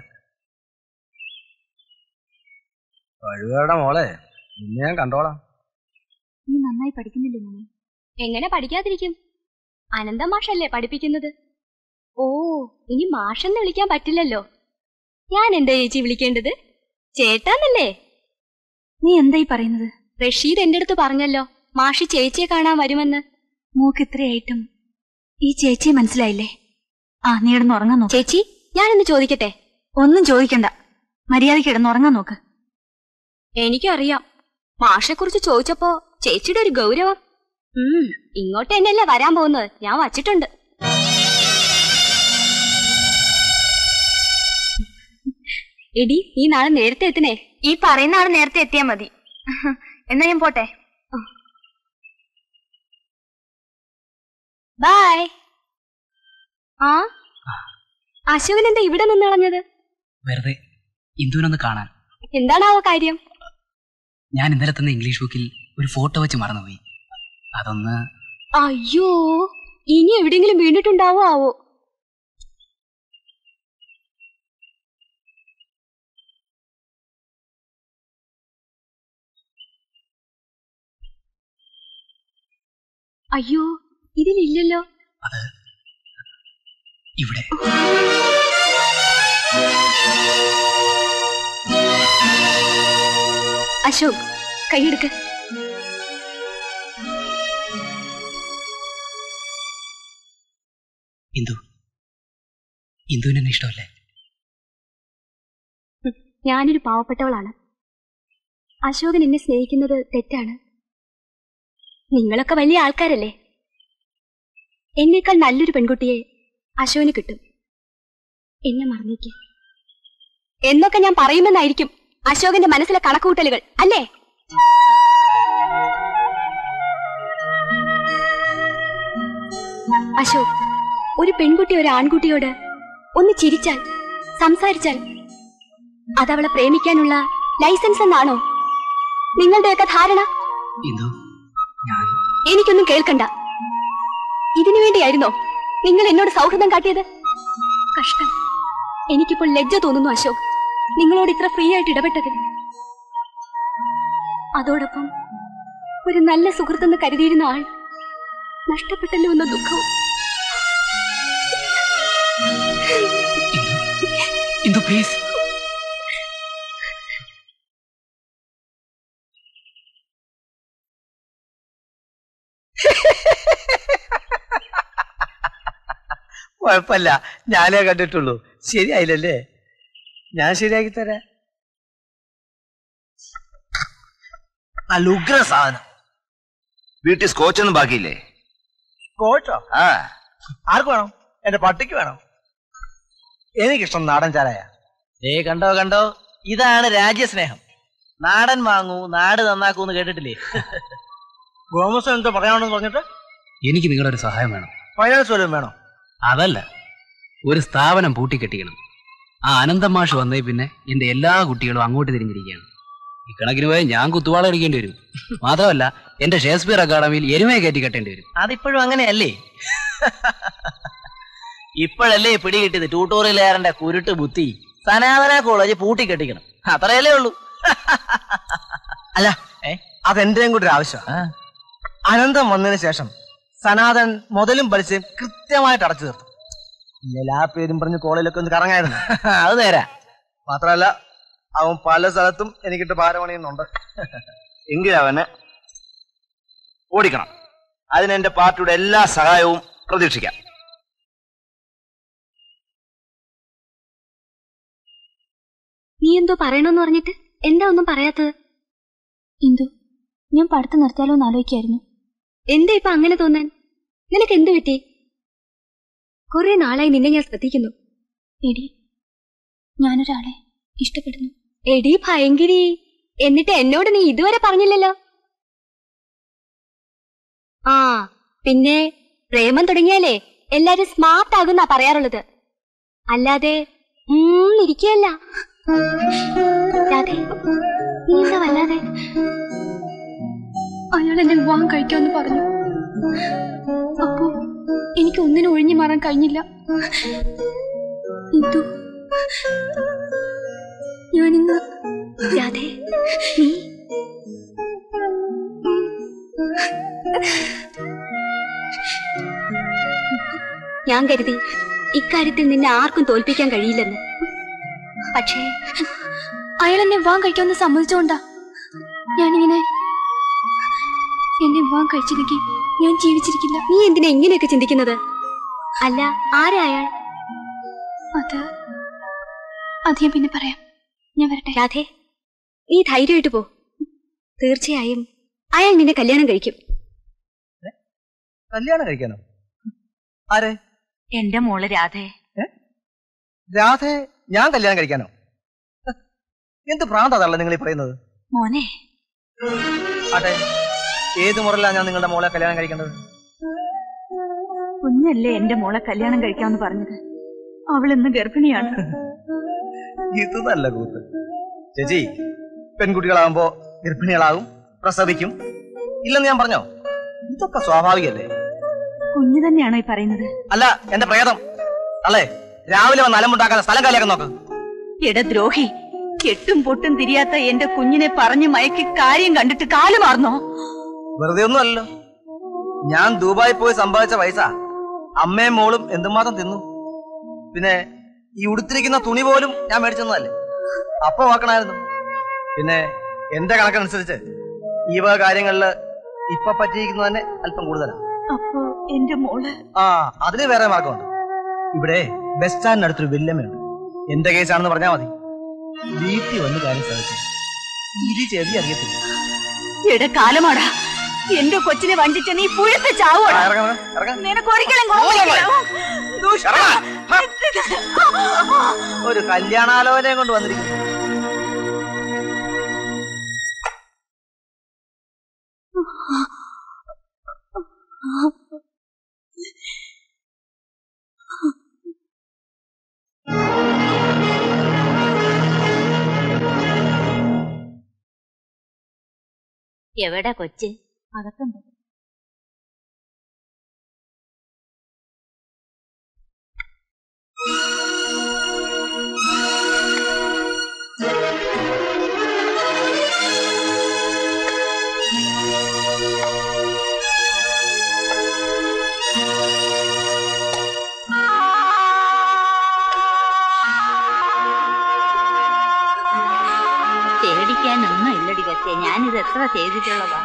കഴിവേടെ മോളെ നിന്നെ ഞാൻ കണ്ടോളാം നീ നന്നായി പഠിക്കുന്നില്ലേ മോനെ എങ്ങനെ പഠിക്കാതിരിക്കും അനന്ത മാഷല്ലേ പഠിപ്പിക്കുന്നത് ഓ ഇനി മാഷെന്ന് വിളിക്കാൻ പറ്റില്ലല്ലോ ഞാൻ എന്താ ചേച്ചി വിളിക്കേണ്ടത് ചേട്ടാന്നല്ലേ നീ എന്തായി പറയുന്നത് റഷീദ് എന്റെ അടുത്ത് പറഞ്ഞല്ലോ മാഷി ചേച്ചിയെ കാണാൻ വരുമെന്ന് മൂക്ക് ഇത്രയായിട്ടും ഈ ചേച്ചിയെ മനസ്സിലായില്ലേ ആ നീ ഇടന്ന് ഉറങ്ങാൻ നോക്ക് ചേച്ചി ഞാനൊന്ന് ചോദിക്കട്ടെ ഒന്നും ചോദിക്കണ്ട മര്യാദയ്ക്ക് ഇടന്ന് ഉറങ്ങാൻ നോക്ക് എനിക്കറിയാം മാഷെ കുറിച്ച് ചോദിച്ചപ്പോ ചേച്ചിയുടെ ഒരു ഗൗരവം ഉം ഇങ്ങോട്ട് തന്നെയല്ലേ വരാൻ പോകുന്നത് ഞാൻ വച്ചിട്ടുണ്ട് എടി നീ നാളെ നേരത്തെ എത്തണേ ഈ പറയുന്ന ആൾ നേരത്തെ എത്തിയാ മതി എന്നാ ഞാൻ പോട്ടെ ബൈ ആ അശോകൻ എന്താ ഇവിടെ നിന്ന് കളഞ്ഞത് വെറുതെ ഇന്ദുവിനൊന്ന് കാണാൻ എന്താണാവോ കാര്യം ഞാൻ ഇന്നലെ തന്ന ഇംഗ്ലീഷ് ബുക്കിൽ ഒരു ഫോട്ടോ വെച്ച് മറന്നുപോയി അതൊന്ന് അയ്യോ ഇനി എവിടെയെങ്കിലും വീണിട്ടുണ്ടാവോ ആവോ അയ്യോ ഇതിലില്ലല്ലോ ഇവിടെ അശോക് കൈയെടുക്ക് ഇന്ദു ഇന്ദുവിന് എന്നെ ഇഷ്ടമല്ലേ ഞാനൊരു പാവപ്പെട്ടവളാണ് അശോകൻ എന്നെ സ്നേഹിക്കുന്നത് തെറ്റാണ് നിങ്ങളൊക്കെ വലിയ ആൾക്കാരല്ലേ എന്നേക്കാൾ നല്ലൊരു പെൺകുട്ടിയെ അശോകന് കിട്ടും എന്നെ മറന്നേക്ക് എന്നൊക്കെ ഞാൻ പറയുമെന്നായിരിക്കും അശോകന്റെ മനസ്സിലെ കണക്കുകൂട്ടലുകൾ അല്ലേ അശോക് ഒരു പെൺകുട്ടി ഒരു ആൺകുട്ടിയോട് ഒന്ന് ചിരിച്ചാൽ സംസാരിച്ചാൽ അതവളെ പ്രേമിക്കാനുള്ള ലൈസൻസ് എന്നാണോ നിങ്ങളുടെയൊക്കെ ധാരണ ഇന്ദു ഞാൻ എനിക്കൊന്നും കേൾക്കണ്ട ഇതിനു വേണ്ടിയായിരുന്നോ നിങ്ങൾ എന്നോട് സൗഹൃദം കാട്ടിയത് കഷ്ടം എനിക്കിപ്പോൾ ലജ്ജ തോന്നുന്നു അശോക് നിങ്ങളോട് ഇത്ര ഫ്രീ ആയിട്ട് ഇടപെട്ടതിൽ അതോടൊപ്പം ഒരു നല്ല സുഹൃത്തെന്ന് കരുതിയിരുന്ന ആൾ നഷ്ടപ്പെട്ടല്ലോ എന്ന ദുഃഖവും ഇന്ദു പ്ലീസ് കുഴപ്പമില്ല ഞാനേ കണ്ടിട്ടുള്ളൂ ശരിയായില്ലല്ലേ ഞാൻ ശരിയാക്കി തരാം നല്ല ഉഗ്ര സാധനം വീട്ടിൽ സ്കോച്ച് ഒന്നും ബാക്കിയില്ലേ കോച്ചോ ആ ആർക്ക് വേണം എന്റെ പട്ടിക്ക് വേണം എനിക്കിഷ്ടം നാടൻ ചാരായ ഏ കണ്ടോ കണ്ടോ ഇതാണ് രാജ്യസ്നേഹം നാടൻ വാങ്ങൂ നാട് നന്നാക്കൂ എന്ന് കേട്ടിട്ടില്ലേ ഗോമസ് എന്താ പറയാണെന്ന് പറഞ്ഞിട്ട് എനിക്ക് നിങ്ങളുടെ ഒരു സഹായം വേണം ഫൈനാൻസ് വല്ലതും വേണോ അതല്ല ഒരു സ്ഥാപനം പൂട്ടിക്കെട്ടിക്കണം ആ അനന്തം മാഷ് വന്നേ പിന്നെ എന്റെ എല്ലാ കുട്ടികളും അങ്ങോട്ട് തിരിഞ്ഞിരിക്കുകയാണ് ഇക്കണക്കിന് പോയാൽ ഞാൻ കുത്തുവാള അടിക്കേണ്ടി വരും മാത്രമല്ല എന്റെ ഷേക്സ്പിയർ അക്കാദമിയിൽ എരുമയെ കയറ്റി കെട്ടേണ്ടി വരും അതിപ്പോഴും അങ്ങനെയല്ലേ ഇപ്പോഴല്ലേ പിടി കിട്ടിയത് ട്യൂട്ടോറിയലുകാരന്റെ കുരുട്ട് ബുദ്ധി സനാതന കോളേജ് പൂട്ടിക്കെട്ടിക്കണം അത്രയല്ലേ ഉള്ളൂ അല്ല അതെന്റെയും കൂടി ഒരു ആവശ്യമാണ് അനന്തം വന്നതിന് ശേഷം സനാതൻ മുതലും പലിശയും കൃത്യമായിട്ട് അടച്ചു തീർത്തു ഇന്നലെ ആ പേരും പറഞ്ഞ് കോളേജിലൊക്കെ ഒന്ന് കറങ്ങായിരുന്നു അത് നേരാ മാത്രമല്ല അവൻ പല സ്ഥലത്തും എനിക്കിട്ട് ഭാരമണിയുന്നുണ്ട് എങ്കിൽ അവന് ഓടിക്കണം അതിന് എന്റെ പാർട്ടിയുടെ എല്ലാ സഹായവും പ്രതീക്ഷിക്കാം നീ എന്തോ പറയണമെന്ന് പറഞ്ഞിട്ട് എന്താ ഒന്നും പറയാത്തത് ഇന്ദു ഞാൻ പഠിത്തം നിർത്തിയാലോ എന്ന് ആലോചിക്കായിരുന്നു എന്താ ഇപ്പൊ അങ്ങനെ തോന്നാൻ നിനക്ക് എന്തു പറ്റി കുറെ നാളായി നിന്നെ ഞാൻ ശ്രദ്ധിക്കുന്നു എടി ഞാനൊരാളെ ഇഷ്ടപ്പെടുന്നു എടി ഭയങ്കരി എന്നിട്ട് എന്നോട് നീ ഇതുവരെ പറഞ്ഞില്ലല്ലോ ആ പിന്നെ പ്രേമം തുടങ്ങിയാലേ എല്ലാരും സ്മാർട്ട് ആകുന്നാ പറയാറുള്ളത് അല്ലാതെ ഉം ഇരിക്കുകയല്ല രാധേ നീ എന്താ വല്ലാതെ അയാൾ എന്നെ വിവാഹം കഴിക്കാമെന്ന് പറഞ്ഞു അപ്പോ എനിക്ക് ഒന്നിനും ഒഴിഞ്ഞു മാറാൻ കഴിഞ്ഞില്ല ഇന്ദു ഞാനിന്ന് രാധേ നീ ഞാൻ കരുതി ഇക്കാര്യത്തിൽ നിന്നെ ആർക്കും തോൽപ്പിക്കാൻ കഴിയില്ലെന്ന് പക്ഷേ അയാൾ എന്നെ വിവാഹം കഴിക്കാമെന്ന് സമ്മതിച്ചോണ്ടാ ഞാനിങ്ങനെ എന്നെ വിവാഹം കഴിച്ചില്ലെങ്കിൽ ഞാൻ ജീവിച്ചിരിക്കില്ല നീ എന്തിനാ ഇങ്ങനെയൊക്കെ ചിന്തിക്കുന്നത് അല്ല ആരായാൾ അത് അത് ഞാൻ പിന്നെ പറയാം ഞാൻ വരട്ടെ രാധേ നീ ധൈര്യമായിട്ട് പോ തീർച്ചയായും അയാൾ നിന്നെ കല്യാണം കഴിക്കും കല്യാണം കഴിക്കാനോ ആരെ എന്റെ മോള് രാധേ രാധെ ഞാൻ കല്യാണം കഴിക്കാനോ ഹ്, എന്ത് പ്രാന്താണല്ലോ നിങ്ങൾ ഈ പറയുന്നത് മോനെ ആട്ടെ ഏത് മുറയിലാണ് ഞാൻ നിങ്ങളുടെ മോളെ കല്യാണം കഴിക്കേണ്ടത് കുഞ്ഞല്ലേ എന്റെ മോളെ കല്യാണം കഴിക്കാമെന്ന് പറഞ്ഞത് അവൾ ഇന്ന് ഗർഭിണിയാണ് ഇത് നല്ല കൂത്ത് ചേച്ചി പെൺകുട്ടികളാകുമ്പോ ഗർഭിണികളാകും പ്രസവിക്കും ഇല്ലെന്ന് ഞാൻ പറഞ്ഞോ ഇതൊക്കെ സ്വാഭാവികല്ലേ കുഞ്ഞു തന്നെയാണോ ഈ പറയുന്നത് അല്ല എന്റെ പ്രേതം അല്ലേ രാവിലെ വന്ന് അലമുണ്ടാക്കാൻ സ്ഥലം കാലിയാക്കാൻ നോക്ക് എട ദ്രോഹി കെട്ടും പൊട്ടും തിരിയാത്ത എന്റെ കുഞ്ഞിനെ പറഞ്ഞു മയക്കി കാര്യം കണ്ടിട്ട് കാല് മാറുന്നോ വെറുതെ ഒന്നും അല്ലല്ലോ ഞാൻ ദുബായി പോയി സമ്പാദിച്ച പൈസ അമ്മയും മോളും എന്തുമാത്രം തിന്നു പിന്നെ ഈ ഉടുത്തിരിക്കുന്ന തുണി പോലും ഞാൻ മേടിച്ചെന്നതല്ലേ അപ്പൊ നോക്കണായിരുന്നു പിന്നെ എന്റെ കണക്കനുസരിച്ച് ഈ വക കാര്യങ്ങളില് ഇപ്പൊ പറ്റിയിരിക്കുന്നത് തന്നെ അല്പം കൂടുതലാണ് അപ്പോ എന്റെ മോള് ആ അതിന് വേറെ മാർഗമുണ്ട് ഇവിടെ ബസ് സ്റ്റാൻഡിനടുത്തൊരു വല്യമ്മയുണ്ട് എന്റെ കേസാണെന്ന് പറഞ്ഞാൽ മതി വീട്ടിൽ വന്ന് കാര്യം സാധിച്ചു ഇരി ചെവി അറിയത്തില്ല എട കാലമാടാ എന്റെ കൊച്ചിനെ വഞ്ചിച്ച നീ പുഴത്ത് ചാവോടാ ആ, ഇറങ്ങ്, ഇറങ്ങ്. നിനക്ക് ഒരിക്കലും കോപിക്കില്ലാവോ? ദുഷ്ട. ഒരു കല്യാണാലോചനയും കൊണ്ട് വന്നിരിക്കുന്നു എവിടെ കൊച്ച് അകത്തുണ്ട് പേടിക്കാനൊന്നും ഇല്ലടി കൊച്ചേ ഞാനിത് എത്ര ചെയ്തിട്ടുള്ളതാ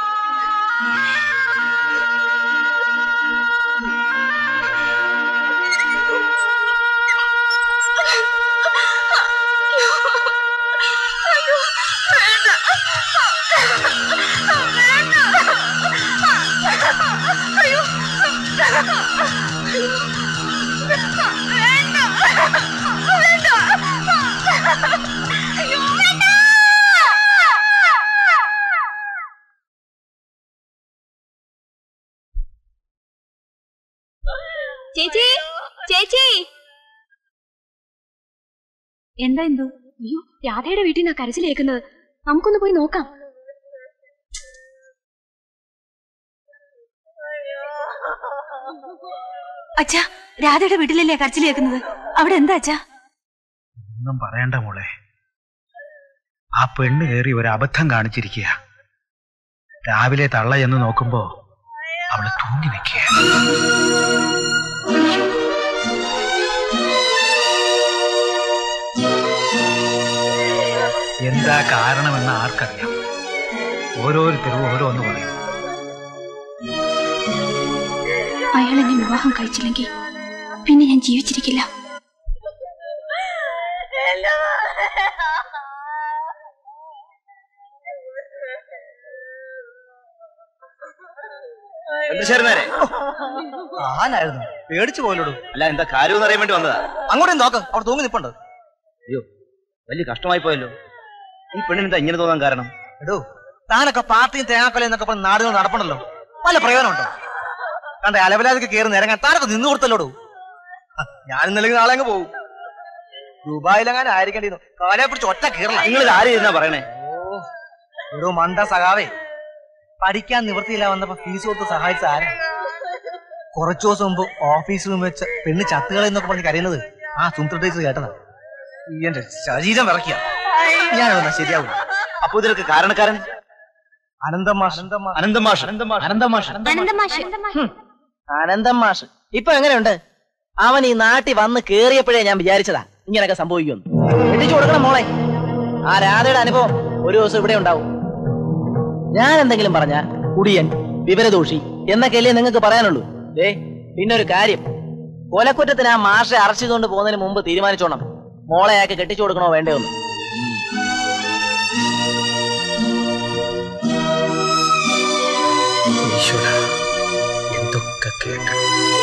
ചേച്ചി ചേച്ചി എന്താ എന്തോ അയ്യോ രാധയുടെ വീട്ടിൽ നിന്നാ കരച്ചിൽ കേൾക്കുന്നത് നമുക്കൊന്ന് പോയി നോക്കാം അച്ഛാ രാധയുടെ വീട്ടിലല്ലേ കരച്ചിൽ കേൾക്കുന്നത് അവിടെ എന്താ അച്ഛാ ഒന്നും പറയണ്ട മോളെ ആ പെണ്ണ് കയറി ഒരു അബദ്ധം കാണിച്ചിരിക്കുക രാവിലെ തള്ള എന്ന് നോക്കുമ്പോ അവള് തൂങ്ങി നിൽക്കുക എന്താ കാരണമെന്ന് ആർക്കറിയാം ഓരോരുത്തരും ഓരോന്ന് പറയും അയാൾ എന്നെ വിവാഹം കഴിച്ചില്ലെങ്കിൽ പിന്നെ ഞാൻ ജീവിച്ചിരിക്കില്ല എന്താ ശരണരെ ആനായിരുന്നു പേടിച്ചു പോലോടു അല്ല എന്താ കാര്യം അറിയാൻ വേണ്ടി വന്നതാ അങ്ങോട്ടേ നോക്ക് അവിടെ തൂങ്ങി നിപ്പുണ്ട് അയ്യോ വലിയ കഷ്ടമായി പോയല്ലോ ഈ പെണ്ണിന് എന്താ ഇങ്ങനെ തോന്നാൻ കാരണം എടോ താനൊക്കെ പാർട്ടിയും തേങ്ങാക്കൊലയും എന്നൊക്കെ പറഞ്ഞ് നാടുകൾ നടപ്പണല്ലോ വല്ല പ്രയോജനമുണ്ടോ കണ്ട അലവലാതൊക്കെ കയറി നിരങ്ങാൻ താനൊക്കെ നിന്ന് കൊടുത്തല്ലോടു ഞാൻ ഇന്നല്ലെങ്കിൽ നാളെ അങ്ങ് പോകും ദുബായിലെങ്ങാനും ആയിരിക്കേണ്ടിയിരുന്നു കാലയെ പിടിച്ച് ഒറ്റ കീറല നിങ്ങൾ ഇത് ആര് ഇരുന്നാ പറയണേ ഒരു മണ്ട സഖാവേ പഠിക്കാൻ നിവൃത്തിയില്ല വന്നപ്പോ ഫീസ് കൊടുത്ത് സഹായിച്ച ആരാ കുറച്ചു ദിവസം മുമ്പ് ഓഫീസിൽ വെച്ച് പെണ്ണ് ചത്തുകളെ എന്നൊക്കെ പറഞ്ഞ് കരയുന്നത് ആ സുന്ദർ ടീച്ചർ കേട്ടതാ എന്റെ ശരീരം വിറക്കിയ ഞാൻ വന്നാ ശരിയാവില്ല അപ്പൊ ഇതിനൊക്കെ കാരണക്കാരൻ അനന്തം മാഷ് അനന്തം മാഷ് അനന്തം മാഷ് അനന്തം മാഷ് ഇപ്പൊ എങ്ങനെയുണ്ട് അവൻ ഈ നാട്ടിൽ വന്ന് കേറിയപ്പോഴേ ഞാൻ വിചാരിച്ചതാ ഇങ്ങനെയൊക്കെ സംഭവിക്കുമെന്ന് എത്തിച്ചു കൊടുക്കണം മോളെ ആ രാധയുടെ അനുഭവം ഒരു ദിവസം ഇവിടെ ഉണ്ടാവും ഞാൻ എന്തെങ്കിലും പറഞ്ഞ കുടിയൻ വിവരദോഷി എന്നൊക്കെയല്ലേ നിങ്ങൾക്ക് പറയാനുള്ളൂ ദേ പിന്നെ ഒരു കാര്യം കൊലക്കുറ്റത്തിന് ആ മാഷെ അറസ്റ്റ് ചെയ്തുകൊണ്ട് പോകുന്നതിന് മുമ്പ് തീരുമാനിച്ചോണം മോളെ അയാൾക്ക് കെട്ടിച്ചു കൊടുക്കണോ വേണ്ടോ എന്ന് ഈശ്വര എന്തൊക്കെ കേൾക്കണം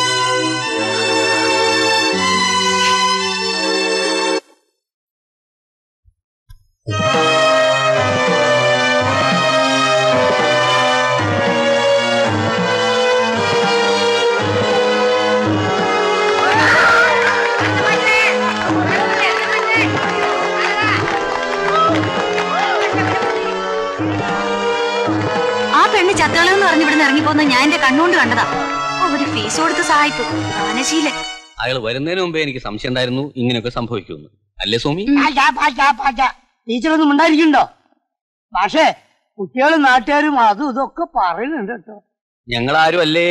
ആ പെണ്ണ് ചത്തുകളെന്ന് പറഞ്ഞ് ഇവിടുന്ന് ഇറങ്ങിപ്പോന്ന ഞാൻ എന്റെ കണ്ണുകൊണ്ട് കണ്ടതാ ഓ, ഒരു ഫീസ് കൊടുത്ത് സഹായിപ്പു ദാനശീലൻ അയാൾ വരുന്നതിന് മുമ്പേ എനിക്ക് സംശയം ഉണ്ടായിരുന്നു ഇങ്ങനെയൊക്കെ സംഭവിക്കുമെന്ന് അല്ലേ സ്വാമി ടീച്ചറൊന്നും ഉണ്ടായിരിക്കണ്ടോ പക്ഷേ കുട്ടികളും നാട്ടുകാരും അതും ഇതൊക്കെ പറയുന്നുണ്ട് കേട്ടോ ഞങ്ങൾ ആരും അല്ലേ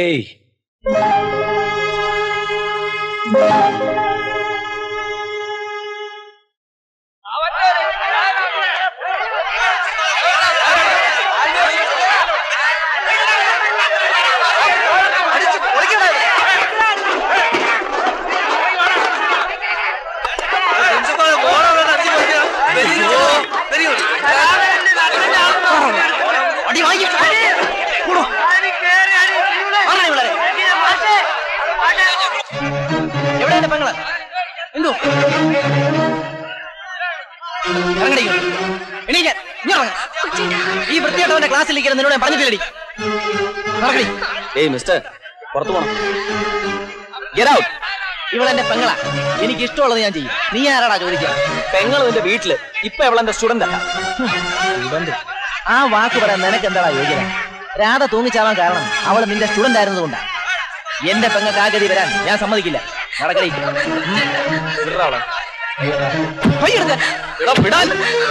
അടി വാങ്ങി എവിടെ എന്റെ പെങ്ങള് എന്തോ ഇറങ്ങടി ഇങ്ങോട്ട്. എണീക്കാൻ. ഇങ്ങ് ഇറങ്ങ്. ഈ വൃത്തിയായിട്ടവന്റെ ക്ലാസ്സിൽ ഇരിക്കണം നിന്നോട് ഞാൻ പറഞ്ഞിട്ടില്ലടി നടക്കടി. ഏയ് മിസ്റ്റർ പുറത്തു പോണം Get out. ഇവളെന്റെ പെങ്ങളാ എനിക്ക് ഇഷ്ടമുള്ളത് ഞാൻ ചെയ്യും നീ ആരാടാ ചോദിക്കുക പെങ്ങൾ നിന്റെ വീട്ടില് ഇപ്പൊ എവളെന്റെ സ്റ്റുഡന്റ് സ്റ്റുഡന്റ് ആ വാക്ക് പറയാൻ നിനക്ക് എന്താടാ യോഗ്യത രാധ തൂങ്ങിച്ചാവാൻ കാരണം അവൾ നിന്റെ സ്റ്റുഡന്റ് ആയിരുന്നതുകൊണ്ടാ എന്റെ പെങ്ങൾക്ക് ആ ഗതി വരാൻ ഞാൻ സമ്മതിക്കില്ല നടക്കടി വിടാൻ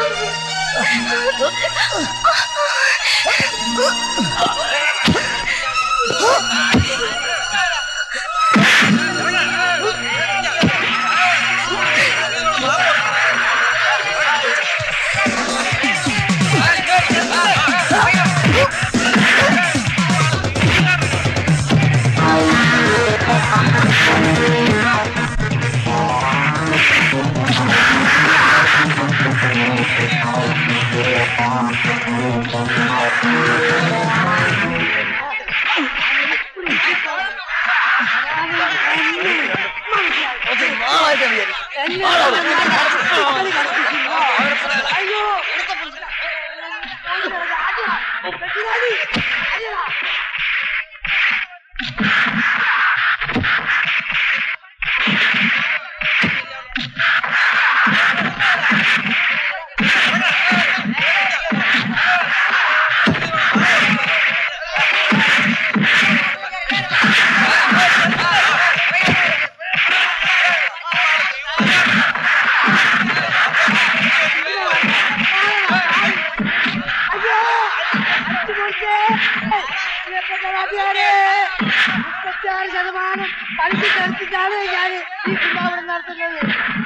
മുപ്പത്തിയാറ് ശതമാനം പലിശ ചേർത്തിട്ടാണ് ഞാൻ ഈ ചുമ്മാവനം നടത്തുന്നത്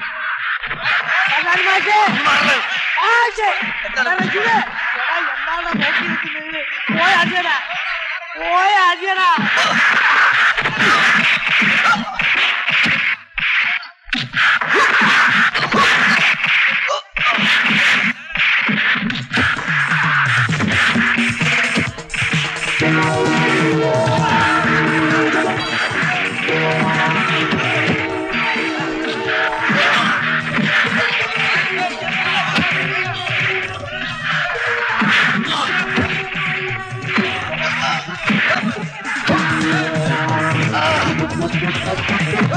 അതാണ് മാഷേ. ആ, ശേ. എന്താണ് ഇത്? എടാ, എന്താണ് നോക്കി നിൽക്കുന്നത്? പോയ അടിയടാ പോയ അടിയടാ Ah!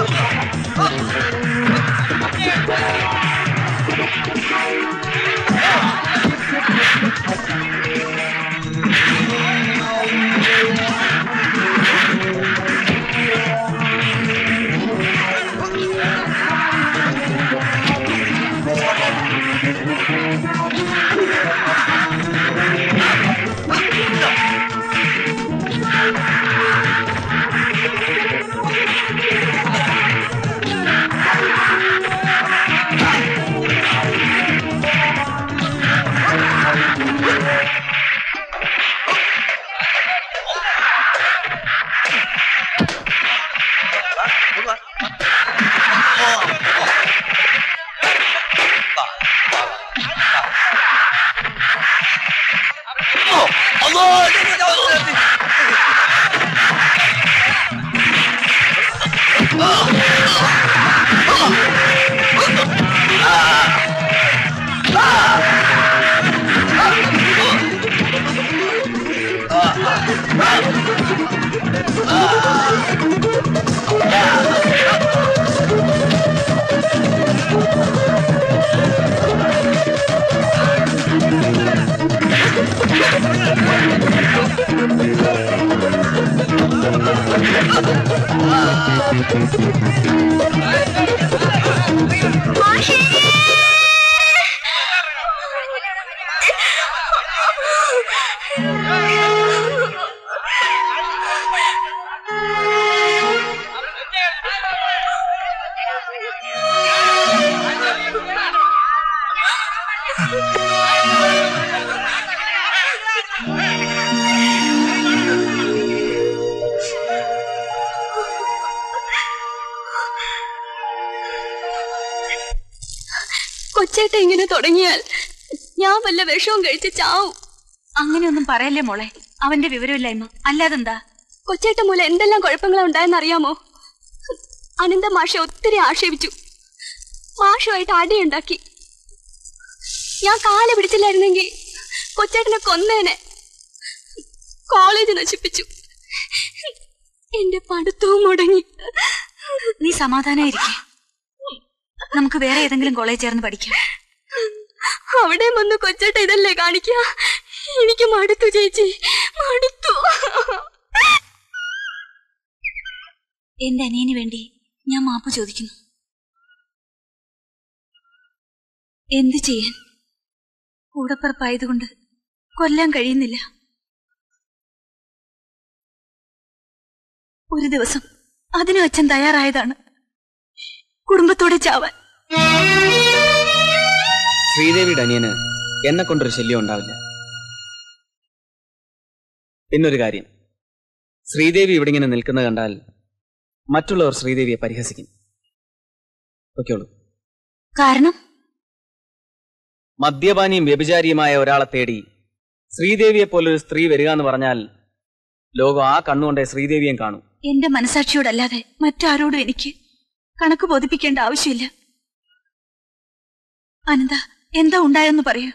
കൊച്ചേട്ട ഇങ്ങനെ തുടങ്ങിയാൽ ഞാൻ വല്ല വിഷവും കഴിച്ച് ചാവും അങ്ങനെയൊന്നും പറയല്ലേ മോളെ അവന്റെ വിവരമില്ലായ്മ അല്ലാതെന്താ കൊച്ചേട്ട മൂലം എന്തെല്ലാം കുഴപ്പങ്ങളാ ഉണ്ടായെന്ന് അറിയാമോ അനന്ത മാഷെ ഒത്തിരി ആക്ഷേപിച്ചു മാഷുമായിട്ട് അടിയുണ്ടാക്കി ഞാൻ കാല പിടിച്ചില്ലായിരുന്നെങ്കിൽ കൊച്ചേട്ടനെ കൊന്നേനെ കോളേജ് നശിപ്പിച്ചു എന്റെ പഠിത്തവും മുടങ്ങി നീ സമാധാനായിരിക്കേ നമുക്ക് വേറെ ഏതെങ്കിലും കോളേജ് ചേർന്ന് പഠിക്കാം അവിടെ വന്ന് കൊച്ചേട്ട ഇതല്ലേ കാണിക്കുക എനിക്ക് മടുത്തു ചേച്ചി മടുത്തു എന്റെ അനിയന് വേണ്ടി ഞാൻ മാപ്പ് ചോദിക്കുന്നു എന്തു ചെയ്യാൻ കൂടപ്പറപ്പായതുകൊണ്ട് കൊല്ലാൻ കഴിയുന്നില്ല ഒരു ദിവസം അതിനും അച്ഛൻ തയ്യാറായതാണ് കുടുംബത്തോടെ ചാവാൻ ശ്രീദേവിയുടെ അനിയന് എന്നെ കൊണ്ടൊരു ശല്യം ഉണ്ടാവില്ല പിന്നൊരു കാര്യം ശ്രീദേവി ഇവിടെ ഇങ്ങനെ നിൽക്കുന്നത് കണ്ടാൽ മറ്റുള്ളവർ ശ്രീദേവിയെ പരിഹസിക്കും ഓക്കെയുള്ളൂ കാരണം മദ്യപാനിയും വ്യഭിചാരിയുമായ ഒരാളെ തേടി ശ്രീദേവിയെ പോലൊരു സ്ത്രീ വരിക എന്ന് പറഞ്ഞാൽ ലോകം ആ കണ്ണുകൊണ്ടേ ശ്രീദേവിയെ കാണും എന്റെ മനസാക്ഷിയോടല്ലാതെ മറ്റാരോടും എനിക്ക് കണക്ക് ബോധിപ്പിക്കേണ്ട ആവശ്യമില്ല അനന്ത എന്താ ഉണ്ടായെന്ന് പറയൂ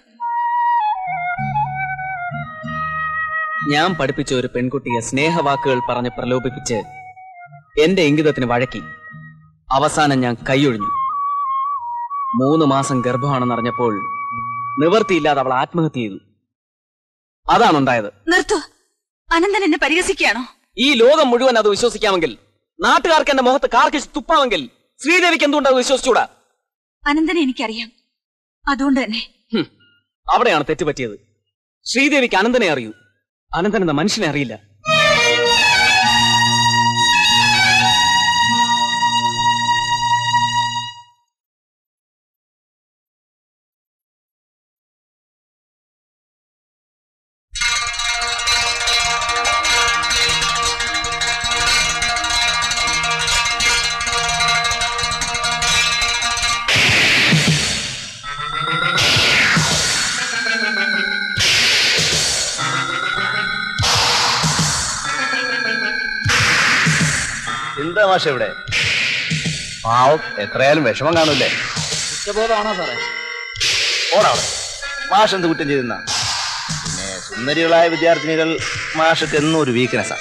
ഞാൻ പഠിപ്പിച്ച ഒരു പെൺകുട്ടിയെ സ്നേഹവാക്കുകൾ പറഞ്ഞ് പ്രലോഭിപ്പിച്ച് എന്റെ ഇംഗിതത്തിന് വഴക്കി അവസാനം ഞാൻ കൈയൊഴിഞ്ഞു മൂന്ന് മാസം ഗർഭമാണെന്നറിഞ്ഞപ്പോൾ നിവർത്തിയില്ലാതെ അവൾ ആത്മഹത്യ ചെയ്തു അതാണ് ഉണ്ടായത് നിർത്തൂ അനന്തൻ എന്നെ പരിഹസിക്കുകയാണോ ഈ ലോകം മുഴുവൻ അത് വിശ്വസിക്കാമെങ്കിൽ നാട്ടുകാർക്ക് എന്റെ മുഖത്ത് കാർക്കിച്ച് തുപ്പാമെങ്കിൽ ശ്രീദേവിക്ക് എന്തുകൊണ്ട് അത് വിശ്വസിച്ചൂടാ അനന്തനെ എനിക്കറിയാം അതുകൊണ്ട് തന്നെ ഹും, അവിടെയാണ് തെറ്റുപറ്റിയത് ശ്രീദേവിക്ക് അനന്തനെ അറിയൂ അനന്തൻ എന്ന മനുഷ്യനെ അറിയില്ല എന്താ മാഷ ഇവിടെ പാവം എത്രയായാലും വിഷമം കാണൂലേ കുറ്റബോധമാണോ സാറേ ഓടാവിടെ മാഷ് എന്ത് കുറ്റം ചെയ്തെന്ന പിന്നെ സുന്ദരികളായ വിദ്യാർത്ഥിനികൾ മാഷക്ക് എന്നും ഒരു വീക്ക്നെസ്സാ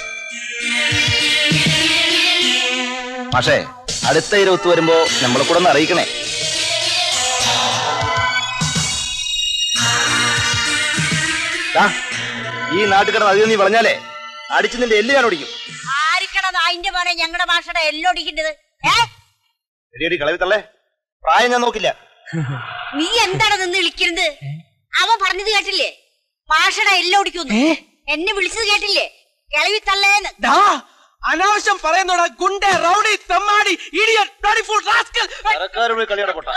മാഷേ അടുത്ത ഇരുപത്ത് വരുമ്പോ നമ്മളെ കൂടെ ഒന്ന് അറിയിക്കണേ ദാ, ഈ നാട്ടിൽ കിടന്ന് അധികം നീ പറഞ്ഞാലേ അടിച്ച് നിന്റെ എല്ല് ഞാൻ ഓടിക്കും ആരിക്കണത് അതിന്റെ മോനെ ഞങ്ങളുടെ മാഷയുടെ എല്ലൊടിക്കേണ്ടത് ഏ എടിയടി കളവി തള്ളേ പ്രായം ഞാൻ നോക്കില്ല നീ എന്താണ് നിന്ന് വിളിക്കുന്നത് അവൻ പറഞ്ഞത് കേട്ടില്ലേ മാഷയുടെ എല്ലൊടിക്കുന്നു എന്നെ വിളിച്ചത് കേട്ടില്ലേ കിളവി തള്ളേന്ന് അനാവശ്യം പറയുന്നോടാ ഗുണ്ട റൗഡി തെമ്മാടി ഇഡിയറ്റ് ബ്ലഡി ഫുൾ റാസ്കൽ സർക്കാർ കളിയുടെ പൊട്ട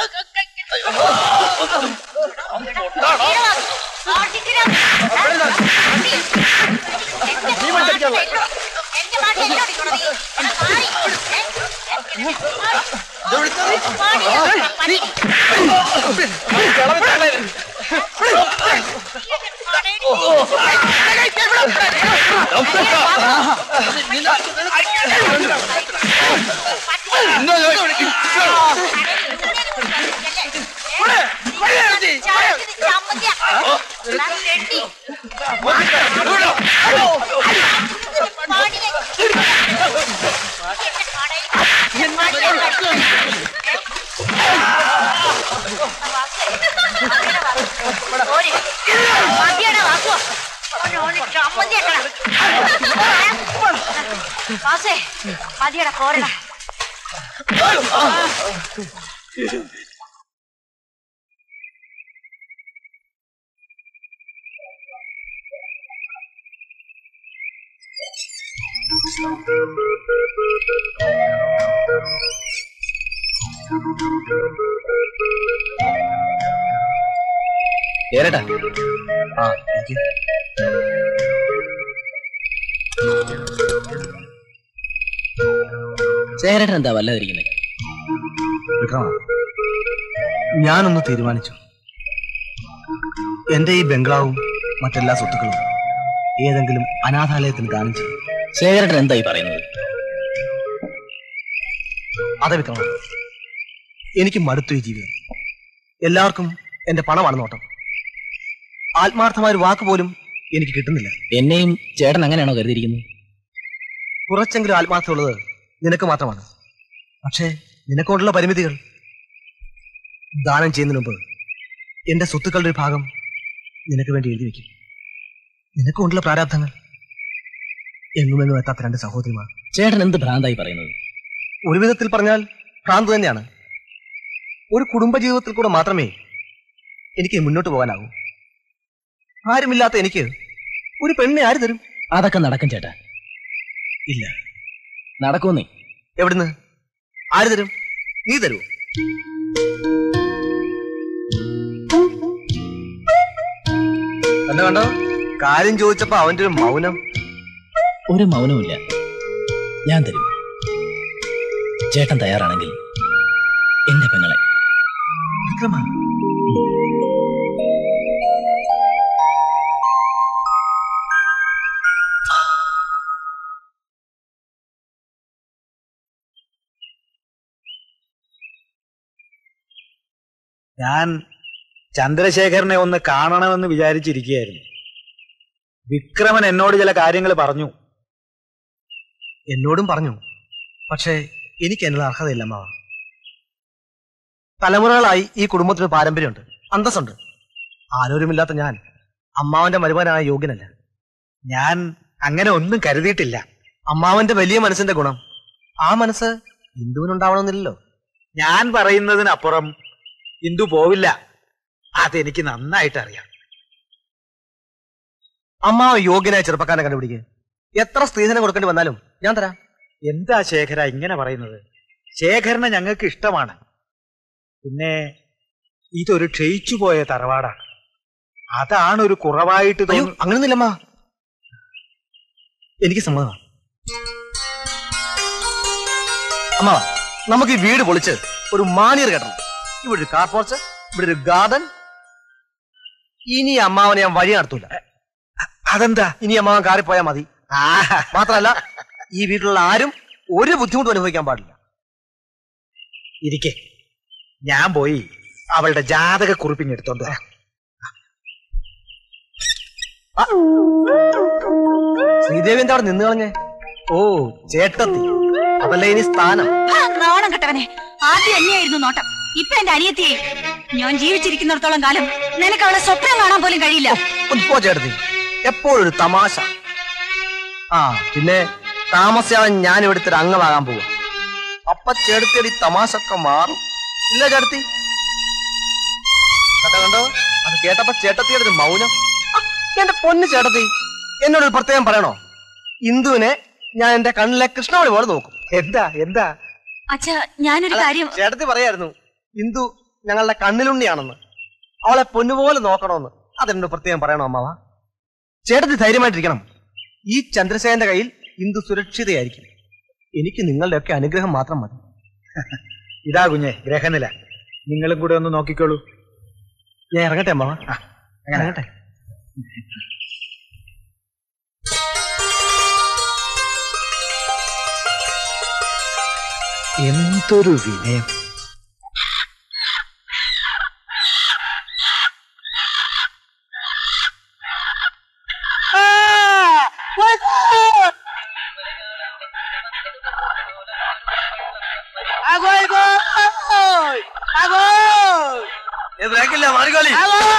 മതിയടാ പോരടാ ഏരട്ടാ ആ ഇരിക്ക്. ചേരട്ടൻ എന്താ വല്ലാതിരിക്കുന്നത് വിക്രമാ ഞാനൊന്ന് തീരുമാനിച്ചു എന്റെ ഈ ബംഗ്ലാവും മറ്റെല്ലാ സ്വത്തുക്കളും ഏതെങ്കിലും അനാഥാലയത്തിന് ദാനം ചെയ്യും ശേഖരൻ എന്തായി പറയുന്നത് അതെ വിക്രമ എനിക്ക് മടുത്തു ഈ ജീവിതം എല്ലാവർക്കും എന്റെ പണമാണ് നോട്ടം ആത്മാർത്ഥമായ ഒരു വാക്ക് പോലും എനിക്ക് കിട്ടുന്നില്ല എന്നെയും ചേട്ടൻ അങ്ങനെയാണോ കരുതിയിരിക്കുന്നത് കുറച്ചെങ്കിലും ആത്മാർത്ഥമുള്ളത് നിനക്ക് മാത്രമാണ് പക്ഷേ നിനക്കൊണ്ടുള്ള പരിമിതികൾ ദാനം ചെയ്യുന്നതിന് മുമ്പ് എന്റെ സ്വത്തുക്കളുടെ ഒരു ഭാഗം നിനക്ക് വേണ്ടി എഴുതി വെക്കും നിനക്കൊണ്ടുള്ള പ്രാരാബ്ധങ്ങൾ എങ്ങുമെങ്ങും എത്താത്ത രണ്ട് സഹോദരിമാർ ചേട്ടൻ എന്ത് ഭ്രാന്തായി പറയുന്നത് ഒരു വിധത്തിൽ പറഞ്ഞാൽ ഭ്രാന്ത് തന്നെയാണ് ഒരു കുടുംബജീവിതത്തിൽ കൂടെ മാത്രമേ എനിക്ക് മുന്നോട്ട് പോകാനാകൂ ആരുമില്ലാത്ത എനിക്ക് ഒരു പെണ്ണെ ആര് തരും അതൊക്കെ നടക്കും ചേട്ടാ ഇല്ല നടക്കൂന്നേ എവിടുന്ന് ആര് തരും നീ തരൂ കണ്ടോ കണ്ടോ കാര്യം ചോദിച്ചപ്പോ അവന്റെ ഒരു മൗനം ഒരു മൗനവുമില്ല ഞാൻ തരും ചേട്ടൻ തയ്യാറാണെങ്കിൽ എന്റെ പെങ്ങളെ വിക്രമ ഞാൻ ചന്ദ്രശേഖരനെ ഒന്ന് കാണണമെന്ന് വിചാരിച്ചിരിക്കുകയായിരുന്നു വിക്രമൻ എന്നോട് ചില കാര്യങ്ങൾ പറഞ്ഞു എന്നോടും പറഞ്ഞു പക്ഷേ എനിക്ക് എന്നുള്ള അർഹതയില്ല അമ്മാവ തലമുറകളായി ഈ കുടുംബത്തിന് പാരമ്പര്യമുണ്ട് അന്തസ്സുണ്ട് ആരോരുമില്ലാത്ത ഞാൻ അമ്മാവന്റെ മരുമനായ യോഗ്യനല്ല ഞാൻ അങ്ങനെ ഒന്നും കരുതിയിട്ടില്ല അമ്മാവന്റെ വലിയ മനസ്സിന്റെ ഗുണം ആ മനസ്സ് ഹിന്ദുവിനുണ്ടാവണമെന്നില്ലല്ലോ ഞാൻ പറയുന്നതിനപ്പുറം ഇന്ദു പോവില്ല അതെനിക്ക് നന്നായിട്ട് അറിയാം അമ്മാവ യോഗ്യനായ ചെറുപ്പക്കാരനെ കണ്ടുപിടിക്കുക എത്ര സ്ത്രീധനം കൊടുക്കേണ്ടി വന്നാലും ഞാൻ തരാം എന്താ ശേഖര ഇങ്ങനെ പറയുന്നത് ശേഖരനെ ഞങ്ങൾക്ക് ഇഷ്ടമാണ് പിന്നെ ഇതൊരു ക്ഷയിച്ചു പോയ തറവാടാണ് അതാണ് ഒരു കുറവായിട്ട് അയ്യോ അങ്ങനെയൊന്നുമില്ലമ്മ എനിക്ക് സമ്മതമാണ് അമ്മ നമുക്ക് ഈ വീട് പൊളിച്ച് ഒരു മാനിയർ കെട്ടണം ഇവിടെ ഒരു കാർ പോർച്ച് ഇവിടെ ഒരു ഗാർഡൻ ഇനി അമ്മാവനെ ഞാൻ വഴി നടത്തൂല അതെന്താ ഇനി അമ്മാവൻ കാറിൽ പോയാൽ മതി മാത്രമല്ല ഈ വീട്ടിലുള്ള ആരും ഒരു ബുദ്ധിമുട്ടും അനുഭവിക്കാൻ പാടില്ല ഇരിക്കെ ഞാൻ പോയി അവളുടെ ജാതക കുറിപ്പിങ് എടുത്തോണ്ട് വരാം. ശ്രീദേവി എന്താ അവിടെ നിന്ന് കളഞ്ഞേ ഓ ചേട്ടത്തി അതല്ലേ ഇനി സ്ഥാനം നാണം കെട്ടവനെ ആദ്യം എന്നെയായിരുന്നു നോട്ടം ഇപ്പൊ എന്റെ അനിയത്തിയെ ഞാൻ ജീവിച്ചിരിക്കുന്നിടത്തോളം കാലം നിനക്ക് അവളെ സ്വപ്നം കാണാൻ പോലും കഴിയില്ല ഒന്ന് പോ ചേട്ടത്തി എപ്പോഴും ഒരു തമാശ ആ പിന്നെ താമസിയാതെ ഞാൻ ഇവിടുത്തെ ഒരു അംഗമാകാൻ പോവാ അപ്പൊ ചേട്ടത്തിയുടെ ഈ തമാശ ഒക്കെ മാറും ഇല്ല ചേട്ടത്തി കണ്ടോ കണ്ടോ അത് കേട്ടപ്പോ ചേട്ടത്തിയുടെ ഒരു മൗനം ആ, എന്റെ പൊന്ന് ചേട്ടത്തി എന്നോട് ഒരു പ്രത്യേകം പറയണോ ഇന്ദുവിനെ ഞാൻ എന്റെ കണ്ണിലെ കൃഷ്ണമണി പോലെ നോക്കും എന്താ എന്താ അച്ഛാ ഞാനൊരു അല്ല, കാര്യം ചേട്ടത്തി പറയായിരുന്നു ഇന്ദു ഞങ്ങളുടെ കണ്ണിലുണ്ണിയാണെന്ന് അവളെ പൊന്നുപോലെ നോക്കണമെന്ന് അതെന്നോട് പ്രത്യേകം പറയണോ അമ്മാവ ചേട്ടത്തി ധൈര്യമായിട്ടിരിക്കണം ഈ ചന്ദ്രസേനന്റെ കയ്യിൽ ഇന്ദു സുരക്ഷിതയായിരിക്കും എനിക്ക് നിങ്ങളുടെയൊക്കെ അനുഗ്രഹം മാത്രം മതി ഇതാ കുഞ്ഞെ ഗ്രഹനില നിങ്ങളും കൂടെ ഒന്ന് നോക്കിക്കോളൂ ഞാൻ ഇറങ്ങട്ടെ അമ്മാവ ഇറങ്ങട്ടെ എന്തൊരു വിനയം ബ്രേക്കില്ല മാറിക്കോളി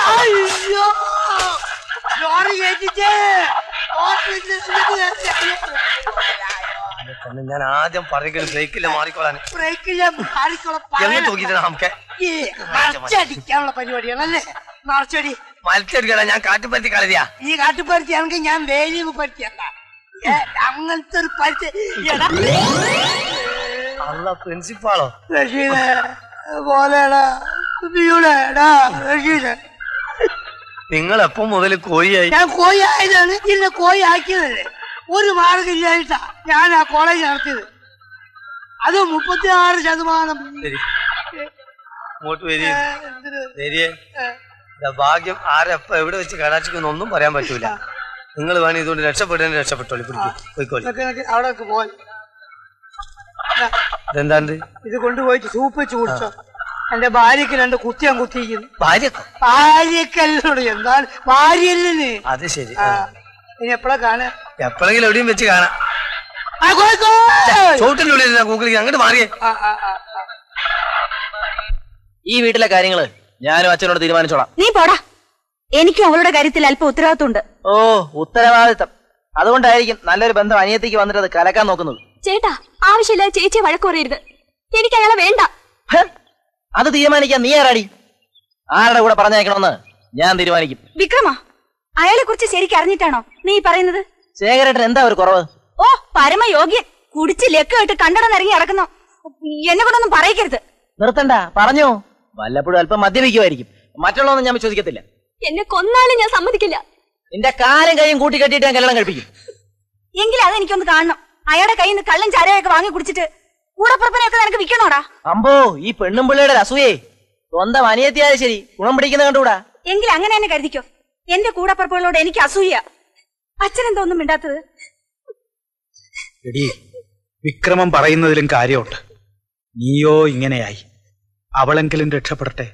തന്നെ ഞാൻ ആദ്യം പറയുന്നത് ബ്രേക്കില്ല മാറിക്കോളാൻ എങ്ങനെ തൂക്കിട്ടാ നമുക്ക് അടിക്കാനുള്ള പരിപാടിയാണല്ലേ മറച്ചടി മത്സരിക്കല ഞാൻ കാറ്റുപറ്റി കളരിയാ ഈ കാട്ടുപരുത്തിയാണെങ്കിൽ ഞാൻ വേലിയും പരുത്തിയല്ല ഏ, അങ്ങനത്തെ ഒരു പരുത്തി എടാ. അല്ല പ്രിൻസിപ്പാളോ റഷീദേ പോലെടാ ബിയൂടെടാ റഷീദേ നിങ്ങൾ എപ്പം മുതൽ കോഴിയായി ഞാൻ കോയി ആയതാണ് ഇന്ന് കോയി ആക്കിയതല്ലേ ഒരു മാർഗം ഇല്ലായിട്ടാ ഞാൻ ആ കോളേജ് നടത്തിയത് അത് മുപ്പത്തി ആറ് ശതമാനം ശരി ഇങ്ങോട്ട് വരിക വരികേ ഇതാ ഭാഗ്യം ആരെപ്പ എവിടെ വെച്ച് കടാച്ചിക്കുന്ന ഒന്നും പറയാൻ പറ്റൂല നിങ്ങൾ വേണേ ഇതുകൊണ്ട് രക്ഷപ്പെട്ടതിന് രക്ഷപ്പെട്ടോളി പിടിക്കും പോയിക്കോളി നിനക്ക് നിനക്ക് അവിടെ പോയി ഇതെന്താണ്ട് ഇത് കൊണ്ടുപോയിട്ട് സൂപ്പ് വെച്ച് കുടിച്ചോ എന്റെ ഭാര്യക്ക് രണ്ട് കുത്തിയാൻ കുത്തിയിരിക്കുന്നു ഭാര്യ ഭാര്യക്കല്ലോട് എന്താണ് ഭാര്യല്ലേ അത് ശരി ആ ഇനി എപ്പോഴാ കാണാ എപ്പോഴെങ്കിലും എവിടെയും വെച്ച് കാണാം ആ, കോഴിക്കോ! ചോട്ടിന്റെ ഉള്ളിൽ ഗൂഗിളിൽ അങ്ങോട്ട് മാറിയേ ആ, ആ, ആ, ആ. ഈ വീട്ടിലെ കാര്യങ്ങള് ഞാനും അച്ഛനോട് തീരുമാനിച്ചോളാം നീ പോടാ എനിക്കും അവളുടെ കാര്യത്തിൽ അല്പം ഉത്തരവാദിത്വമുണ്ട് ഓ ഉത്തരവാദിത്തം അതുകൊണ്ടായിരിക്കും നല്ലൊരു ബന്ധം അനിയത്തിക്ക് വന്നിട്ട് അത് കലക്കാൻ നോക്കുന്നത് ചേട്ടാ ആവശ്യമില്ലാതെ ചേച്ചിയെ വഴക്ക് പറയരുത് എനിക്ക് അയാളെ വേണ്ട അത് തീരുമാനിക്കാൻ നീ ആരാടി ആരുടെ കൂടെ പറഞ്ഞയക്കണമെന്ന് ഞാൻ തീരുമാനിക്കും വിക്രമ അയാളെ കുറിച്ച് ശരിക്കും അറിഞ്ഞിട്ടാണോ നീ ഈ പറയുന്നത് ശേഖരേട്ടൻ എന്താ ഒരു കുറവ് ഓ പരമയോഗ്യൻ കുടിച്ച് ലക്കായിട്ട് കണ്ടടം ഇറങ്ങി നടക്കുന്നു എന്നെ കൊണ്ടൊന്നും പറയിക്കരുത് നിർത്തണ്ട പറഞ്ഞോ വല്ലപ്പോഴും അല്പം മദ്യപിക്കുമായിരിക്കും മറ്റുള്ളതൊന്നും ഞാൻ വിശ്വസിക്കത്തില്ല എന്നെ കൊന്നാലും ഞാൻ സമ്മതിക്കില്ല നിന്റെ കാലും കൈയും കൂട്ടി കെട്ടിയിട്ട് ഞാൻ കല്യാണം കഴിപ്പിക്കും എങ്കിലും അതെനിക്കൊന്ന് കാണണം അയാളുടെ കയ്യിൽ നിന്ന് കള്ളും ചാരയൊക്കെ വാങ്ങി കുടിച്ചിട്ട് കൂടപ്പുറപ്പിനെയൊക്കെ നിനക്ക് വിൽക്കണോടാ അമ്പോ ഈ പെണ്ണും പിള്ളയുടെ ഒരു അസൂയേ സ്വന്തം അനിയത്തിയാലും ശരി ഗുണം പിടിക്കുന്ന കണ്ടുകൂടാ എങ്കിൽ അങ്ങനെ തന്നെ കരുതിക്കോ എന്റെ കൂടപ്പുറപ്പുകളോട് എനിക്ക് അസൂയ അച്ഛനെന്താ ഒന്നും മിണ്ടാത്തത് എടി വിക്രമം പറയുന്നതിലും കാര്യമുണ്ട് നീയോ ഇങ്ങനെയായി അവളെങ്കിലും രക്ഷപ്പെടട്ടെ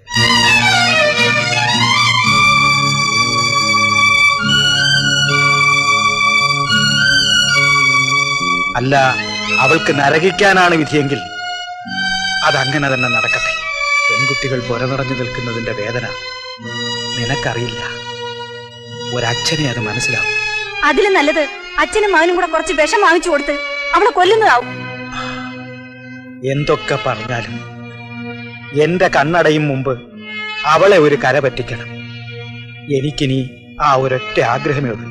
അല്ല അവൾക്ക് നരകിക്കാനാണ് വിധിയെങ്കിൽ അതങ്ങനെ തന്നെ നടക്കട്ടെ പെൺകുട്ടികൾ പുറനിറഞ്ഞു നിൽക്കുന്നതിന്റെ വേദന നിനക്കറിയില്ല ഒരച്ഛനെ അത് മനസ്സിലാവും അതിലും നല്ലത് അച്ഛനും മകനും കൂടെ കുറച്ച് വിഷം വാങ്ങിച്ചു കൊടുത്ത് അവളെ കൊല്ലുന്നതാവും എന്തൊക്കെ പറഞ്ഞാലും എന്റെ കണ്ണടയും മുമ്പ് അവളെ ഒരു കര പറ്റിക്കണം എനിക്കിനി ആ ഒരൊറ്റ ആഗ്രഹമേ ഉള്ളൂ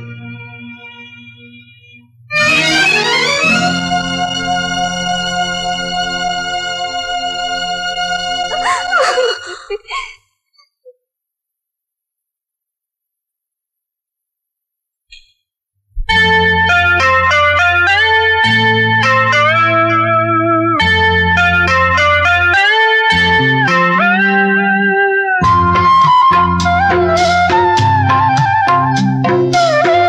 Thank you.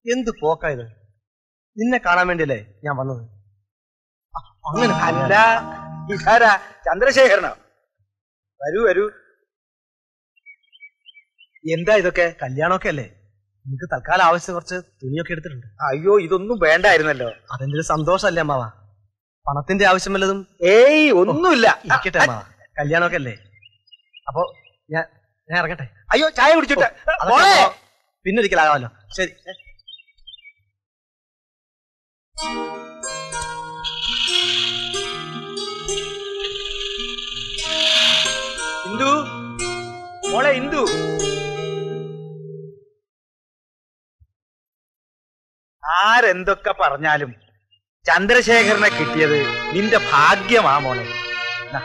എന്ത് പോക്കായത് നിന്നെ കാണാൻ വേണ്ടിയല്ലേ ഞാൻ വന്നത് അങ്ങനെ അല്ല ഇതാരാ ചന്ദ്രശേഖരനോ വരൂ വരൂ എന്താ ഇതൊക്കെ കല്യാണമൊക്കെ അല്ലേ നിനക്ക് തൽക്കാലം ആവശ്യം കുറച്ച് തുണിയൊക്കെ എടുത്തിട്ടുണ്ട് അയ്യോ ഇതൊന്നും വേണ്ടായിരുന്നല്ലോ അതെന്തൊരു സന്തോഷമല്ലേ അമ്മാവ പണത്തിന്റെ ആവശ്യം വല്ലതും ഏയ് ഒന്നുമില്ല ഇരിക്കട്ടെ അമ്മാവ കല്യാണമൊക്കെ അല്ലേ അപ്പൊ ഞാൻ ഞാൻ ഇറങ്ങട്ടെ അയ്യോ ചായ കുടിച്ചിട്ട് അതൊക്കെ മോളെ അമ്മാവ പിന്നൊരിക്കലാകാമല്ലോ ശരി ഇന്ദു മോളെ ഇന്ദു ആരെന്തൊക്കെ പറഞ്ഞാലും ചന്ദ്രശേഖരനെ കിട്ടിയത് നിന്റെ ഭാഗ്യമാ മോളെ ദാ.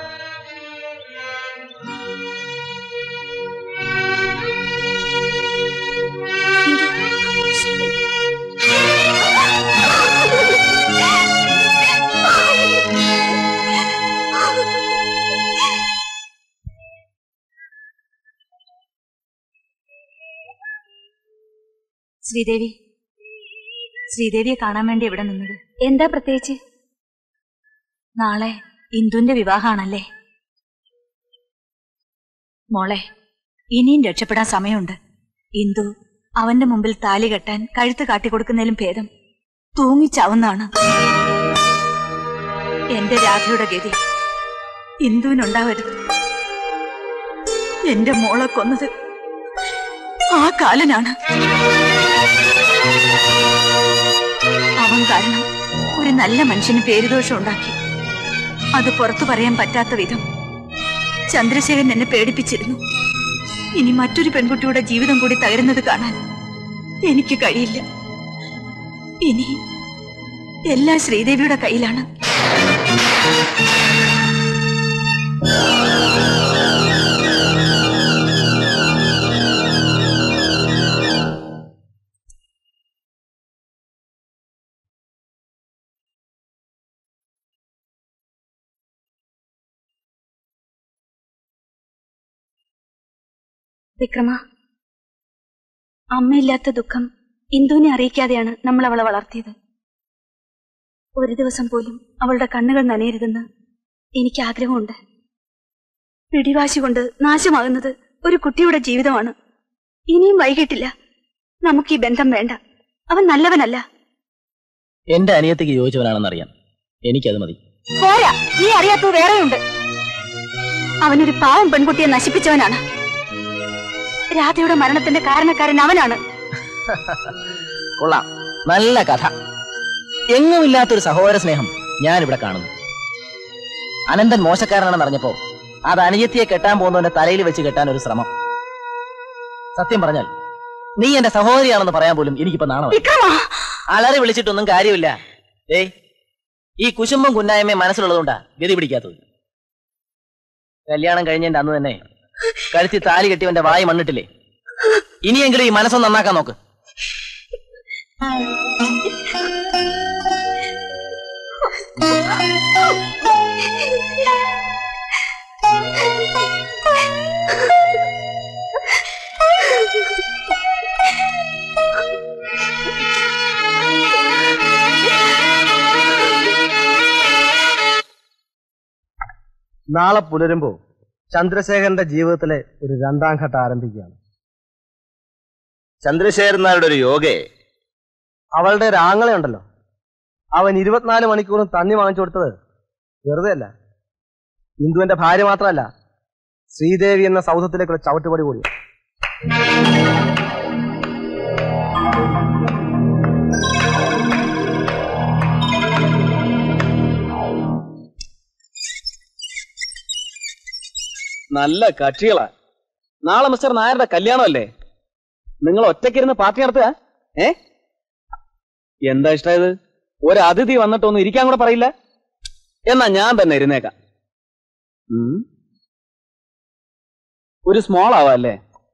ശ്രീദേവി ശ്രീദേവിയെ കാണാൻ വേണ്ടി എവിടെ നിന്നത് എന്താ പ്രത്യേകിച്ച് നാളെ ഇന്ദുവിന്റെ വിവാഹമാണല്ലേ മോളെ ഇനിയും രക്ഷപ്പെടാൻ സമയമുണ്ട് ഇന്ദു അവന്റെ മുമ്പിൽ താലി കെട്ടാൻ കഴുത്ത് കാട്ടിക്കൊടുക്കുന്നതിലും ഭേദം തൂങ്ങിച്ചാവുന്നതാണ് എന്റെ രാധയുടെ ഗതി ഇന്ദുവിനുണ്ടാവരുത് എന്റെ മോളെ കൊന്നത് ആ കാലനാണ് അവൻ കാരണം ഒരു നല്ല മനുഷ്യന് പേരുദോഷം ഉണ്ടാക്കി അത് പുറത്തു പറയാൻ പറ്റാത്ത വിധം ചന്ദ്രശേഖരൻ എന്നെ പേടിപ്പിച്ചിരുന്നു ഇനി മറ്റൊരു പെൺകുട്ടിയുടെ ജീവിതം കൂടി തകരുന്നത് കാണാൻ എനിക്ക് കഴിയില്ല ഇനി എല്ലാം ശ്രീദേവിയുടെ കയ്യിലാണ് വിക്രമ അമ്മയില്ലാത്ത ദുഃഖം ഇന്ദുവിനെ അറിയിക്കാതെയാണ് നമ്മൾ അവളെ വളർത്തിയത് ഒരു ദിവസം പോലും അവളുടെ കണ്ണുകൾ നനയരുതെന്ന് എനിക്ക് ആഗ്രഹമുണ്ട് പിടിവാശി കൊണ്ട് നാശമാകുന്നത് ഒരു കുട്ടിയുടെ ജീവിതമാണ് ഇനിയും വൈകിട്ടില്ല നമുക്ക് ഈ ബന്ധം വേണ്ട അവൻ നല്ലവനല്ല എന്റെ അനിയത്തിക്ക് യോജിച്ചവനാണെന്നറിയാം എനിക്കത് മതി പോരാ നീ അറിയാത്തത് വേറെയുണ്ട് അവനൊരു പാവം പെൺകുട്ടിയെ നശിപ്പിച്ചവനാണ് രാധയുടെ മരണത്തിന്റെ കാരണക്കാരൻ അവനാണ് കൊള്ളാം നല്ല കഥ എങ്ങുമില്ലാത്തൊരു സഹോദര സ്നേഹം ഞാനിവിടെ കാണുന്നു അനന്തൻ മോശക്കാരനാണെന്ന് അറിഞ്ഞപ്പോ അത് അനിയത്തിയെ കെട്ടാൻ പോകുന്നവന്റെ തലയിൽ വെച്ച് കെട്ടാൻ ഒരു ശ്രമം സത്യം പറഞ്ഞാൽ നീ എന്റെ സഹോദരിയാണെന്ന് പറയാൻ പോലും എനിക്കിപ്പോ നാണമായി അലറി വിളിച്ചിട്ടൊന്നും കാര്യമില്ല ഏയ് ഈ കുശുമ്പും കുന്നായ്മയും മനസ്സിലുള്ളതുകൊണ്ടാ ഗതി പിടിക്കാത്തത് കല്യാണം കഴിഞ്ഞതിന്റെ അന്ന് തന്നെ കഴുത്തി താലി കെട്ടിയവന്റെ വായി മണ്ണിട്ടില്ലേ ഇനിയെങ്കിലും ഈ മനസ്സൊന്ന് നന്നാക്കാൻ നോക്ക് നാളെ പുലരുമ്പോ ചന്ദ്രശേഖരന്റെ ജീവിതത്തിലെ ഒരു രണ്ടാം ഘട്ടം ആരംഭിക്കുകയാണ് ചന്ദ്രശേഖരൻ നായരുടെ ഒരു യോഗയെ അവളുടെ ഒരു ആങ്ങളയുണ്ടല്ലോ അവൻ ഇരുപത്തിനാല് മണിക്കൂറും തണ്ണി വാങ്ങിച്ചു കൊടുത്തത് വെറുതെ അല്ല ഇന്ദുവിന്റെ ഭാര്യ മാത്രമല്ല ശ്രീദേവി എന്ന സൗധത്തിലേക്കുള്ള ചവിട്ടുപടി കൂടി നല്ല കക്ഷികളാ നാളെ മിസ്റ്റർ നായരുടെ കല്യാണമല്ലേ നിങ്ങൾ ഒറ്റയ്ക്കിരുന്ന് പാർട്ടി നടത്തുക ഏ എന്താ ഇഷ്ടായത് ഒരു അതിഥി വന്നിട്ടൊന്നും ഇരിക്കാൻ കൂടെ പറയില്ല എന്നാ ഞാൻ തന്നെ ഇരുന്നേക്കാം ഉം. ഒരു സ്മോൾ ആവാ അല്ലേ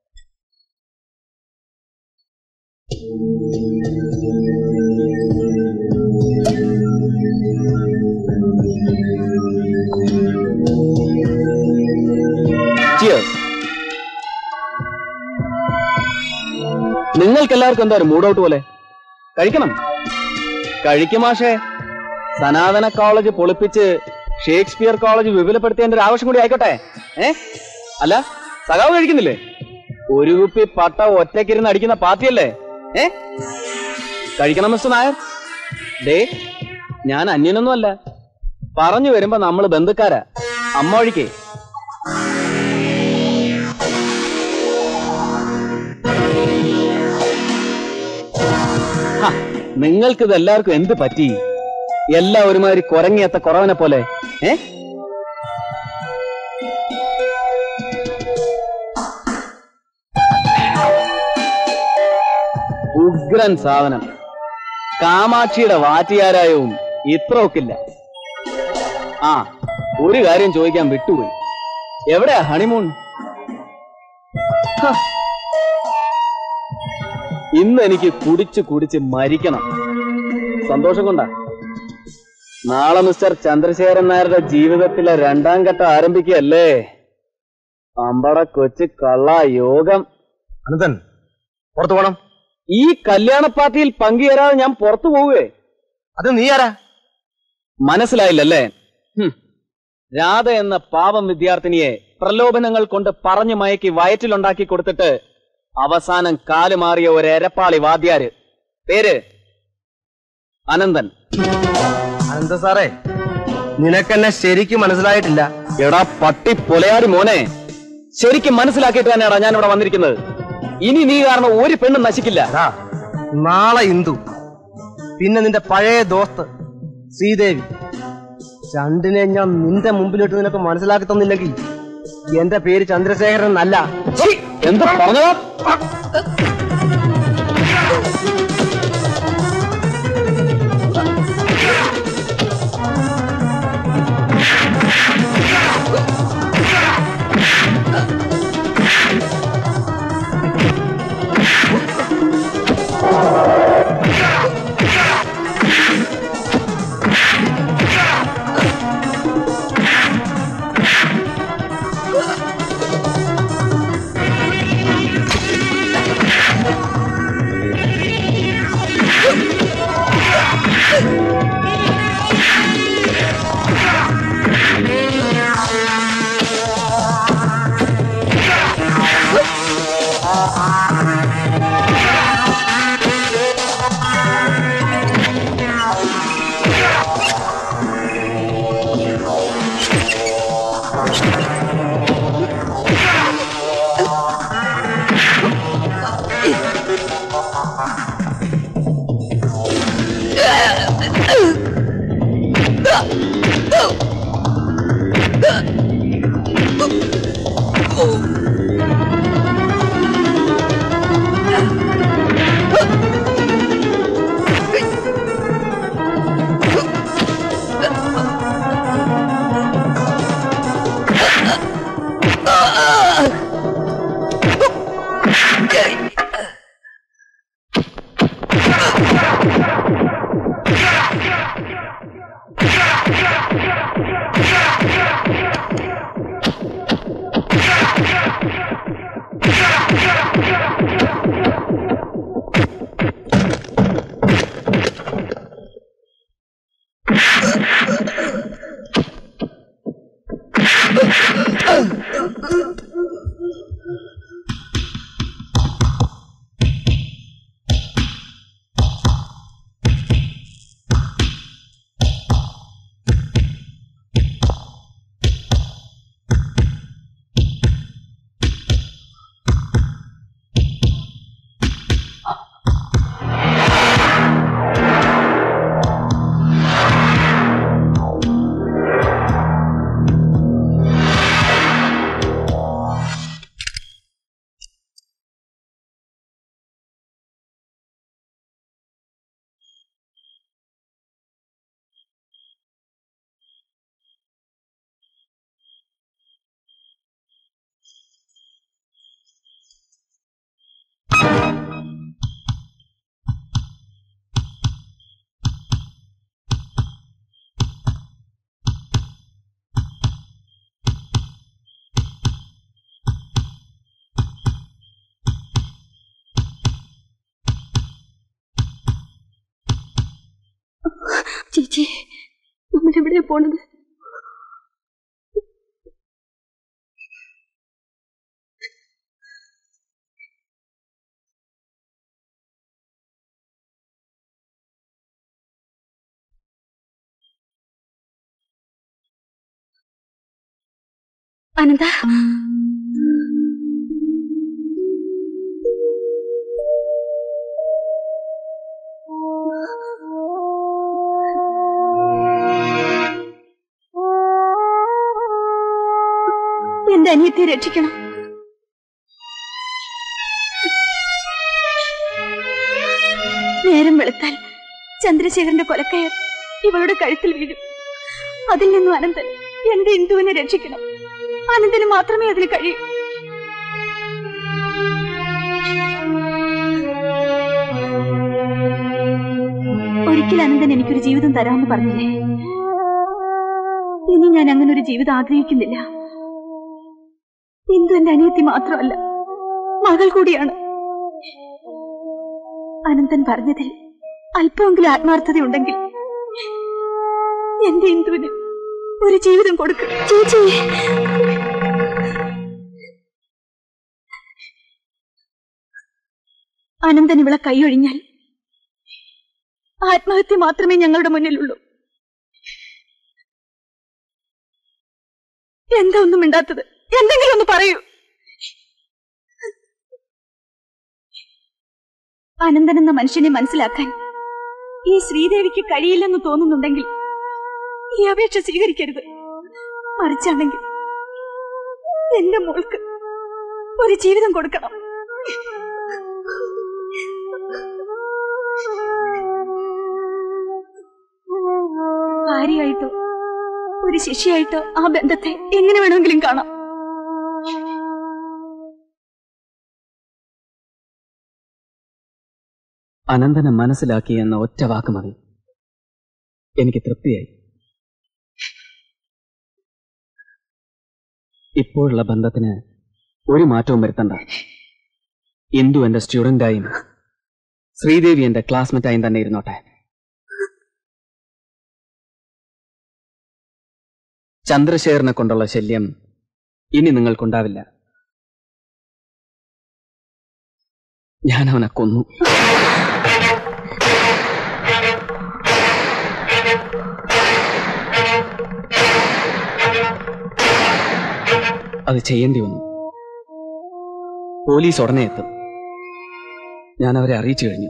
Cheers. നിങ്ങൾക്ക് എല്ലാവർക്കും എന്താ ഒരു മൂഡ് ഔട്ട് പോലെ കഴിക്കണം കഴിക്കുമാഷേ സനാതന കോളേജ് പൊളിപ്പിച്ച് ഷേക്സ്പിയർ കോളേജ് വിപുലപ്പെടുത്തേണ്ട ഒരു ആവശ്യം കൂടി ആയിക്കോട്ടെ ഏ അല്ല സഖാവ് കഴിക്കുന്നില്ലേ ഒരു കുപ്പി പട്ട ഒറ്റക്കിരുന്ന് അടിക്കുന്ന പാർട്ടിയല്ലേ ഏ കഴിക്കണം മിസ്റ്റർ നായർ ദേ ഞാൻ അന്യനൊന്നുമല്ല പറഞ്ഞു വരുമ്പോ നമ്മള് ബന്ധുക്കാരാ അമ്മ ഒഴിക്കേ നിങ്ങൾക്ക് ഇത് എല്ലാവർക്കും എന്ത് പറ്റി എല്ലാം ഒരുമാതിരി കുരങ്ങിയത്ത കുറവനെ പോലെ ഏ ഉഗ്രൻ സാധനം കാമാക്ഷിയുടെ വാറ്റിയാരായവും ഇത്ര ഒക്കില്ല ആ ഒരു കാര്യം ചോദിക്കാൻ വിട്ടുപോയി എവിടെയാ ഹണിമൂൺ ഹ. ഇന്ന് എനിക്ക് കുടിച്ച് കുടിച്ച് മരിക്കണം സന്തോഷം കൊണ്ടാ നാളെ മിസ്റ്റർ ചന്ദ്രശേഖരൻ നായരുടെ ജീവിതത്തിലെ രണ്ടാം ഘട്ടം ആരംഭിക്കുകയല്ലേ അമ്പട കൊച്ചു കള്ള യോഗം അനന്തൻ പുറത്തു പോണം ഈ കല്യാണ പാർട്ടിയിൽ പങ്കുചേരാതെ ഞാൻ പുറത്തു പോവുകേ അത് നീ ആരാ മനസ്സിലായില്ലല്ലേ ഹും. രാധ എന്ന പാവം വിദ്യാർത്ഥിനിയെ പ്രലോഭനങ്ങൾ കൊണ്ട് പറഞ്ഞു മയക്കി വയറ്റിലുണ്ടാക്കി കൊടുത്തിട്ട് അവസാനം കാല് മാറിയ ഒരു എരപ്പാളി വാദ്യാര് പേര് അനന്തൻ അനന്ത സാറേ നിനക്കെന്നെ ശരിക്കും മനസ്സിലായിട്ടില്ല എടാ പട്ടി പൊലയാടി മോനെ ശരിക്കും മനസ്സിലാക്കിയിട്ട് തന്നെയാടാ ഞാൻ ഇവിടെ വന്നിരിക്കുന്നത് ഇനി നീ കാരണം ഒരു പെണ്ണും നശിക്കില്ല നാളെ ഇന്ദു പിന്നെ നിന്റെ പഴയ ദോസ്ത് ശ്രീദേവി രണ്ടിനെ ഞാൻ നിന്റെ മുമ്പിലിട്ട് നിനക്ക് മനസ്സിലാക്കി തന്നില്ലെങ്കിൽ എന്റെ പേര് ചന്ദ്രശേഖരൻ എന്നല്ല എന്താ പറഞ്ഞോ ചേച്ചി നമ്മൾ എവിടെയാ പോണത് അനന്ത എന്റെ അനിയത്തെ രക്ഷിക്കണം നേരം വെളുത്താൽ ചന്ദ്രശേഖരന്റെ കൊലക്കയർ ഇവളുടെ കഴുത്തിൽ വീഴും അതിൽ നിന്നും അനന്തൻ എന്റെ ഇന്ദുവിനെ രക്ഷിക്കണം അനന്തന് മാത്രമേ അതിന് കഴിയൂ ഒരിക്കൽ അനന്തൻ എനിക്കൊരു ജീവിതം തരാമെന്ന് പറഞ്ഞില്ലേ ഇനി ഞാൻ അങ്ങനെ ഒരു ജീവിതം ആഗ്രഹിക്കുന്നില്ല ഇന്ദു എന്റെ അനിയത്തി മാത്രമല്ല മകൾ കൂടിയാണ് അനന്തൻ പറഞ്ഞതിൽ അല്പമെങ്കിലും ആത്മാർത്ഥതയുണ്ടെങ്കിൽ എന്റെ ഇന്ദുവിന് ഒരു ജീവിതം കൊടുക്കും ചേച്ചി അനന്തൻ ഇവളെ കൈയൊഴിഞ്ഞാൽ ആത്മഹത്യ മാത്രമേ ഞങ്ങളുടെ മുന്നിലുള്ളൂ എന്താ ഒന്നും മിണ്ടാത്തത് എന്തെങ്കിലും ഒന്ന് പറയൂ അനന്തൻ എന്ന മനുഷ്യനെ മനസ്സിലാക്കാൻ ഈ ശ്രീദേവിക്ക് കഴിയില്ലെന്ന് തോന്നുന്നുണ്ടെങ്കിൽ ഈ അപേക്ഷ സ്വീകരിക്കരുത് മറിച്ചാണെങ്കിൽ എന്റെ മോൾക്ക് ഒരു ജീവിതം കൊടുക്കണം ഭാര്യയായിട്ടോ ഒരു ശിഷ്യയായിട്ടോ ആ ബന്ധത്തെ എങ്ങനെ വേണമെങ്കിലും കാണാം അനന്തനെ മനസ്സിലാക്കി എന്ന ഒറ്റ വാക്ക് മതി എനിക്ക് തൃപ്തിയായി ഇപ്പോഴുള്ള ബന്ധത്തിന് ഒരു മാറ്റവും വരുത്തണ്ട ഇന്ദു എന്റെ സ്റ്റുഡന്റായും ശ്രീദേവി എന്റെ ക്ലാസ്മേറ്റായും തന്നെ ഇരുന്നോട്ടെ ചന്ദ്രശേഖരനെ കൊണ്ടുള്ള ശല്യം ഇനി നിങ്ങൾക്കുണ്ടാവില്ല ഞാൻ അവനെ കൊന്നു അത് ചെയ്യേണ്ടി വന്നു പോലീസ് ഉടനെ എത്തും ഞാൻ അവരെ അറിയിച്ചു കഴിഞ്ഞു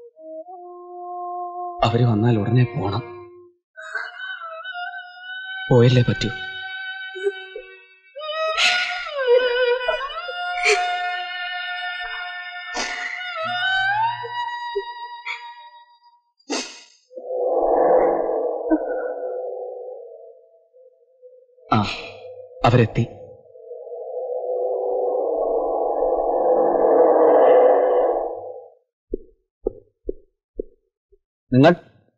അവര് വന്നാൽ ഉടനെ പോണം പോയല്ലേ പറ്റൂ ആ അവരെത്തി നിങ്ങൾ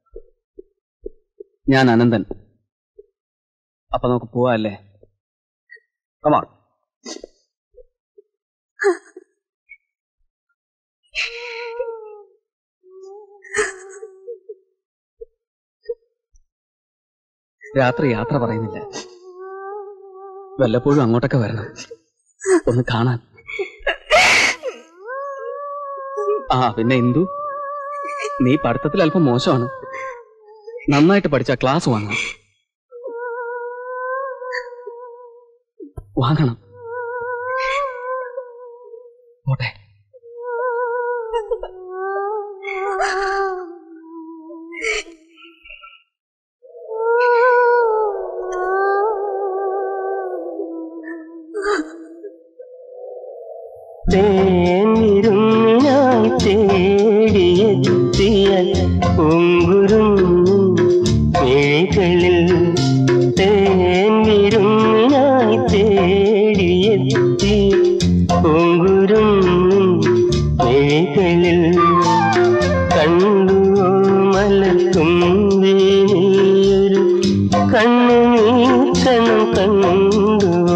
ഞാൻ അനന്തൻ അപ്പൊ നമുക്ക് പോവാല്ലേ കമാൺ രാത്രി യാത്ര പറയുന്നില്ല വല്ലപ്പോഴും അങ്ങോട്ടൊക്കെ വരണം ഒന്ന് കാണാൻ ആ പിന്നെ ഇന്ദു നീ പഠിത്തത്തിൽ അല്പം മോശമാണ് നന്നായിട്ട് പഠിച്ച ക്ലാസ് വാങ്ങണം വാങ്ങണം പോട്ടെ തേനിരുന്നിനായി തേടിയെത്തിയ പൊങ്കുരും മിഴികളിൽ തേനിരുന്നിനായി തേടിയെത്തിയ പൊങ്കുരും മിഴികളിൽ കണ്ടുവോ മലത്തുമ്പി നീയൊരു കണ്ണു നീക്കണം കണ്ടുവോ